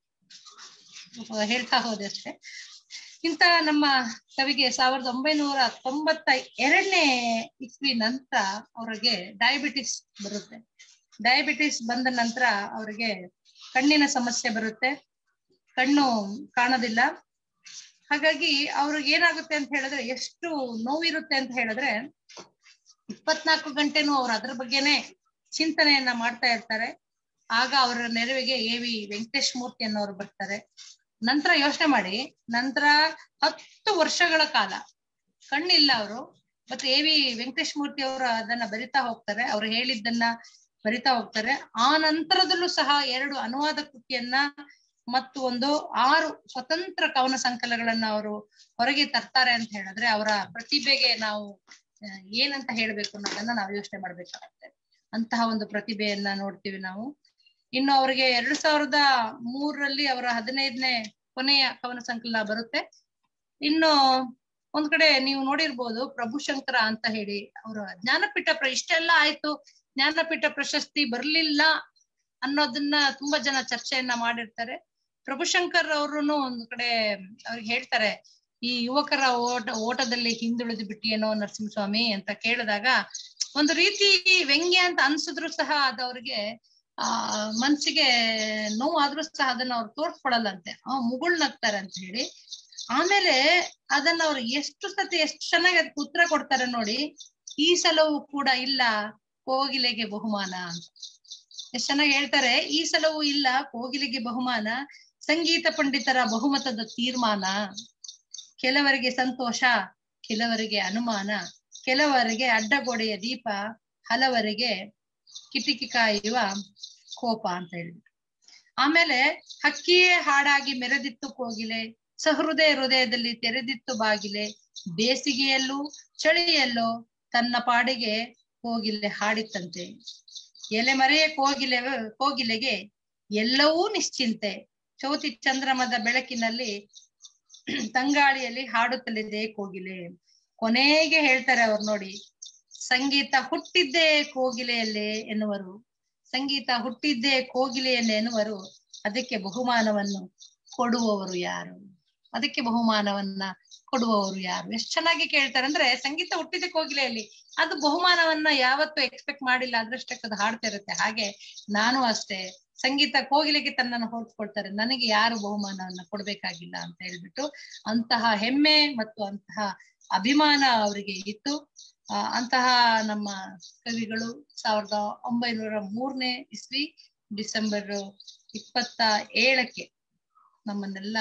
ಹೇಳ್ತಾ ಹೋದೆ ಅಷ್ಟೇ ಇಂತ ನಮ್ಮ ಕವಿಗೆ ಸಾವಿರದ ಒಂಬೈನೂರ ತೊಂಬತ್ತ ಎರಡನೇ ಇಸ್ವಿ ನಂತರ ಅವರಿಗೆ ಡಯಾಬಿಟಿಸ್ ಬರುತ್ತೆ ಡಯಾಬಿಟಿಸ್ ಬಂದ ನಂತರ ಅವರಿಗೆ ಕಣ್ಣಿನ ಸಮಸ್ಯೆ ಬರುತ್ತೆ ಕಣ್ಣು ಕಾಣೋದಿಲ್ಲ ಹಾಗಾಗಿ ಅವ್ರಿಗೆ ಏನಾಗುತ್ತೆ ಅಂತ ಹೇಳಿದ್ರೆ ಎಷ್ಟು ನೋವಿರುತ್ತೆ ಅಂತ ಹೇಳಿದ್ರೆ ಇಪ್ಪತ್ನಾಲ್ಕು ಗಂಟೆನೂ ಅವ್ರು ಅದ್ರ ಬಗ್ಗೆನೆ ಚಿಂತನೆಯನ್ನ ಮಾಡ್ತಾ ಇರ್ತಾರೆ ಆಗ ಅವರ ನೆರವಿಗೆ ಎ ವಿ ವೆಂಕಟೇಶ್ ಮೂರ್ತಿ ಅನ್ನೋರು ಬರ್ತಾರೆ ನಂತರ ಯೋಚನೆ ಮಾಡಿ ನಂತರ ಹತ್ತು ವರ್ಷಗಳ ಕಾಲ ಕಣ್ಣಿಲ್ಲ ಅವರು ಮತ್ತೆ ಎ ವಿ ವೆಂಕಟೇಶ್ ಮೂರ್ತಿ ಅವರು ಅದನ್ನ ಬರಿತಾ ಹೋಗ್ತಾರೆ ಅವ್ರು ಹೇಳಿದ್ದನ್ನ ಬರಿತಾ ಹೋಗ್ತಾರೆ ಆ ನಂತರದಲ್ಲೂ ಸಹ ಎರಡು ಅನುವಾದ ಕೃತಿಯನ್ನ ಮತ್ತು ಒಂದು ಆರು ಸ್ವತಂತ್ರ ಕವನ ಸಂಕಲನಗಳನ್ನ ಅವರು ಹೊರಗೆ ತರ್ತಾರೆ ಅಂತ ಹೇಳಿದ್ರೆ ಅವರ ಪ್ರತಿಭೆಗೆ ನಾವು ಆ, ಏನಂತ ಹೇಳ್ಬೇಕು ಅನ್ನೋದನ್ನ ನಾವು ಯೋಚನೆ ಮಾಡ್ಬೇಕಾಗತ್ತೆ ಅಂತಹ ಒಂದು ಪ್ರತಿಭೆಯನ್ನ ನೋಡ್ತೀವಿ ನಾವು ಇನ್ನು ಅವರಿಗೆ ಎರಡ್ ಸಾವಿರದ ಮೂರರಲ್ಲಿ ಅವರ ಹದಿನೈದನೇ ಕೊನೆಯ ಕವನ ಸಂಕಲನ ಬರುತ್ತೆ ಇನ್ನು ಒಂದ್ ಕಡೆ ನೀವು ನೋಡಿರ್ಬೋದು ಪ್ರಭುಶಂಕರ ಅಂತ ಹೇಳಿ ಅವರ ಜ್ಞಾನಪೀಠ ಪ್ರ ಇಷ್ಟೆಲ್ಲ ಆಯ್ತು ಜ್ಞಾನಪೀಠ ಪ್ರಶಸ್ತಿ ಬರ್ಲಿಲ್ಲ ಅನ್ನೋದನ್ನ ತುಂಬಾ ಜನ ಚರ್ಚೆಯನ್ನ ಮಾಡಿರ್ತಾರೆ ಪ್ರಭುಶಂಕರ್ ಅವ್ರುನು ಒಂದ್ ಕಡೆ ಅವ್ರಿಗೆ ಹೇಳ್ತಾರೆ ಈ ಯುವಕರ ಓಟ ಓಟದಲ್ಲಿ ಹಿಂದುಳಿದು ಬಿಟ್ಟಿಯೇನೋ ನರಸಿಂಹಸ್ವಾಮಿ ಅಂತ ಕೇಳಿದಾಗ ಒಂದು ರೀತಿ ವ್ಯಂಗ್ಯ ಅಂತ ಅನ್ಸಿದ್ರು ಸಹ ಅದು ಅವ್ರಿಗೆ ಆ ಮನ್ಸಿಗೆ ನೋವು ಆದ್ರೂ ಸಹ ಅದನ್ನ ಅವ್ರು ತೋರ್ಸ್ಕೊಳಲ್ಲಂತೆ ಆ ಮುಗುಳ್ನಗ್ತಾರೆ ಅಂತ ಹೇಳಿ ಆಮೇಲೆ ಅದನ್ನ ಅವ್ರು ಎಷ್ಟು ಸತಿ ಎಷ್ಟು ಚೆನ್ನಾಗಿ ಅದಕ್ಕೆ ಉತ್ತರ ಕೊಡ್ತಾರೆ ನೋಡಿ ಈ ಸಲವೂ ಕೂಡ ಇಲ್ಲ ಕೋಗಿಲೆಗೆ ಬಹುಮಾನ ಅಂತ ಎಷ್ಟ್ ಚೆನ್ನಾಗಿ ಹೇಳ್ತಾರೆ ಈ ಸಲವೂ ಇಲ್ಲ ಕೋಗಿಲೆಗೆ ಬಹುಮಾನ ಸಂಗೀತ ಪಂಡಿತರ ಬಹುಮತದ ತೀರ್ಮಾನ ಕೆಲವರಿಗೆ ಸಂತೋಷ ಕೆಲವರಿಗೆ ಅನುಮಾನ ಕೆಲವರಿಗೆ ಅಡ್ಡಗೋಡೆಯ ದೀಪ ಹಲವರಿಗೆ ಕಿಟಿಕಿ ಕಾಯುವ ಕೋಪ ಅಂತ ಹೇಳಿ ಆಮೇಲೆ ಹಕ್ಕಿಯೇ ಹಾಡಾಗಿ ಮೆರೆದಿತ್ತು ಕೋಗಿಲೆ ಸಹೃದಯ ಹೃದಯದಲ್ಲಿ ತೆರೆದಿತ್ತು ಬಾಗಿಲೆ ಬೇಸಿಗೆಯಲ್ಲೂ ಚಳಿಯಲ್ಲೋ ತನ್ನ ಪಾಡಿಗೆ ಕೋಗಿಲೆ ಹಾಡಿತ್ತಂತೆ ಎಲೆಮರೆಯ ಕೋಗಿಲೆ ಕೋಗಿಲೆಗೆ ಎಲ್ಲವೂ ನಿಶ್ಚಿಂತೆ ಚೌತಿ ಚಂದ್ರಮದ ಬೆಳಕಿನಲ್ಲಿ ತಂಗಾಳಿಯಲ್ಲಿ ಹಾಡುತ್ತಲಿದೆ ಕೋಗಿಲೆ ಕೊನೆಗೆ ಹೇಳ್ತಾರೆ ಅವ್ರು ನೋಡಿ ಸಂಗೀತ ಹುಟ್ಟಿದ್ದೇ ಕೋಗಿಲೆಯಲ್ಲೇ ಎನ್ನುವರು ಸಂಗೀತ ಹುಟ್ಟಿದ್ದೇ ಕೋಗಿಲೆಯಲ್ಲೇ ಎನ್ನುವರು ಅದಕ್ಕೆ ಬಹುಮಾನವನ್ನು ಕೊಡುವವರು ಯಾರು ಅದಕ್ಕೆ ಬಹುಮಾನವನ್ನ ಕೊಡುವವರು ಯಾರು ಎಷ್ಟು ಚೆನ್ನಾಗಿ ಕೇಳ್ತಾರೆ ಅಂದ್ರೆ ಸಂಗೀತ ಹುಟ್ಟಿದ ಕೋಗಿಲೆಯಲ್ಲಿ ಅದು ಬಹುಮಾನವನ್ನ ಯಾವತ್ತೂ ಎಕ್ಸ್ಪೆಕ್ಟ್ ಮಾಡಿಲ್ಲ ಅದ್ರಷ್ಟಕ್ಕೆ ಅದು ಹಾಡ್ತಾ ಇರುತ್ತೆ ಹಾಗೆ ನಾನು ಅಷ್ಟೇ ಸಂಗೀತ ಕೋಗಿಲೆಗೆ ತನ್ನನ್ನು ಹೊರತುಕೊಳ್ತಾರೆ ನನಗೆ ಯಾರು ಬಹುಮಾನವನ್ನ ಕೊಡ್ಬೇಕಾಗಿಲ್ಲ ಅಂತ ಹೇಳ್ಬಿಟ್ಟು ಅಂತಹ ಹೆಮ್ಮೆ ಮತ್ತು ಅಂತಹ ಅಭಿಮಾನ ಅವರಿಗೆ ಇತ್ತು ಆ, ಅಂತಹ ನಮ್ಮ ಕವಿಗಳು ಸಾವಿರದ ಒಂಬೈನೂರ ಮೂರನೇ ಇಸ್ವಿ ಡಿಸೆಂಬರ್ ಇಪ್ಪತ್ತ ಏಳಕ್ಕೆ ನಮ್ಮನ್ನೆಲ್ಲ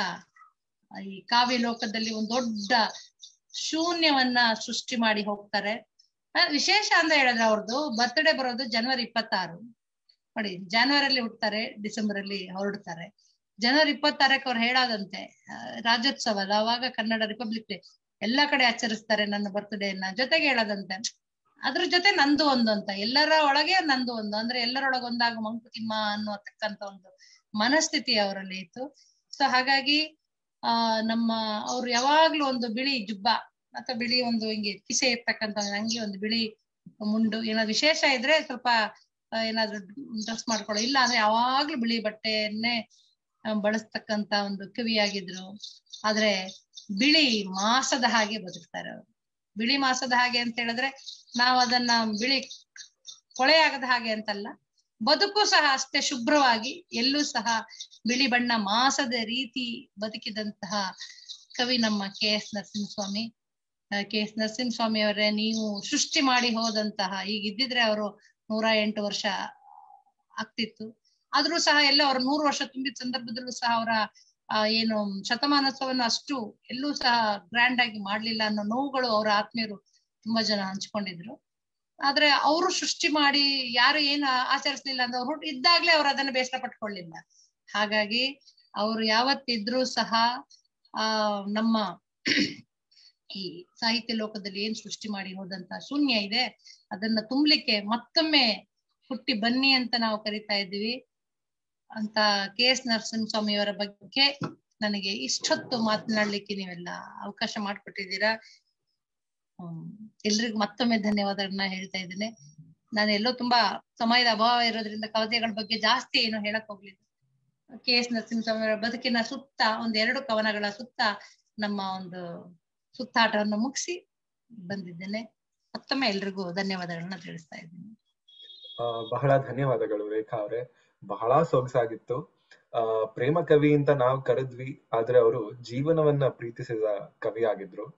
ಈ ಕಾವ್ಯ ಲೋಕದಲ್ಲಿ ಒಂದು ದೊಡ್ಡ ಶೂನ್ಯವನ್ನ ಸೃಷ್ಟಿ ಮಾಡಿ ಹೋಗ್ತಾರೆ ಆ, ವಿಶೇಷ ಅಂತ ಹೇಳಿದ್ರೆ ಅವ್ರದ್ದು ಬರ್ತ್ಡೇ ಬರೋದು ಜನವರಿ ಇಪ್ಪತ್ತಾರು ನೋಡಿ ಜಾನ್ವರಿಯಲ್ಲಿ ಹುಟ್ತಾರೆ ಡಿಸೆಂಬರ್ ಅಲ್ಲಿ ಹೊರಡ್ತಾರೆ ಜನವರಿ ಇಪ್ಪತ್ತಾರಕ್ಕೆ ಅವ್ರು ಹೇಳಾದಂತೆ ಆ, ರಾಜ್ಯೋತ್ಸವದ ಅವಾಗ ಕನ್ನಡ ರಿಪಬ್ಲಿಕ್ ಡೇ ಎಲ್ಲಾ ಕಡೆ ಆಚರಿಸ್ತಾರೆ ನನ್ನ ಬರ್ತ್ಡೇನ ಜೊತೆಗೆ ಹೇಳೋದಂತೆ ಅದ್ರ ಜೊತೆ ನಂದು ಒಂದು ಅಂತ ಎಲ್ಲರ ಒಳಗೆ ನಂದು ಒಂದು ಅಂದ್ರೆ ಎಲ್ಲರೊಳಗೆ ಒಂದಾಗ ಮಂಕುತಿಮ್ಮ ಅನ್ನೋತಕ್ಕಂತ ಒಂದು ಮನಸ್ಥಿತಿ ಅವರಲ್ಲಿ ಇತ್ತು ಸೊ ಹಾಗಾಗಿ ಆ ನಮ್ಮ ಅವ್ರು ಯಾವಾಗ್ಲೂ ಒಂದು ಬಿಳಿ ಜುಬ್ಬ ಅಥವಾ ಬಿಳಿ ಒಂದು ಹಿಂಗೆ ಕಿಸೆ ಇರ್ತಕ್ಕಂತ ಒಂದು ಅಂಗಿ ಒಂದು ಬಿಳಿ ಮುಂಡು ಏನಾದ್ರು ವಿಶೇಷ ಇದ್ರೆ ಸ್ವಲ್ಪ ಆ, ಏನಾದ್ರು ಡ್ರೆಸ್ ಮಾಡ್ಕೊಳ್ಳೋ ಇಲ್ಲ ಅಂದ್ರೆ ಯಾವಾಗ್ಲೂ ಬಿಳಿ ಬಟ್ಟೆಯನ್ನೇ ಆ, ಬಳಸ್ತಕ್ಕಂತ ಒಂದು ಕವಿಯಾಗಿದ್ರು ಆದ್ರೆ ಬಿಳಿ ಮಾಸದ ಹಾಗೆ ಬದುಕ್ತಾರೆ ಅವರು ಬಿಳಿ ಮಾಸದ ಹಾಗೆ ಅಂತ ಹೇಳಿದ್ರೆ ನಾವು ಅದನ್ನ ಬಿಳಿ ಕೊಳೆಯಾಗದ ಹಾಗೆ ಅಂತಲ್ಲ ಬದುಕು ಸಹ ಅಷ್ಟೇ ಶುಭ್ರವಾಗಿ ಎಲ್ಲೂ ಸಹ ಬಿಳಿ ಬಣ್ಣ ಮಾಸದ ರೀತಿ ಬದುಕಿದಂತಹ ಕವಿ ನಮ್ಮ K S Narasimhaswamy K S Narasimhaswamy ಅವರೇ ನೀವು ಸೃಷ್ಟಿ ಮಾಡಿ ಹೋದಂತಹ ಈಗ ಇದ್ದಿದ್ರೆ ಅವರು ನೂರ ಎಂಟು ವರ್ಷ ಆಗ್ತಿತ್ತು ಆದ್ರೂ ಸಹ ಎಲ್ಲ ಅವ್ರ ನೂರು ವರ್ಷ ತುಂಬಿದ ಸಂದರ್ಭದಲ್ಲೂ ಸಹ ಅವರ ಆ ಏನು ಶತಮಾನೋತ್ಸವವನ್ನು ಅಷ್ಟು ಎಲ್ಲೂ ಸಹ ಗ್ರ್ಯಾಂಡ್ ಆಗಿ ಮಾಡ್ಲಿಲ್ಲ ಅನ್ನೋ ನೋವುಗಳು ಅವರ ಆತ್ಮೀಯರು ತುಂಬಾ ಜನ ಹಂಚ್ಕೊಂಡಿದ್ರು ಆದ್ರೆ ಅವರು ಸೃಷ್ಟಿ ಮಾಡಿ ಯಾರು ಏನು ಆಚರಿಸ್ಲಿಲ್ಲ ಅಂದ್ರೆ ಅವ್ರು ಇದ್ದಾಗ್ಲೇ ಅವ್ರು ಅದನ್ನ ಬೇಸರ ಪಟ್ಕೊಳ್ಳಿಲ್ಲ ಹಾಗಾಗಿ ಅವ್ರು ಯಾವತ್ತಿದ್ರೂ ಸಹ ಆ ನಮ್ಮ ಈ ಸಾಹಿತ್ಯ ಲೋಕದಲ್ಲಿ ಏನ್ ಸೃಷ್ಟಿ ಮಾಡಿ ಹೋದಂತ ಶೂನ್ಯ ಇದೆ ಅದನ್ನ ತುಂಬ್ಲಿಕ್ಕೆ ಮತ್ತೊಮ್ಮೆ ಹುಟ್ಟಿ ಬನ್ನಿ ಅಂತ ನಾವು ಕರಿತಾ ಇದ್ದೀವಿ ಅಂತ ಕೆ ಎಸ್ ನರಸಿಂಹಸ್ವಾಮಿ ಅವರ ಬಗ್ಗೆ ನನಗೆ ಇಷ್ಟೊತ್ತು ಮಾತನಾಡ್ಲಿಕ್ಕೆ ನೀವೆಲ್ಲ ಅವಕಾಶ ಮಾಡಿಕೊಟ್ಟಿದ್ದೀರಾ ಹ್ಮ್ ಎಲ್ರಿಗೂ ಮತ್ತೊಮ್ಮೆ ಧನ್ಯವಾದಗಳನ್ನ ಹೇಳ್ತಾ ಇದ್ದೇನೆ ನಾನು ಎಲ್ಲೋ ತುಂಬಾ ಸಮಯದ ಅಭಾವ ಇರೋದ್ರಿಂದ ಕವಿತೆಗಳ ಬಗ್ಗೆ ಜಾಸ್ತಿ ಏನು ಹೇಳಕ್ ಹೋಗ್ಲಿಲ್ಲ ಕೆ ಎಸ್ ನರಸಿಂಹಸ್ವಾಮಿ ಅವರ ಬದುಕಿನ ಸುತ್ತ ಒಂದ್ ಎರಡು ಕವನಗಳ ಸುತ್ತ ನಮ್ಮ ಒಂದು ಸುತ್ತಾಟವನ್ನು ಮುಗಿಸಿ ಬಂದಿದ್ದೇನೆ ಮತ್ತೊಮ್ಮೆ ಎಲ್ರಿಗೂ ಧನ್ಯವಾದಗಳನ್ನ ತಿಳಿಸ್ತಾ ಇದ್ದೀನಿ ಆ, ಬಹಳ ಧನ್ಯವಾದಗಳು ರೇಖಾ ಅವರೇ ಬಹಳ ಸೊಗಸಾಗಿತ್ತು ಆ ಪ್ರೇಮ ಕವಿ ಅಂತ ನಾವು ಕರೆದ್ವಿ ಆದ್ರೆ ಅವರು ಜೀವನವನ್ನ ಪ್ರೀತಿಸಿದ ಕವಿ ಆಗಿದ್ರು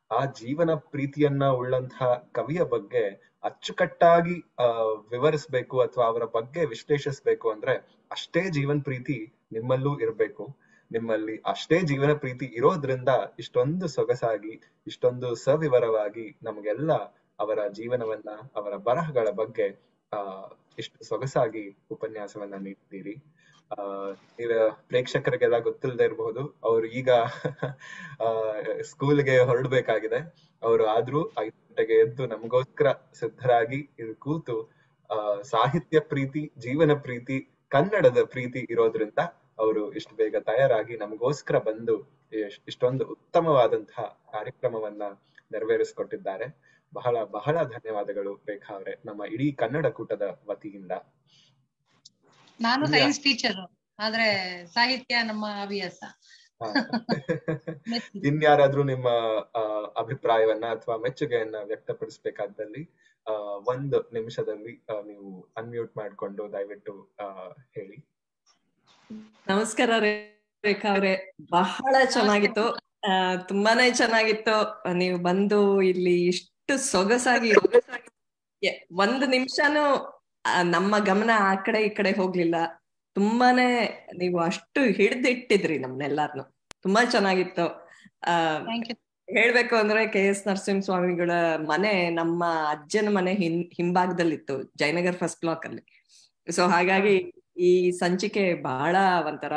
ಆ ಜೀವನ ಪ್ರೀತಿಯನ್ನ ಉಳ್ಳಂತಹ ಕವಿಯ ಬಗ್ಗೆ ಅಚ್ಚುಕಟ್ಟಾಗಿ ಆ ವಿವರಿಸ್ಬೇಕು ಅಥವಾ ಅವರ ಬಗ್ಗೆ ವಿಶ್ಲೇಷಿಸ್ಬೇಕು ಅಂದ್ರೆ ಅಷ್ಟೇ ಜೀವನ್ ಪ್ರೀತಿ ನಿಮ್ಮಲ್ಲೂ ಇರ್ಬೇಕು ನಿಮ್ಮಲ್ಲಿ ಅಷ್ಟೇ ಜೀವನ ಪ್ರೀತಿ ಇರೋದ್ರಿಂದ ಇಷ್ಟೊಂದು ಸೊಗಸಾಗಿ ಇಷ್ಟೊಂದು ಸವಿವರವಾಗಿ ನಮಗೆಲ್ಲ ಅವರ ಜೀವನವನ್ನ ಅವರ ಬರಹಗಳ ಬಗ್ಗೆ ಆ ಇಷ್ಟು ಸೊಗಸಾಗಿ ಉಪನ್ಯಾಸವನ್ನ ನೀಡಿದ್ದೀರಿ ಆ ನೀವ ಪ್ರೇಕ್ಷಕರಿಗೆಲ್ಲ ಗೊತ್ತಿಲ್ಲದೆ ಇರಬಹುದು ಅವ್ರು ಈಗ ಆ ಸ್ಕೂಲ್ಗೆ ಹೊರಡ್ಬೇಕಾಗಿದೆ ಅವರು ಆದ್ರೂ ಐದು ಗಂಟೆಗೆ ಎದ್ದು ನಮಗೋಸ್ಕರ ಸಿದ್ಧರಾಗಿ ಇಲ್ಲಿ ಕೂತು ಆ ಸಾಹಿತ್ಯ ಪ್ರೀತಿ ಜೀವನ ಪ್ರೀತಿ ಕನ್ನಡದ ಪ್ರೀತಿ ಇರೋದ್ರಿಂದ ಅವರು ಇಷ್ಟು ಬೇಗ ತಯಾರಾಗಿ ನಮಗೋಸ್ಕರ ಬಂದು ಇಶ್- ಇಷ್ಟೊಂದು ಉತ್ತಮವಾದಂತಹ ಕಾರ್ಯಕ್ರಮವನ್ನ ನೆರವೇರಿಸಿಕೊಟ್ಟಿದ್ದಾರೆ ಬಹಳ ಬಹಳ ಧನ್ಯವಾದಗಳು ರೇಖಾ ಅವರೇ ನಮ್ಮ ಇಡೀ ಕನ್ನಡ ಕೂಟದ ವತಿಯಿಂದ ನಾನು ಇಲ್ಲ. ಸೈನ್ಸ್ ಟೀಚರ್ ಆದ್ರೆ ಸಾಹಿತ್ಯ ನಮ್ಮ ಹವ್ಯಾಸ ಹಾ. ಮೆಚ್ಚಿ. ಇನ್ಯಾರಾದ್ರೂ ನಿಮ್ಮ ಆ, ಅಭಿಪ್ರಾಯವನ್ನ ಅಥವಾ ಮೆಚ್ಚುಗೆಯನ್ನ ವ್ಯಕ್ತಪಡಿಸ್ಬೇಕಾದಲ್ಲಿ ಆ, ಒಂದು ನಿಮಿಷದಲ್ಲಿ ಆ, ನೀವು ಅನ್ಮ್ಯೂಟ್ ಮಾಡ್ಕೊಂಡು ದಯವಿಟ್ಟು ಆ, ಹೇಳಿ ನಮಸ್ಕಾರ ರೇ- ರೇಖಾ ಅವ್ರೆ ಬಹಳ ಚೆನ್ನಾಗಿತ್ತು ಆ, ತುಂಬಾನೇ ಚೆನ್ನಾಗಿತ್ತು ನೀವು ಬಂದು ಇಲ್ಲಿ ಇಷ್ಟು ಸೊಗಸಾಗಿ ಎ- ಒಂದು ನಿಮಿಷನೂ ಆ, ನಮ್ಮ ಗಮನ ಆ ಕಡೆ ಈ ಕಡೆ ಹೋಗ್ಲಿಲ್ಲ ತುಂಬಾನೇ ನೀವು ಅಷ್ಟು ಹಿಡ್ದಿಟ್ಟಿದ್ರಿ ನಮ್ನೆಲ್ಲಾರ್ನು ತುಂಬಾ ಚೆನ್ನಾಗಿತ್ತು ಆ ಥ್ಯಾಂಕ್ ಯು ಹೇಳ್ಬೇಕು ಅಂದ್ರೆ ಕೆ ಎಸ್ ನರಸಿಂಹ ಸ್ವಾಮಿಗಳ ಮನೆ ನಮ್ಮ ಅಜ್ಜನ ಮನೆ ಹಿಂ ಹಿಂಭಾಗದಲ್ಲಿತ್ತು ಜಯನಗರ್ ಫಸ್ಟ್ ಬ್ಲಾಕ್ ಅಲ್ಲಿ ಸೊ ಹಾಗಾಗಿ ಈ ಸಂಚಿಕೆ ಬಹಳ ಒಂಥರ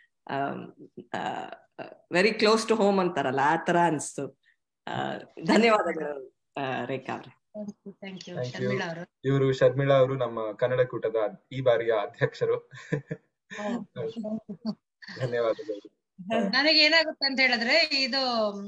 ವೆರಿ ಕ್ಲೋಸ್ ಟು ಹೋಮ್ ಅಂತಾರಲ್ಲ ಆ ತರ ಅನ್ಸ್ತು ಆ, ಧನ್ಯವಾದಗಳು ಆ, ರೇಖಾ ಅವ್ರೆ thank you Thank you. Sharmila ಅವರು ಇವರು ಶರ್ಮಿಳಾ ಅವರು ನಮ್ಮ ಕನ್ನಡ ಕೂಟದ ಈ ಬಾರಿಯ ಅಧ್ಯಕ್ಷರು ಧನ್ಯವಾದಗಳು ನನಗೆ ಏನಾಗುತ್ತೆ ಅಂತ ಹೇಳಿದ್ರೆ ಇದು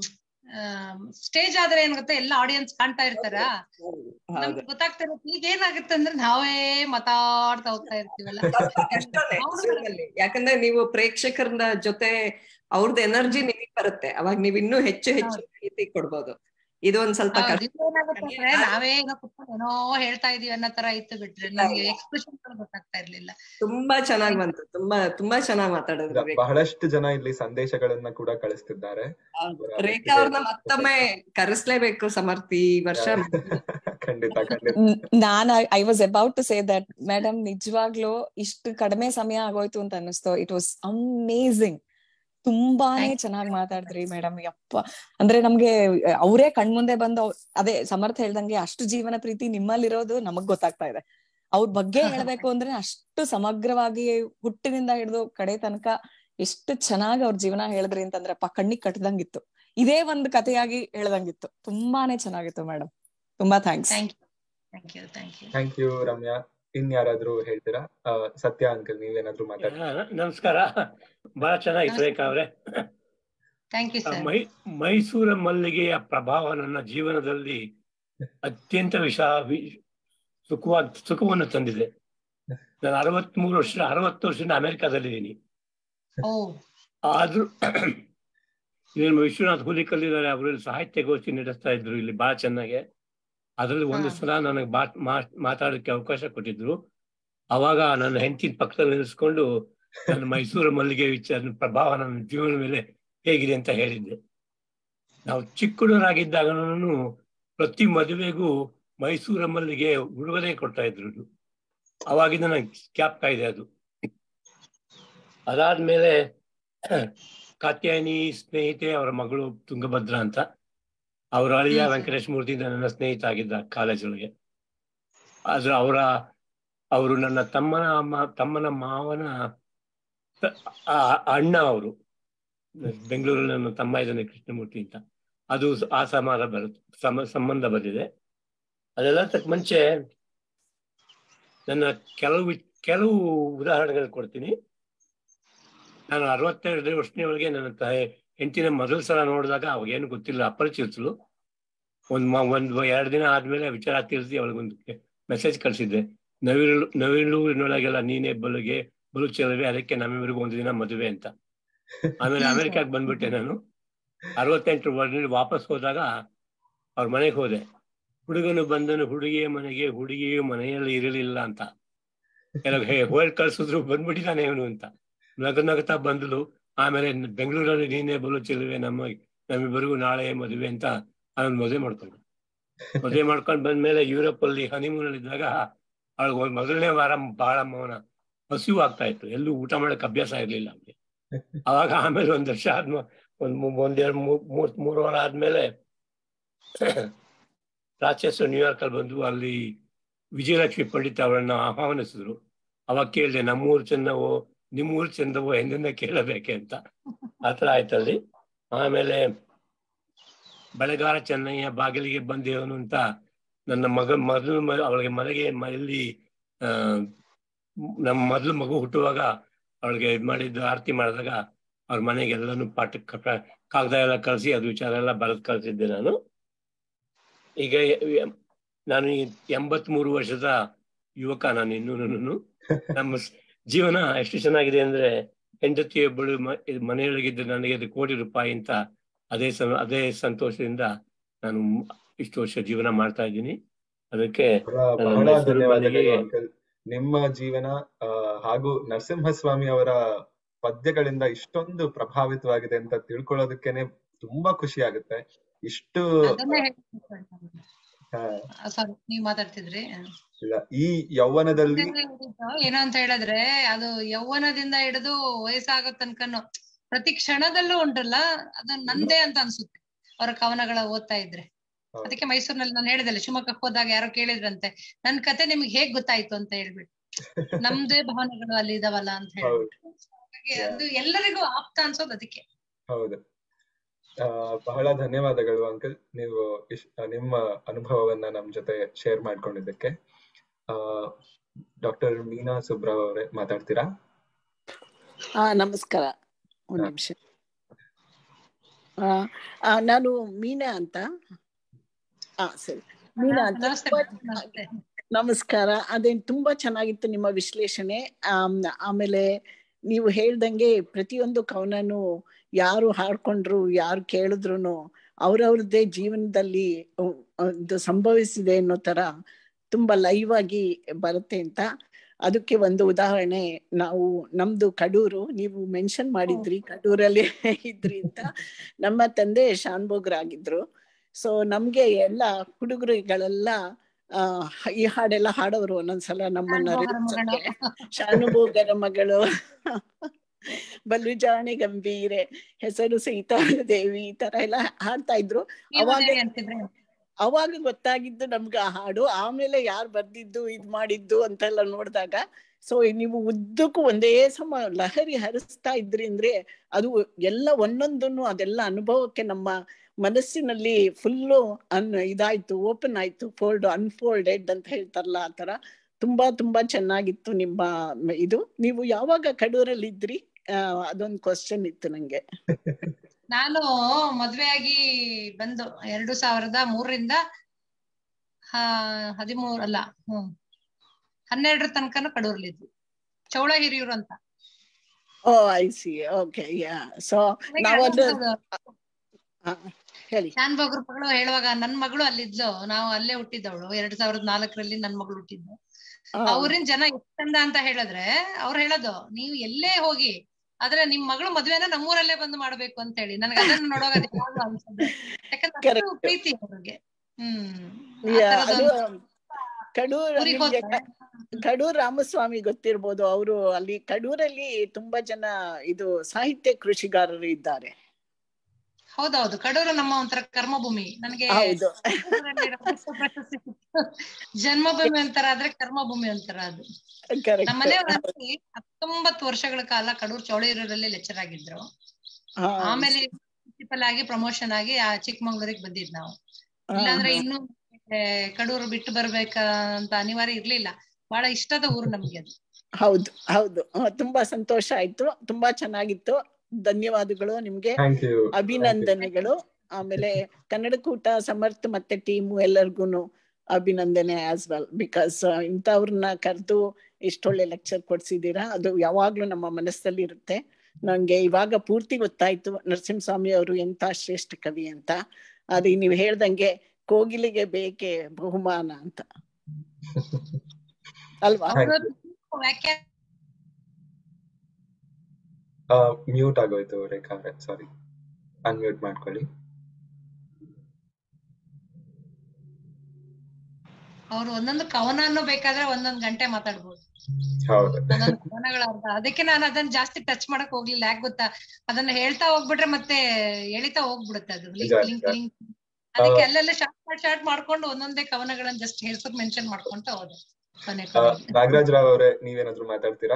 ಸ್ಟೇಜ್ ಆದ್ರೆ ಏನ್ ಗೊತ್ತಾ ಎಲ್ಲ ಆಡಿಯನ್ಸ್ ಕಾಣ್ತಾ ಇರ್ತಾರ ಹೌದು ನಮ್ಗೆ ಗೊತ್ತಾಗ್ತಿರುತ್ತೆ ಈಗ ಏನಾಗುತ್ತೆ ಅಂದ್ರೆ ನಾವೇ ಮಾತಾಡ್ತಾ ಹೋಗ್ತಾ ಇರ್ತೀವಲ್ಲ ಕಷ್ಟನೇ ಜೀವನದಲ್ಲಿ. ಯಾಕಂದ್ರೆ ನೀವು ಪ್ರೇಕ್ಷಕರ ಜೊತೆ ಅವ್ರದ್ದು ಎನರ್ಜಿ ನಿಮಗೆ ಬರುತ್ತೆ ಅವಾಗ ನೀವ್ ಇನ್ನೂ ಹೆಚ್ಚು ಹೆಚ್ಚು ಮಾಹಿತಿ ಕೊಡ್ಬೋದು ಇದು ಒಂದ್ ಸ್ವಲ್ಪ ಹೌದು, ಕಷ್ಟ ಇದು ಏನಾಗುತ್ತೆ ಅಂದ್ರೆ ನಾವೇ ಏನೋ ಕುತ್ಕೊಂಡು ಏನೋ ಹೇಳ್ತಾ ಇದೀವಿ ಅನ್ನೋ ತರ ಇತ್ತು ಬಿಟ್ರೆ ನಮ್ಗೆ ಎಕ್ಸ್ಪ್ರೆಷನ್ ಗೊತ್ತಾಗ್ತಾ ಇರ್ಲಿಲ್ಲ ತುಂಬಾ ಚೆನ್ನಾಗ್ ಬಂತು ತುಂಬಾ ತುಂಬಾ ಚೆನ್ನಾಗ್ ಮಾತಾಡಿದ್ರು ರೇಖಾ. ಬಹಳಷ್ಟು ಜನ ಇಲ್ಲಿ ಸಂದೇಶಗಳನ್ನ ಕೂಡ ಕಳಿಸ್ತಿದ್ದಾರೆ ಹೌದು. ರೇಖಾ ಅವ್ರನ್ನ ಮತ್ತೊಮ್ಮೆ ಕರೆಸ್ಲೇಬೇಕು ಸಮರ್ಥಿ ಈ ವರ್ಷ ಖಂಡಿತ ಖಂಡಿತ ನಾನ್ I was about to say that madam ನಿಜವಾಗ್ಲೂ ಇಷ್ಟು ಕಡಿಮೆ ಸಮಯ ಆಗೋಯ್ತು ಅಂತ ಅನಿಸ್ತು ಇಟ್ ವಾಸ್ ಅಮೇಝಿಂಗ್ ತುಂಬಾನೇ Thank you. ಚೆನ್ನಾಗಿ ಮಾತಾಡಿದ್ರಿ ಮೇಡಮ್ ಯಪ್ಪ ಅಂದ್ರೆ ನಮ್ಗೆ ಅವರೇ ಕಣ್ಮುಂದೆ ಬಂದು ಅವ್ರ್- ಅದೇ ಸಮರ್ಥ ಹೇಳ್ದಂಗೆ ಅಷ್ಟು ಜೀವನ ಪ್ರೀತಿ ನಿಮ್ಮಲ್ಲಿರೋದು ನಮಗ್ ಗೊತ್ತಾಗ್ತಾ ಇದೆ ಅವ್ರ ಬಗ್ಗೆ ಹೇಳ್ಬೇಕು ಅಂದ್ರೆ ಅಷ್ಟು ಸಮಗ್ರವಾಗಿ ಹುಟ್ಟಿನಿಂದ ಹಿಡಿದು ಕಡೆ ತನಕ ಎಷ್ಟು ಚೆನ್ನಾಗಿ ಅವ್ರ ಜೀವನ ಹೇಳಿದ್ರಿ ಅಂತಂದ್ರಪ್ಪ ಕಣ್ಣಿಗೆ ಕಟ್ಟದಂಗಿತ್ತು ಇದೇ ಒಂದು ಕಥೆಯಾಗಿ ಹೇಳ್ದಂಗಿತ್ತು ತುಂಬಾನೇ ಚೆನ್ನಾಗಿತ್ತು ಮೇಡಮ್ ತುಂಬಾ thanks thank you thank you thank you thank you Ramya ಇನ್ಯಾರಾದ್ರೂ ಹೇಳ್ತೀರಾ ಆ, ಸತ್ಯ ಅಂಕಲ್ ನೀವೇನಾದ್ರೂ ಮಾತಾಡಿ ಆ, ನಮಸ್ಕಾರ ಬಹಳ ಚೆನ್ನಾಗಿತ್ತು ರೇಖಾ ಅವ್ರೆ ಥ್ಯಾಂಕ್ ಯು ಆ, ಸರ್ ಮೈ ಮೈಸೂರ ಮಲ್ಲಿಗೆಯ ಪ್ರಭಾವ ನನ್ನ ಜೀವನದಲ್ಲಿ ಅತ್ಯಂತ ವಿಷ ವಿ- ಸುಖವಾದ ಸುಖವನ್ನು ತಂದಿದೆ ನಾನು ಅರವತ್ಮೂರು ವರ್ಷ ಅರವತ್ತು ವರ್ಷದಿಂದ ಅಮೆರಿಕಾದಲ್ಲಿದ್ದೀನಿ ಓ ಆದ್ರೂ ಇಲ್ಲಿ ವಿಶ್ವನಾಥ್ ಹುಲಿಕಲ್ಲಿದ್ದಾರೆ ಅವರು ಇಲ್ಲಿ ಸಾಹಿತ್ಯಗೋಷ್ಠಿ ನಡೆಸ್ತಾ ಇದ್ರು ಇಲ್ಲಿ ಬಹಳ ಚೆನ್ನಾಗೆ ಅದರಲ್ಲಿ ಒಂದು ಹಾ. ಸಲ ನನಗೆ ಮಾತ್- ಮಾತ್- ಮಾತಾಡಕ್ಕೆ ಅವಕಾಶ ಕೊಟ್ಟಿದ್ರು ಅವಾಗ ನನ್ನ ಹೆಂಡತಿನ ಪಕ್ಕದಲ್ಲಿ ನಿಲ್ಲಿಸ್ಕೊಂಡು ನನ್ನ ಮೈಸೂರು ಮಲ್ಲಿಗೆ ವಿಚಾರ ಪ್ರಭಾವ ನನ್ನ ಜೀವನ ಮೇಲೆ ಹೇಗಿದೆ ಅಂತ ಹೇಳಿದ್ದೆ ನಾವು ಚಿಕ್ಕ ಹುಡುಗರಾಗಿದ್ದಾಗನೂ ಪ್ರತಿ ಮದುವೆಗೂ ಮೈಸೂರ ಮಲ್ಲಿಗೆ ಉಡುಗೊರೆ ಕೊಡ್ತಾ ಇದ್ರು ಅವಾಗಿಂದ ನಂಗೆ ಜ್ಞಾಪಕ ಇದೆ ಅದು ಅದಾದ್ಮೇಲೆ ಕಾತ್ಯಾಯನಿ ಸ್ನೇಹಿತೆ ಅವರ ಮಗಳು ತುಂಗಭದ್ರ ಅಂತ ಅವರ ಅಳಿಯ ಹ್ಮ್. ವೆಂಕಟೇಶ್ ಮೂರ್ತಿ ನನ್ನ ಸ್ನೇಹಿತ ಆಗಿದ್ದ ಕಾಲೇಜ್ ಒಳಗೆ ಆದ್ರೆ ಅವರ ಅವರು ನನ್ನ ತಮ್ಮನ ಮ- ತಮ್ಮನ ಮಾವನ ತ- ಆ- ಅಣ್ಣ ಅವರು ಬೆಂಗಳೂರಲ್ಲಿ ನನ್ನ ತಮ್ಮ ಇದ್ದಾನೆ ಕೃಷ್ಣಮೂರ್ತಿ ಅಂತ ಅದು ಸ- ಆ ಸಮಾನ ಬರುತ್ತೆ ಸಮ ಸಂಬಂಧ ಬಂದಿದೆ ಅದೆಲ್ಲ ತಕ್ಕ ಮುಂಚೆ ನನ್ನ ಕೆಲವು ವಿ- ಕೆಲವು ಉದಾಹರಣೆಗಳು ಕೊಡ್ತೀನಿ ನಾನು ಅರವತ್ತೆರಡು ವರ್ಷನೇ ಒಳಗೆ ನನ್ನ ತಾಯಿ ಹೆಂಡತಿನ ಮೊದಲ ಸಲ ನೋಡಿದಾಗ ಅವಾಗೇನು ಗೊತ್ತಿಲ್ಲ ಅಪರಿಚಿತಳು ಒಂದ್ ಮ- ಒಂದ್ ಎರಡು ದಿನ ಆದ್ಮೇಲೆ ವಿಚಾರ ತಿಳಿಸಿ ಅವಳಿಗೊಂದು ಮೆಸೇಜ್ ಕಳಿಸಿದ್ದೆ ನವಿಲು ನವಿಲೂರಿನೊಳಗೆಲ್ಲ ನೀನೇ ಬಲುಗೆ ಬಲು ಚೆಲುವೆ ಅದಕ್ಕೆ ನಮ್ಮಿಬ್ಬರಿಗೂ ಒಂದು ದಿನ ಮದುವೆ ಅಂತ ಆಮೇಲೆ ಅಮೆರಿಕಾಗ್ ಬಂದ್ಬಿಟ್ಟೆ ನಾನು ಅರವತ್ತೆಂಟು ವರ್ಷದಲ್ಲಿ ವಾಪಸ್ ಹೋದಾಗ ಅವ್ರ ಮನೆಗೆ ಹೋದೆ ಹುಡುಗನು ಬಂದನು ಹುಡುಗಿಯ ಮನೆಗೆ ಹುಡುಗಿಯು ಮನೆಯಲ್ಲಿ ಇರಲಿಲ್ಲ ಅಂತ ಕೆಲವು ಹೋಗಿ ಕಳ್ಸಿದ್ರು ಬಂದ್ಬಿಟ್ಟಿದ್ದಾನೆ ಇವನು ಅಂತ ನಗ ನಗತಾ ಬಂದಳು ಆಮೇಲೆ ಬೆಂಗಳೂರಲ್ಲಿ ನೀನೇ ಬಲು ಚೆಲುವೆ ನಮ್ಮ ನಮ್ಮಿಬ್ಬರಿಗೂ ನಾಳೆ ಮದುವೆ ಅಂತ ಅದನ್ನ ಮದುವೆ ಮಾಡ್ಕೊಂಡೆ ಮದುವೆ ಮಾಡ್ಕೊಂಡು ಬಂದ್ಮೇಲೆ ಯುರೋಪ್ ಅಲ್ಲಿ ಹನಿಮೂನ್ ಅಲ್ಲಿ ಇದ್ದಾಗ ಅವಳಿಗೆ ಒಂದ್ ಮೊದಲನೇ ವಾರ ಬಹಳ ಮೌನ ಹಸಿವು ಆಗ್ತಾ ಇತ್ತು ಎಲ್ಲೂ ಊಟ ಮಾಡಕ್ ಅಭ್ಯಾಸ ಇರ್ಲಿಲ್ಲ ಅವ್ರಿಗೆ ಅವಾಗ ಆಮೇಲೆ ಒಂದ್ ವರ್ಷ ಆದ್ಮೇಲೆ ಒಂದ್ ಮೂ- ಒಂದೆರಡು ಮೂರ್ ಮೂರ್ ಮೂರು ವಾರ ಆದ್ಮೇಲೆ ರಾಚೆಸ್ಟರ್ ನ್ಯೂಯಾರ್ಕ್ ಅಲ್ಲಿ ಬಂದು ಅಲ್ಲಿ ವಿಜಯಲಕ್ಷ್ಮಿ ಪಂಡಿತ್ ಅವರನ್ನ ಆಹ್ವಾನಿಸಿದ್ರು ಅವಾಗ ಕೇಳಿದೆ ನಮ್ಮೂರು ಚೆನ್ನವೋ ನಿಮ್ಮೂರು ಚಂದವೋ ಎಂದೆಂದ ಕೇಳಬೇಕೆ ಅಂತ ಆತರ ಆಯ್ತಲ್ಲಿ ಆಮೇಲೆ ಬೆಳಗಾರ ಚೆನ್ನಯ್ಯ ಬಾಗಿಲಿಗೆ ಬಂದೇವನು ಅಂತ ನನ್ನ ಮಗ ಮೊದಲು ಮ- ಅವಳಿಗೆ ಮನೆಗೆ ಮ- ಇಲ್ಲಿ ಆ ನಮ್ಮ ಮೊದಲು ಮಗು ಹುಟ್ಟುವಾಗ ಅವಳಿಗೆ ಇದ್ ಮಾಡಿದ್ದು ಆರತಿ ಮಾಡಿದಾಗ ಅವ್ರ ಮನೆಗೆ ಎಲ್ಲಾನು ಪಾಠ ಕ- ಕಾಗದ ಎಲ್ಲ ಕಳಿಸಿ ಅದು ವಿಚಾರ ಎಲ್ಲ ಬರೆದು ಕಳ್ಸಿದ್ದೆ ನಾನು ಈಗ ಎ- ಎ- ನಾನು ಈ ಎಂಬತ್ಮೂರು ವರ್ಷದ ಯುವಕ ನಾನು ಇನ್ನೂ ನಮ್ಮ ಸ್- ಜೀವನ ಎಷ್ಟು ಚೆನ್ನಾಗಿದೆ ಅಂದ್ರೆ ಹೆಂಡತಿಯೊಬ್ಬಳು ಮ- ಇದು ಮನೆಯೊಳಗಿದ್ದು ನನಗೆ ಅದು ಕೋಟಿ ರೂಪಾಯಿ ಅಂತ ಅದೇ ಸಮ ಅದೇ ಸಂತೋಷದಿಂದ ನಾನು ಇಷ್ಟು ವರ್ಷ ಜೀವನ ಮಾಡ್ತಾ ಇದ್ದೀನಿ ಅದಕ್ಕೆ ಬಹಳ ನನ್ನ ಬಹಳ ಮೈಸೂರು ಧನ್ಯವಾದಗಳು ಮನೆಗೆ ಅಂಕಲ್ ನಿಮ್ಮ ಜೀವನ ಆ, ಹಾಗೂ ನರಸಿಂಹಸ್ವಾಮಿ ಅವರ ಪದ್ಯಗಳಿಂದ ಇಷ್ಟೊಂದು ಪ್ರಭಾವಿತವಾಗಿದೆ ಅಂತ ತಿಳ್ಕೊಳ್ಳೋದಕ್ಕೇನೆ ತುಂಬಾ ಖುಷಿ ಆಗುತ್ತೆ ಇಷ್ಟು ಅದನ್ನೇ ಆ, ಸಾರಿ ನೀವ್ ಮಾತಾಡ್ತಿದ್ರಿ ಇಲ್ಲ, ಈ ಯೌವನದಲ್ಲಿ ಏನೋ ಅಂತ ಹೇಳಿದ್ರೆ ಅದು ಯೌವನದಿಂದ ಹಿಡಿದು ವಯಸ್ಸಾಗೋ ತನಕನು ಪ್ರತಿ ಕ್ಷಣದಲ್ಲೂ ಉಂಟಲ್ಲ ಅದು ನಂದೇ ಅಂತ ಅನ್ಸುತ್ತೆ ಅವರ ಕವನಗಳ ಓದ್ತಾ ಇದ್ರೆ ಹೌದು. ಅದಕ್ಕೆ ಮೈಸೂರಿನಲ್ಲಿ ನಾನು ಹೇಳಿದಲ್ಲ ಶಿವಮೊಗ್ಗಕ್ಕೆ ಹೋದಾಗ ಯಾರೋ ಕೇಳಿದ್ರಂತೆ ನನ್ ಕತೆ ನಿಮ್ಗೆ ಹೇಗ್ ಗೊತ್ತಾಯ್ತು ಅಂತ ಹೇಳ್ಬಿಟ್ಟು ನಮ್ದೇ ಭಾವನೆಗಳು ಅಲ್ಲಿ ಇದಾವಲ್ಲ ಅಂತ ಹೇಳ್ಬಿಟ್ಟು ಹಾಗಾಗಿ ಅದು ಎಲ್ಲರಿಗೂ ಆಪ್ತ ಅನ್ಸೋದು ಅದಕ್ಕೆ ಹೌದು ಆ, ಬಹಳ ಧನ್ಯವಾದಗಳು ಅಂಕಲ್ ನೀವು ಇಶ್- ನಿಮ್ಮ ಅನುಭವವನ್ನ ನಮ್ ಜೊತೆ ಶೇರ್ ಮಾಡ್ಕೊಂಡಿದ್ದಕ್ಕೆ ಆ ಡಾಕ್ಟರ್ ಮೀನಾ ಸುಬ್ರಾವ್ ಅವರೇ ಮಾತಾಡ್ತೀರಾ ಹಾ ನಮಸ್ಕಾರ ಒಂದ್ ಹಾ. ನಿಮಿಷ ಆ, ಆ, ನಾನು ಮೀನಾ ಅಂತ ಹಾ ಸರಿ ಮೀನಾ ಅಂತ ನಮಸ್ತೆ ತುಂಬಾ madam, ನಮಸ್ತೆ ನಮಸ್ಕಾರ ಅದೇನ್ ತುಂಬಾ ಚೆನ್ನಾಗಿತ್ತು ನಿಮ್ಮ ವಿಶ್ಲೇಷಣೆ ಆಮ್, ಆಮೇಲೆ ನೀವು ಹೇಳ್ದಂಗೆ ಪ್ರತಿಯೊಂದು ಕವನನು ಯಾರು ಹಾಡ್ಕೊಂಡ್ರು ಯಾರು ಕೇಳಿದ್ರು ಅವ್ರವ್ರದ್ದೇ ಜೀವನದಲ್ಲಿ ಅಹ್, ಒಂದು ಸಂಭವಿಸಿದೆ ಅನ್ನೋ ತರ ತುಂಬಾ ಲೈವ್ ಆಗಿ ಬರುತ್ತೆ ಅಂತ ಅದಕ್ಕೆ ಒಂದು ಉದಾಹರಣೆ ನಾವು ನಮ್ದು ಕಡೂರು ನೀವು ಮೆನ್ಷನ್ ಮಾಡಿದ್ರಿ ಕಡೂರಲ್ಲಿ ಇದ್ರಿ ಅಂತ ನಮ್ಮ ತಂದೆ ಶಾನ್ಭೋಗ್ರಾಗಿದ್ರು ಸೊ ನಮ್ಗೆ ಎಲ್ಲ ಹುಡುಗರುಗಳೆಲ್ಲ ಆ ಈ ಹಾಡೆಲ್ಲ ಹಾಡೋರು ಒಂದೊಂದ್ಸಲ ನಮ್ಮನ್ನ ಶಾನುಭೋಗರ ಮಗಳು. ರೇಗ್ಸಕ್ಕೆ. ಶಾನುಭೋಗರ ಮಗಳು ಬಲು ಜಾಣೆ ಗಂಭೀರೆ ಹೆಸರು ಸೀತಾದೇವಿ ಈ ತರ ಎಲ್ಲ ಹಾಡ್ತಾ ಇದ್ರು ನೀವು ಅವಾಗ ಅದೇ ಅಂತಿದ್ರೆ ಅವಾಗ ಗೊತ್ತಾಗಿದ್ದು ನಮ್ಗೆ ಆ ಹಾಡು ಆಮೇಲೆ ಯಾರು ಬರ್ದಿದ್ದು ಇದ್ ಮಾಡಿದ್ದು ಅಂತೆಲ್ಲ ನೋಡಿದಾಗ ಸೊ ನೀವು ಉದ್ದಕ್ಕೂ ಒಂದೇ ಸಮ ಲಹರಿ ಹರಿಸ್ತಾ ಇದ್ರಿ ಅಂದ್ರೆ ಅದು ಎಲ್ಲ ಒಂದೊಂದನ್ನು ಅದೆಲ್ಲ ಅನುಭವಕ್ಕೆ ನಮ್ಮ ಮನಸ್ಸಿನಲ್ಲಿ ಫುಲ್ಲು ಅನ್ ಇದಾಯ್ತು ಓಪನ್ ಆಯ್ತು ಫೋಲ್ಡ್ ಅನ್ಫೋಲ್ಡೆಡ್ ಅಂತ ಹೇಳ್ತಾರಲ್ಲ ಆ ತರ ತುಂಬಾ ತುಂಬಾ ಚೆನ್ನಾಗಿತ್ತು ನಿಮ್ಮ ಮ- ಇದು ನೀವು ಯಾವಾಗ ಕಡೂರಲ್ಲಿ ಇದ್ರಿ ಆ, ಅದೊಂದು ಕ್ವಶನ್ ಇತ್ತು ನಂಗೆ ನಾನು ಮದ್ವೆ ಆಗಿ ಬಂದು ಎರಡು ಸಾವಿರದ ಮೂರರಿಂದ ಹ ಹದಿಮೂರ್ ಅಲ್ಲ ಹ್ಮ್ ಹನ್ನೆರಡರ ತನಕನೂ ಕಡೂರ್ಲಿದ್ವಿ ಚೌಳ ಹಿರಿಯೂರು ಅಂತ oh I see okay yeah so ನಾವು ಅದು ಆ, ಹೇಳಿ ಶಾನ್ ಮಗಳು ಹೇಳುವಾಗ ನನ್ ಮಗಳು ಅಲ್ಲಿದ್ಲು ನಾವು ಅಲ್ಲೇ ಹುಟ್ಟಿದ್ದವಳು ಎರಡ್ ಸಾವಿರದ ನಾಲ್ಕರಲ್ಲಿ ನನ್ ಮಗಳು ಹುಟ್ಟಿದ್ದು ಆ, ಅವ್ರಿನ್ ಜನ ಎಷ್ಟ್ ಚಂದ ಅಂತ ಹೇಳಿದ್ರೆ ಅವ್ರು ಹೇಳೋದು ನೀವು ಎಲ್ಲೇ ಹೋಗಿ ಆದ್ರೆ ನಿಮ್ ಮಗಳು ಮದ್ವೆನ ನಮ್ಮೂರಲ್ಲೇ ಬಂದು ಮಾಡ್ಬೇಕು ಅಂತ ಹೇಳಿ ನನ್ಗೆ ಅದನ್ನ ನೋಡುವಾಗ ಅದು ಯಾವಾಗ್ಲೂ ಅನ್ಸುತ್ತೆ ಯಾಕಂದ್ರೆ ಅಷ್ಟು Correct. ಪ್ರೀತಿ ಅವ್ರಿಗೆ ಹ್ಮ್ ಆ ಯಾ, ಅದು ಥರದೊಂದು ಕಡೂರ್ ಊರಿಗ್ ನಿಮ್ಗೆ ಹೋದ್ರೆ ಕ- ಕಡೂರ್ ರಾಮಸ್ವಾಮಿ ಗೊತ್ತಿರ್ಬೋದು ಅವರು ಅಲ್ಲಿ ಕಡೂರಲ್ಲಿ ತುಂಬಾ ಜನ ಇದು ಸಾಹಿತ್ಯ ಕೃಷಿಗಾರರು ಇದ್ದಾರೆ ಹೌದೌದು ಕಡೂರು ನಮ್ಮ ಒಂಥರ ಕರ್ಮಭೂಮಿ ನನಗೆ ಹೌದು ಕಡೂರಲ್ಲಿ ರಾಜ್ಯೋತ್ಸವ ಪ್ರಶಸ್ತಿ ಸಿಕ್ತು. ಜನ್ಮಭೂಮಿ ಒಂಥರ ಆದ್ರೆ ಕರ್ಮಭೂಮಿ ಒಂಥರ ಅದು ನಮ್ಮ ಕರೆಕ್ಟ್ ಮನೆಯವರಲ್ಲಿ ಹತ್ತೊಂಬತ್ತು ವರ್ಷಗಳ ಕಾಲ ಕಡೂರು ಚೌಳಿಯೂರಲ್ಲಿ ಲೆಕ್ಚರ್ ಆಗಿದ್ರು ಆಮೇಲೆ ಪ್ರಿನ್ಸಿಪಲ್ ಆಗಿ ಪ್ರಮೋಷನ್ ಆಗಿ ಆ ಚಿಕ್ಕಮಂಗ್ಳೂರಿಗೆ ಬಂದಿದ್ ನಾವು ಇಲ್ಲಾಂದ್ರೆ ಇನ್ನು ಆ, ಕಡೂರು ಬಿಟ್ಟು ಬರ್ಬೇಕಂತ ಅನಿವಾರ್ಯ ಇರ್ಲಿಲ್ಲ ಬಹಳ ಇಷ್ಟದ ಊರು ನಮ್ಗೆ ಅದು ಹೌದು ಹೌದು ಆ, ತುಂಬಾ ಸಂತೋಷ ಆಯ್ತು ತುಂಬಾ ಚೆನ್ನಾಗಿತ್ತು ಧನ್ಯವಾದಗಳು ನಿಮ್ಗೆ ಥ್ಯಾಂಕ್ ಯು ಅಭಿನಂದನೆಗಳು ಆಮೇಲೆ ಕನ್ನಡ ಕೂಟ ಸಮರ್ಥ ಮತ್ತೆ ಟೀಮು ಎಲ್ಲರಿಗೂ ಅಭಿನಂದನೆ ಆಸ್ ವೆಲ್ ಬಿಕಾಸ್ ಇಂಥವ್ರನ್ನ ಕರೆದು ಇಷ್ಟೊಳ್ಳೆ ಲೆಕ್ಚರ್ ಕೊಡ್ಸಿದ್ದೀರಾ ಅದು ಯಾವಾಗ್ಲೂ ನಮ್ಮ ಮನಸ್ಸಲ್ಲಿ ಇರುತ್ತೆ ನಂಗೆ ಇವಾಗ ಪೂರ್ತಿ ಗೊತ್ತಾಯ್ತು ನರಸಿಂಹಸ್ವಾಮಿ ಅವರು ಎಂತ ಶ್ರೇಷ್ಠ ಕವಿ ಅಂತ ಅದು ನೀವು ಹೇಳ್ದಂಗೆ ಕೋಗಿಲಿಗೆ ಬೇಕೆ ಬಹುಮಾನ ಅಂತ ಅಲ್ವಾ Thank ಅವ್ರು ವ್ಯಾಖ್ಯಾನ ಮ್ಯೂಟ್ ಆಗೋಯ್ತು ರೇಖಾ ಅವ್ರೆ ಸಾರಿ ಅನ್ಮ್ಯೂಟ್ ಮಾಡ್ಕೊಳ್ಳಿ ಅವ್ರು ಒಂದೊಂದು ಕವನನ್ನು ಬೇಕಾದ್ರೆ ಒಂದೊಂದ್ ಗಂಟೆ ಮಾತಾಡ್ಬೋದು ಹೌದು ಒಂದೊಂದು ಕವನಗಳ ಅರ್ಥ ಅದಕ್ಕೆ ನಾನು ಅದನ್ನ ಜಾಸ್ತಿ ಟಚ್ ಮಾಡಕ್ ಹೋಗ್ಲಿಲ್ಲ ಯಾಕೆ ಗೊತ್ತಾ ಅದನ್ನ ಹೇಳ್ತಾ ಹೋಗ್ಬಿಟ್ರೆ ಮತ್ತೆ ಎಳಿತಾ ಹೋಗ್ಬಿಡುತ್ತೆ ಅದು ಲಿಂಕ್ ನಿಜ, ಲಿಂಕ್ ನಿಜ. ಲಿಂಕ್ ಅದಕ್ಕೆ ಅಲ್ಲೆಲ್ಲ ಶಾರ್ಟ್ ಶಾರ್ಟ್ ಮಾಡ್ಕೊಂಡು ಒಂದೊಂದೇ ಕವನಗಳನ್ನ ಜಸ್ಟ್ ಹೆಸರು ಮೆನ್ಷನ್ ಮಾಡ್ಕೊಂತ ಹೋದೆ ಕೊನೆ ಆ, ಕೊನೆಗೆ. ನಾಗರಾಜ್ ರಾವ್ ಅವರೇ ನೀವೇನಾದ್ರೂ ಮಾತಾಡ್ತೀರಾ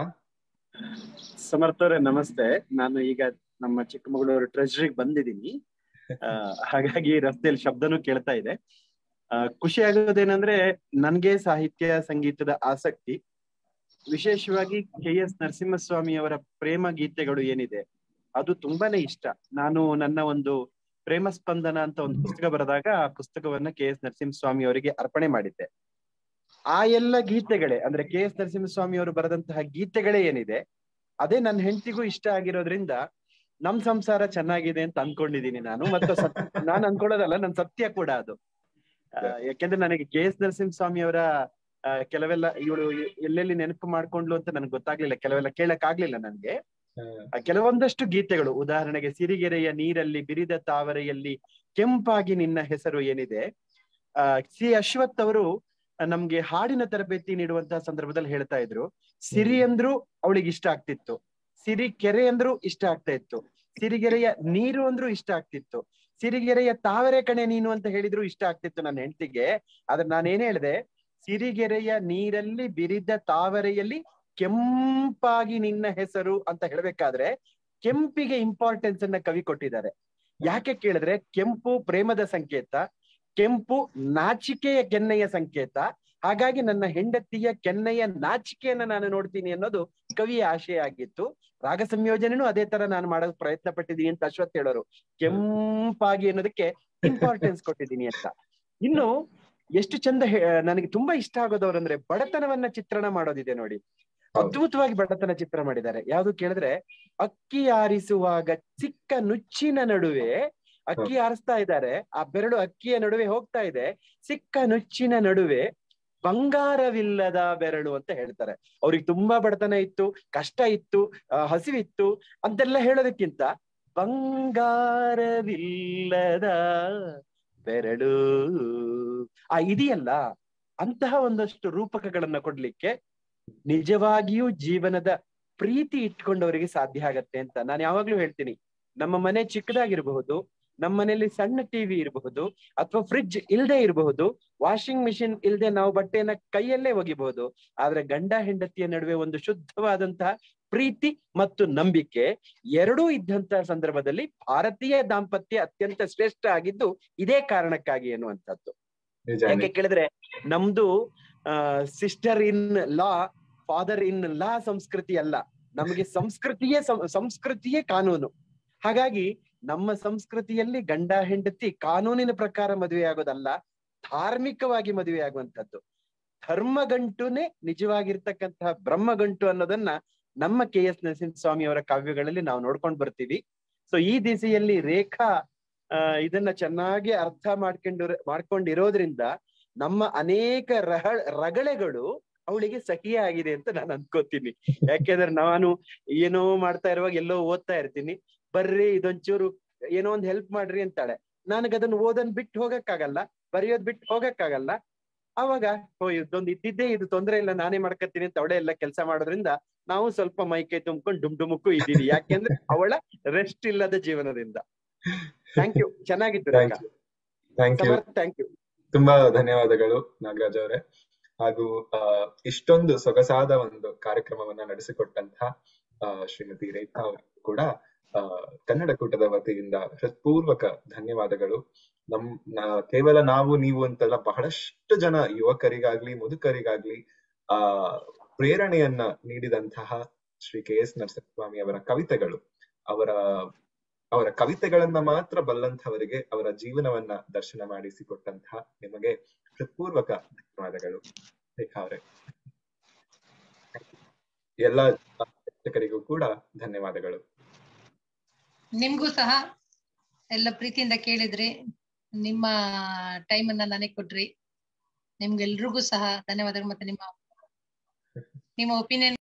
ಸಮರ್ಥವ್ರೆ ನಮಸ್ತೆ ನಾನು ಈಗ ನಮ್ಮ ಚಿಕ್ಕಮಗಳೂರು ಟ್ರೆಜರಿಗೆ ಬಂದಿದ್ದೀನಿ ಆ, ಹಾಗಾಗಿ ರಸ್ತೆಯಲ್ಲಿ ಶಬ್ದನೂ ಕೇಳ್ತಾ ಇದೆ ಆ, ಖುಷಿ ಆಗೋದೇನಂದ್ರೆ ನನ್ಗೆ ಸಾಹಿತ್ಯ ಸಂಗೀತದ ಆಸಕ್ತಿ ವಿಶೇಷವಾಗಿ ಕೆ ಎಸ್ ನರಸಿಂಹಸ್ವಾಮಿ ಅವರ ಪ್ರೇಮ ಗೀತೆಗಳು ಏನಿದೆ ಅದು ತುಂಬಾನೇ ಇಷ್ಟ ನಾನು ನನ್ನ ಒಂದು ಪ್ರೇಮ ಸ್ಪಂದನ ಅಂತ ಒಂದು ಪುಸ್ತಕ ಬರೆದಾಗ ಆ ಪುಸ್ತಕವನ್ನ ಕೆ ಎಸ್ ನರಸಿಂಹಸ್ವಾಮಿ ಅವರಿಗೆ ಅರ್ಪಣೆ ಮಾಡಿದ್ದೆ ಆ ಎಲ್ಲ ಗೀತೆಗಳೇ ಅಂದ್ರೆ ಕೆ ಎಸ್ ನರಸಿಂಹಸ್ವಾಮಿ ಅವರು ಬರೆದಂತಹ ಗೀತೆಗಳೇ ಏನಿದೆ ಅದೇ ನನ್ನ ಹೆಂಡತಿಗೂ ಇಷ್ಟ ಆಗಿರೋದ್ರಿಂದ ನಮ್ ಸಂಸಾರ ಚೆನ್ನಾಗಿದೆ ಅಂತ ಅನ್ಕೊಂಡಿದೀನಿ ನಾನು ಮತ್ತು ಸತ್ ನಾನು ಅನ್ಕೊಳ್ಳೋದಲ್ಲ ನನ್ ಸತ್ಯ ಕೂಡ ಅದು ಆ, ಯಾಕೆಂದ್ರೆ ನನಗೆ ಕೆ ಎಸ್ ನರಸಿಂಹಸ್ವಾಮಿ ಅವರ ಆ, ಕೆಲವೆಲ್ಲ ಇವಳು ಎಲ್ಲೆಲ್ಲಿ ನೆನಪು ಮಾಡ್ಕೊಂಡ್ಲು ಅಂತ ನನಗೆ ಗೊತ್ತಾಗ್ಲಿಲ್ಲ ಕೆಲವೆಲ್ಲ ಕೇಳಕ್ ಆಗ್ಲಿಲ್ಲ ನನ್ಗೆ ಆ, ಕೆಲವೊಂದಷ್ಟು ಗೀತೆಗಳು ಉದಾಹರಣೆಗೆ ಸಿರಿಗೆರೆಯ ನೀರಲ್ಲಿ ಬಿರಿದ ತಾವರೆಯಲ್ಲಿ ಕೆಂಪಾಗಿ ನಿನ್ನ ಹೆಸರು ಏನಿದೆ ಆ ಸಿ ಅಶ್ವಥ್ ಅವರು ಆ, ನಮ್ಗೆ ಹಾಡಿನ ತರಬೇತಿ ನೀಡುವಂತಹ ಸಂದರ್ಭದಲ್ಲಿ ಹೇಳ್ತಾ ಇದ್ರು ಸಿರಿ ಅಂದ್ರು ಅವಳಿಗೆ ಇಷ್ಟ ಆಗ್ತಿತ್ತು ಸಿರಿ ಕೆರೆ ಅಂದ್ರು ಇಷ್ಟ ಆಗ್ತಾ ಇತ್ತು ಸಿರಿಗೆರೆಯ ನೀರು ಅಂದ್ರು ಇಷ್ಟ ಆಗ್ತಿತ್ತು ಸಿರಿಗೆರೆಯ ತಾವರೆ ಕಣೆ ನೀನು ಅಂತ ಹೇಳಿದ್ರು ಇಷ್ಟ ಆಗ್ತಿತ್ತು ನನ್ನ ಹೆಂಡತಿಗೆ ಆದ್ರೆ ನಾನೇನ್ ಹೇಳ್ದೆ ಸಿರಿಗೆರೆಯ ನೀರಲ್ಲಿ ಬಿರಿದ ತಾವರೆಯಲ್ಲಿ ಕೆಂಪಾಗಿ ನಿನ್ನ ಹೆಸರು ಅಂತ ಹೇಳ್ಬೇಕಾದ್ರೆ ಕೆಂಪಿಗೆ ಇಂಪಾರ್ಟೆನ್ಸ್ ಅನ್ನ ಕವಿ ಕೊಟ್ಟಿದ್ದಾರೆ ಯಾಕೆ ಕೇಳಿದ್ರೆ ಕೆಂಪು ಪ್ರೇಮದ ಸಂಕೇತ ಕೆಂಪು ನಾಚಿಕೆಯ ಕೆನ್ನೆಯ ಸಂಕೇತ ಹಾಗಾಗಿ ನನ್ನ ಹೆಂಡತಿಯ ಕೆನ್ನೆಯ ನಾಚಿಕೆಯನ್ನ ನಾನು ನೋಡ್ತೀನಿ ಅನ್ನೋದು ಕವಿಯ ಆಶಯ ಆಗಿತ್ತು ರಾಗ ಸಂಯೋಜನೆನೂ ಅದೇ ತರ ನಾನು ಮಾಡೋಕ್ ಪ್ರಯತ್ನ ಪಟ್ಟಿದ್ದೀನಿ ಅಂತ ಅಶ್ವಥ್ ಹೇಳೋರು ಕೆಂಪಾಗಿ ಅನ್ನೋದಕ್ಕೆ ಇಂಪಾರ್ಟೆನ್ಸ್ ಕೊಟ್ಟಿದ್ದೀನಿ ಅಂತ ಇನ್ನು ಎಷ್ಟು ಚಂದ ಹೇ- ನನಗೆ ತುಂಬಾ ಇಷ್ಟ ಆಗೋದವ್ರಂದ್ರೆ ಬಡತನವನ್ನ ಚಿತ್ರಣ ಮಾಡೋದಿದೆ ನೋಡಿ ಅದ್ಭುತವಾಗಿ ಬಡತನ ಚಿತ್ರ ಮಾಡಿದ್ದಾರೆ ಯಾವ್ದು ಕೇಳಿದ್ರೆ ಅಕ್ಕಿ ಆರಿಸುವಾಗ ಚಿಕ್ಕ ನುಚ್ಚಿನ ನಡುವೆ ಅಕ್ಕಿ ಆರಿಸ್ತಾ ಇದ್ದಾರೆ ಆ ಬೆರಳು ಅಕ್ಕಿಯ ನಡುವೆ ಹೋಗ್ತಾ ಇದೆ ಸಿಕ್ಕ ನುಚ್ಚಿನ ನಡುವೆ ಬಂಗಾರವಿಲ್ಲದ ಬೆರಳು ಅಂತ ಹೇಳ್ತಾರೆ ಅವ್ರಿಗೆ ತುಂಬಾ ಬಡತನ ಇತ್ತು ಕಷ್ಟ ಇತ್ತು ಆ, ಹಸಿವಿತ್ತು ಅಂತೆಲ್ಲ ಹೇಳೋದಕ್ಕಿಂತ ಬಂಗಾರವಿಲ್ಲದ ಬೆರಳು ಆ ಇದೆಯಲ್ಲ ಅಂತಹ ಒಂದಷ್ಟು ರೂಪಕಗಳನ್ನ ಕೊಡ್ಲಿಕ್ಕೆ ನಿಜವಾಗಿಯೂ ಜೀವನದ ಪ್ರೀತಿ ಇಟ್ಕೊಂಡವರಿಗೆ ಸಾಧ್ಯ ಆಗತ್ತೆ ಅಂತ ನಾನು ಯಾವಾಗ್ಲೂ ಹೇಳ್ತೀನಿ ನಮ್ಮ ಮನೆ ಚಿಕ್ಕದಾಗಿರಬಹುದು ನಮ್ಮ ಮನೆಯಲ್ಲಿ ಸಣ್ಣ ಟಿವಿ ಇರಬಹುದು ಅಥವಾ ಫ್ರಿಡ್ಜ್ ಇಲ್ದೇ ಇರಬಹುದು ವಾಷಿಂಗ್ ಮಿಷಿನ್ ಇಲ್ದೆ ನಾವು ಬಟ್ಟೆಯನ್ನ ಕೈಯಲ್ಲೇ ಒಗಿಬಹುದು ಆದ್ರೆ ಗಂಡ ಹೆಂಡತಿಯ ನಡುವೆ ಒಂದು ಶುದ್ಧವಾದಂತಹ ಪ್ರೀತಿ ಮತ್ತು ನಂಬಿಕೆ ಎರಡೂ ಇದ್ದಂತಹ ಸಂದರ್ಭದಲ್ಲಿ ಭಾರತೀಯ ದಾಂಪತ್ಯ ಅತ್ಯಂತ ಶ್ರೇಷ್ಠ ಆಗಿದ್ದು ಇದೇ ಕಾರಣಕ್ಕಾಗಿ ಎನ್ನುವಂಥದ್ದು ನಿಜ ಯಾಕೆ ಕೇಳಿದ್ರೆ ನಮ್ದು sister in law father in ಲಾ ಸಂಸ್ಕೃತಿ ಅಲ್ಲ ನಮಗೆ ಸಂಸ್ಕೃತಿಯೇ ಸಂ- ಸಂಸ್ಕೃತಿಯೇ ಕಾನೂನು ಹಾಗಾಗಿ ನಮ್ಮ ಸಂಸ್ಕೃತಿಯಲ್ಲಿ ಗಂಡ ಹೆಂಡತಿ ಕಾನೂನಿನ ಪ್ರಕಾರ ಮದುವೆ ಆಗೋದಲ್ಲ ಧಾರ್ಮಿಕವಾಗಿ ಮದುವೆ ಆಗುವಂತದ್ದು ಧರ್ಮಗಂಟುನೇ ನಿಜವಾಗಿರ್ತಕ್ಕಂತಹ ಬ್ರಹ್ಮಗಂಟು ಅನ್ನೋದನ್ನ ನಮ್ಮ ಕೆ ಎಸ್ ನರಸಿಂಹಸ್ವಾಮಿ ಅವರ ಕಾವ್ಯಗಳಲ್ಲಿ ನಾವು ನೋಡ್ಕೊಂಡು ಬರ್ತೀವಿ ಸೊ ಈ ದಿಸೆಯಲ್ಲಿ ರೇಖಾ ಆ, ಇದನ್ನ ಚೆನ್ನಾಗಿ ಅರ್ಥ ಮಾಡ್ಕೊಂಡು ಮಾಡ್ಕೊಂಡಿರೋದ್ರಿಂದ ನಮ್ಮ ಅನೇಕ ರಹ ರಗಳೆಗಳು ಅವಳಿಗೆ ಸಹಿಯೇ ಆಗಿದೆ ಅಂತ ನಾನು ಅನ್ಕೋತೀನಿ ಯಾಕೆಂದ್ರೆ ನಾನು ಏನೋ ಮಾಡ್ತಾ ಇರುವಾಗ ಎಲ್ಲೋ ಓದ್ತಾ ಇರ್ತೀನಿ ಬರ್ರಿ ಇದೊಂಚೂರು ಏನೋ ಒಂದ್ ಹೆಲ್ಪ್ ಮಾಡ್ರಿ ಅಂತಾಳೆ ನನಗ್ ಅದನ್ನ ಓದನ್ ಬಿಟ್ಟು ಹೋಗಕ್ಕಾಗಲ್ಲ ಬರೆಯೋದ್ ಬಿಟ್ಟು ಹೋಗಕ್ಕಾಗಲ್ಲ ಅವಾಗ ಓ ಇದೊಂದು ಇದ್ದಿದ್ದೇ ಇದು ತೊಂದ್ರೆ ಇಲ್ಲ ನಾನೇ ಮಾಡ್ಕತ್ತೀನಿ ಅಂತ ಅವಳೇ ಎಲ್ಲ ಕೆಲಸ ಮಾಡೋದ್ರಿಂದ ನಾವು ಸ್ವಲ್ಪ ಮೈಕೈ ತುಂಬ್ಕೊಂಡು ಡುಮ್ ಡುಮುಕ್ಕು ಇದ್ದೀವಿ ಯಾಕೆಂದ್ರೆ ಅವಳ ರೆಸ್ಟ್ ಇಲ್ಲದ ಜೀವನದಿಂದ ಥ್ಯಾಂಕ್ ಯು ಚೆನ್ನಾಗಿತ್ತು thank you thank you thank you ತುಂಬಾ ಧನ್ಯವಾದಗಳು ನಾಗರಾಜ್ ಅವರೇ ಹಾಗೂ ಆ, ಇಷ್ಟೊಂದು ಸೊಗಸಾದ ಒಂದು ಕಾರ್ಯಕ್ರಮವನ್ನ ನಡೆಸಿಕೊಟ್ಟಂತಹ ಆ, ಶ್ರೀಮತಿ ರೇಖಾ ಅವರು ಕೂಡ ಆ, ಕನ್ನಡ ಕೂಟದ ವತಿಯಿಂದ ಹೃತ್ಪೂರ್ವಕ ಧನ್ಯವಾದಗಳು ನಮ್ ನಾ- ಕೇವಲ ನಾವು ನೀವು ಅಂತಲ್ಲ ಬಹಳಷ್ಟು ಜನ ಯುವಕರಿಗಾಗ್ಲಿ ಮುದುಕರಿಗಾಗ್ಲಿ ಆ ಪ್ರೇರಣೆಯನ್ನ ನೀಡಿದಂತಹ ಶ್ರೀ ಕೆ ಎಸ್ ನರಸಿಂಹಸ್ವಾಮಿ ಅವರ ಕವಿತೆಗಳು ಅವರ ಅವರ ಕವಿತೆಗಳನ್ನ ಮಾತ್ರ ಬಲ್ಲಂತಹವರಿಗೆ ಅವರ ಜೀವನವನ್ನ ದರ್ಶನ ಮಾಡಿಸಿಕೊಟ್ಟಂತಹ ನಿಮಗೆ ಹೃತ್ಪೂರ್ವಕ ಧನ್ಯವಾದಗಳು ರೇಖಾ ಅವರೇ ಎಲ್ಲ ಪ್ರೇಕ್ಷಕರಿಗೂ ಕೂಡ ಧನ್ಯವಾದಗಳು ನಿಮ್ಗೂ ಸಹ ಎಲ್ಲ ಪ್ರೀತಿಯಿಂದ ಕೇಳಿದ್ರಿ ನಿಮ್ಮ ಟೈಮ್ ಅನ್ನ ನನಗೆ ಕೊಟ್ರಿ ನಿಮ್ಗೆಲ್ರಿಗೂ ಸಹ ಧನ್ಯವಾದಗಳು ಮತ್ತೆ ನಿಮ್ಮ ನಿಮ್ಮ ಒಪಿನಿಯನ್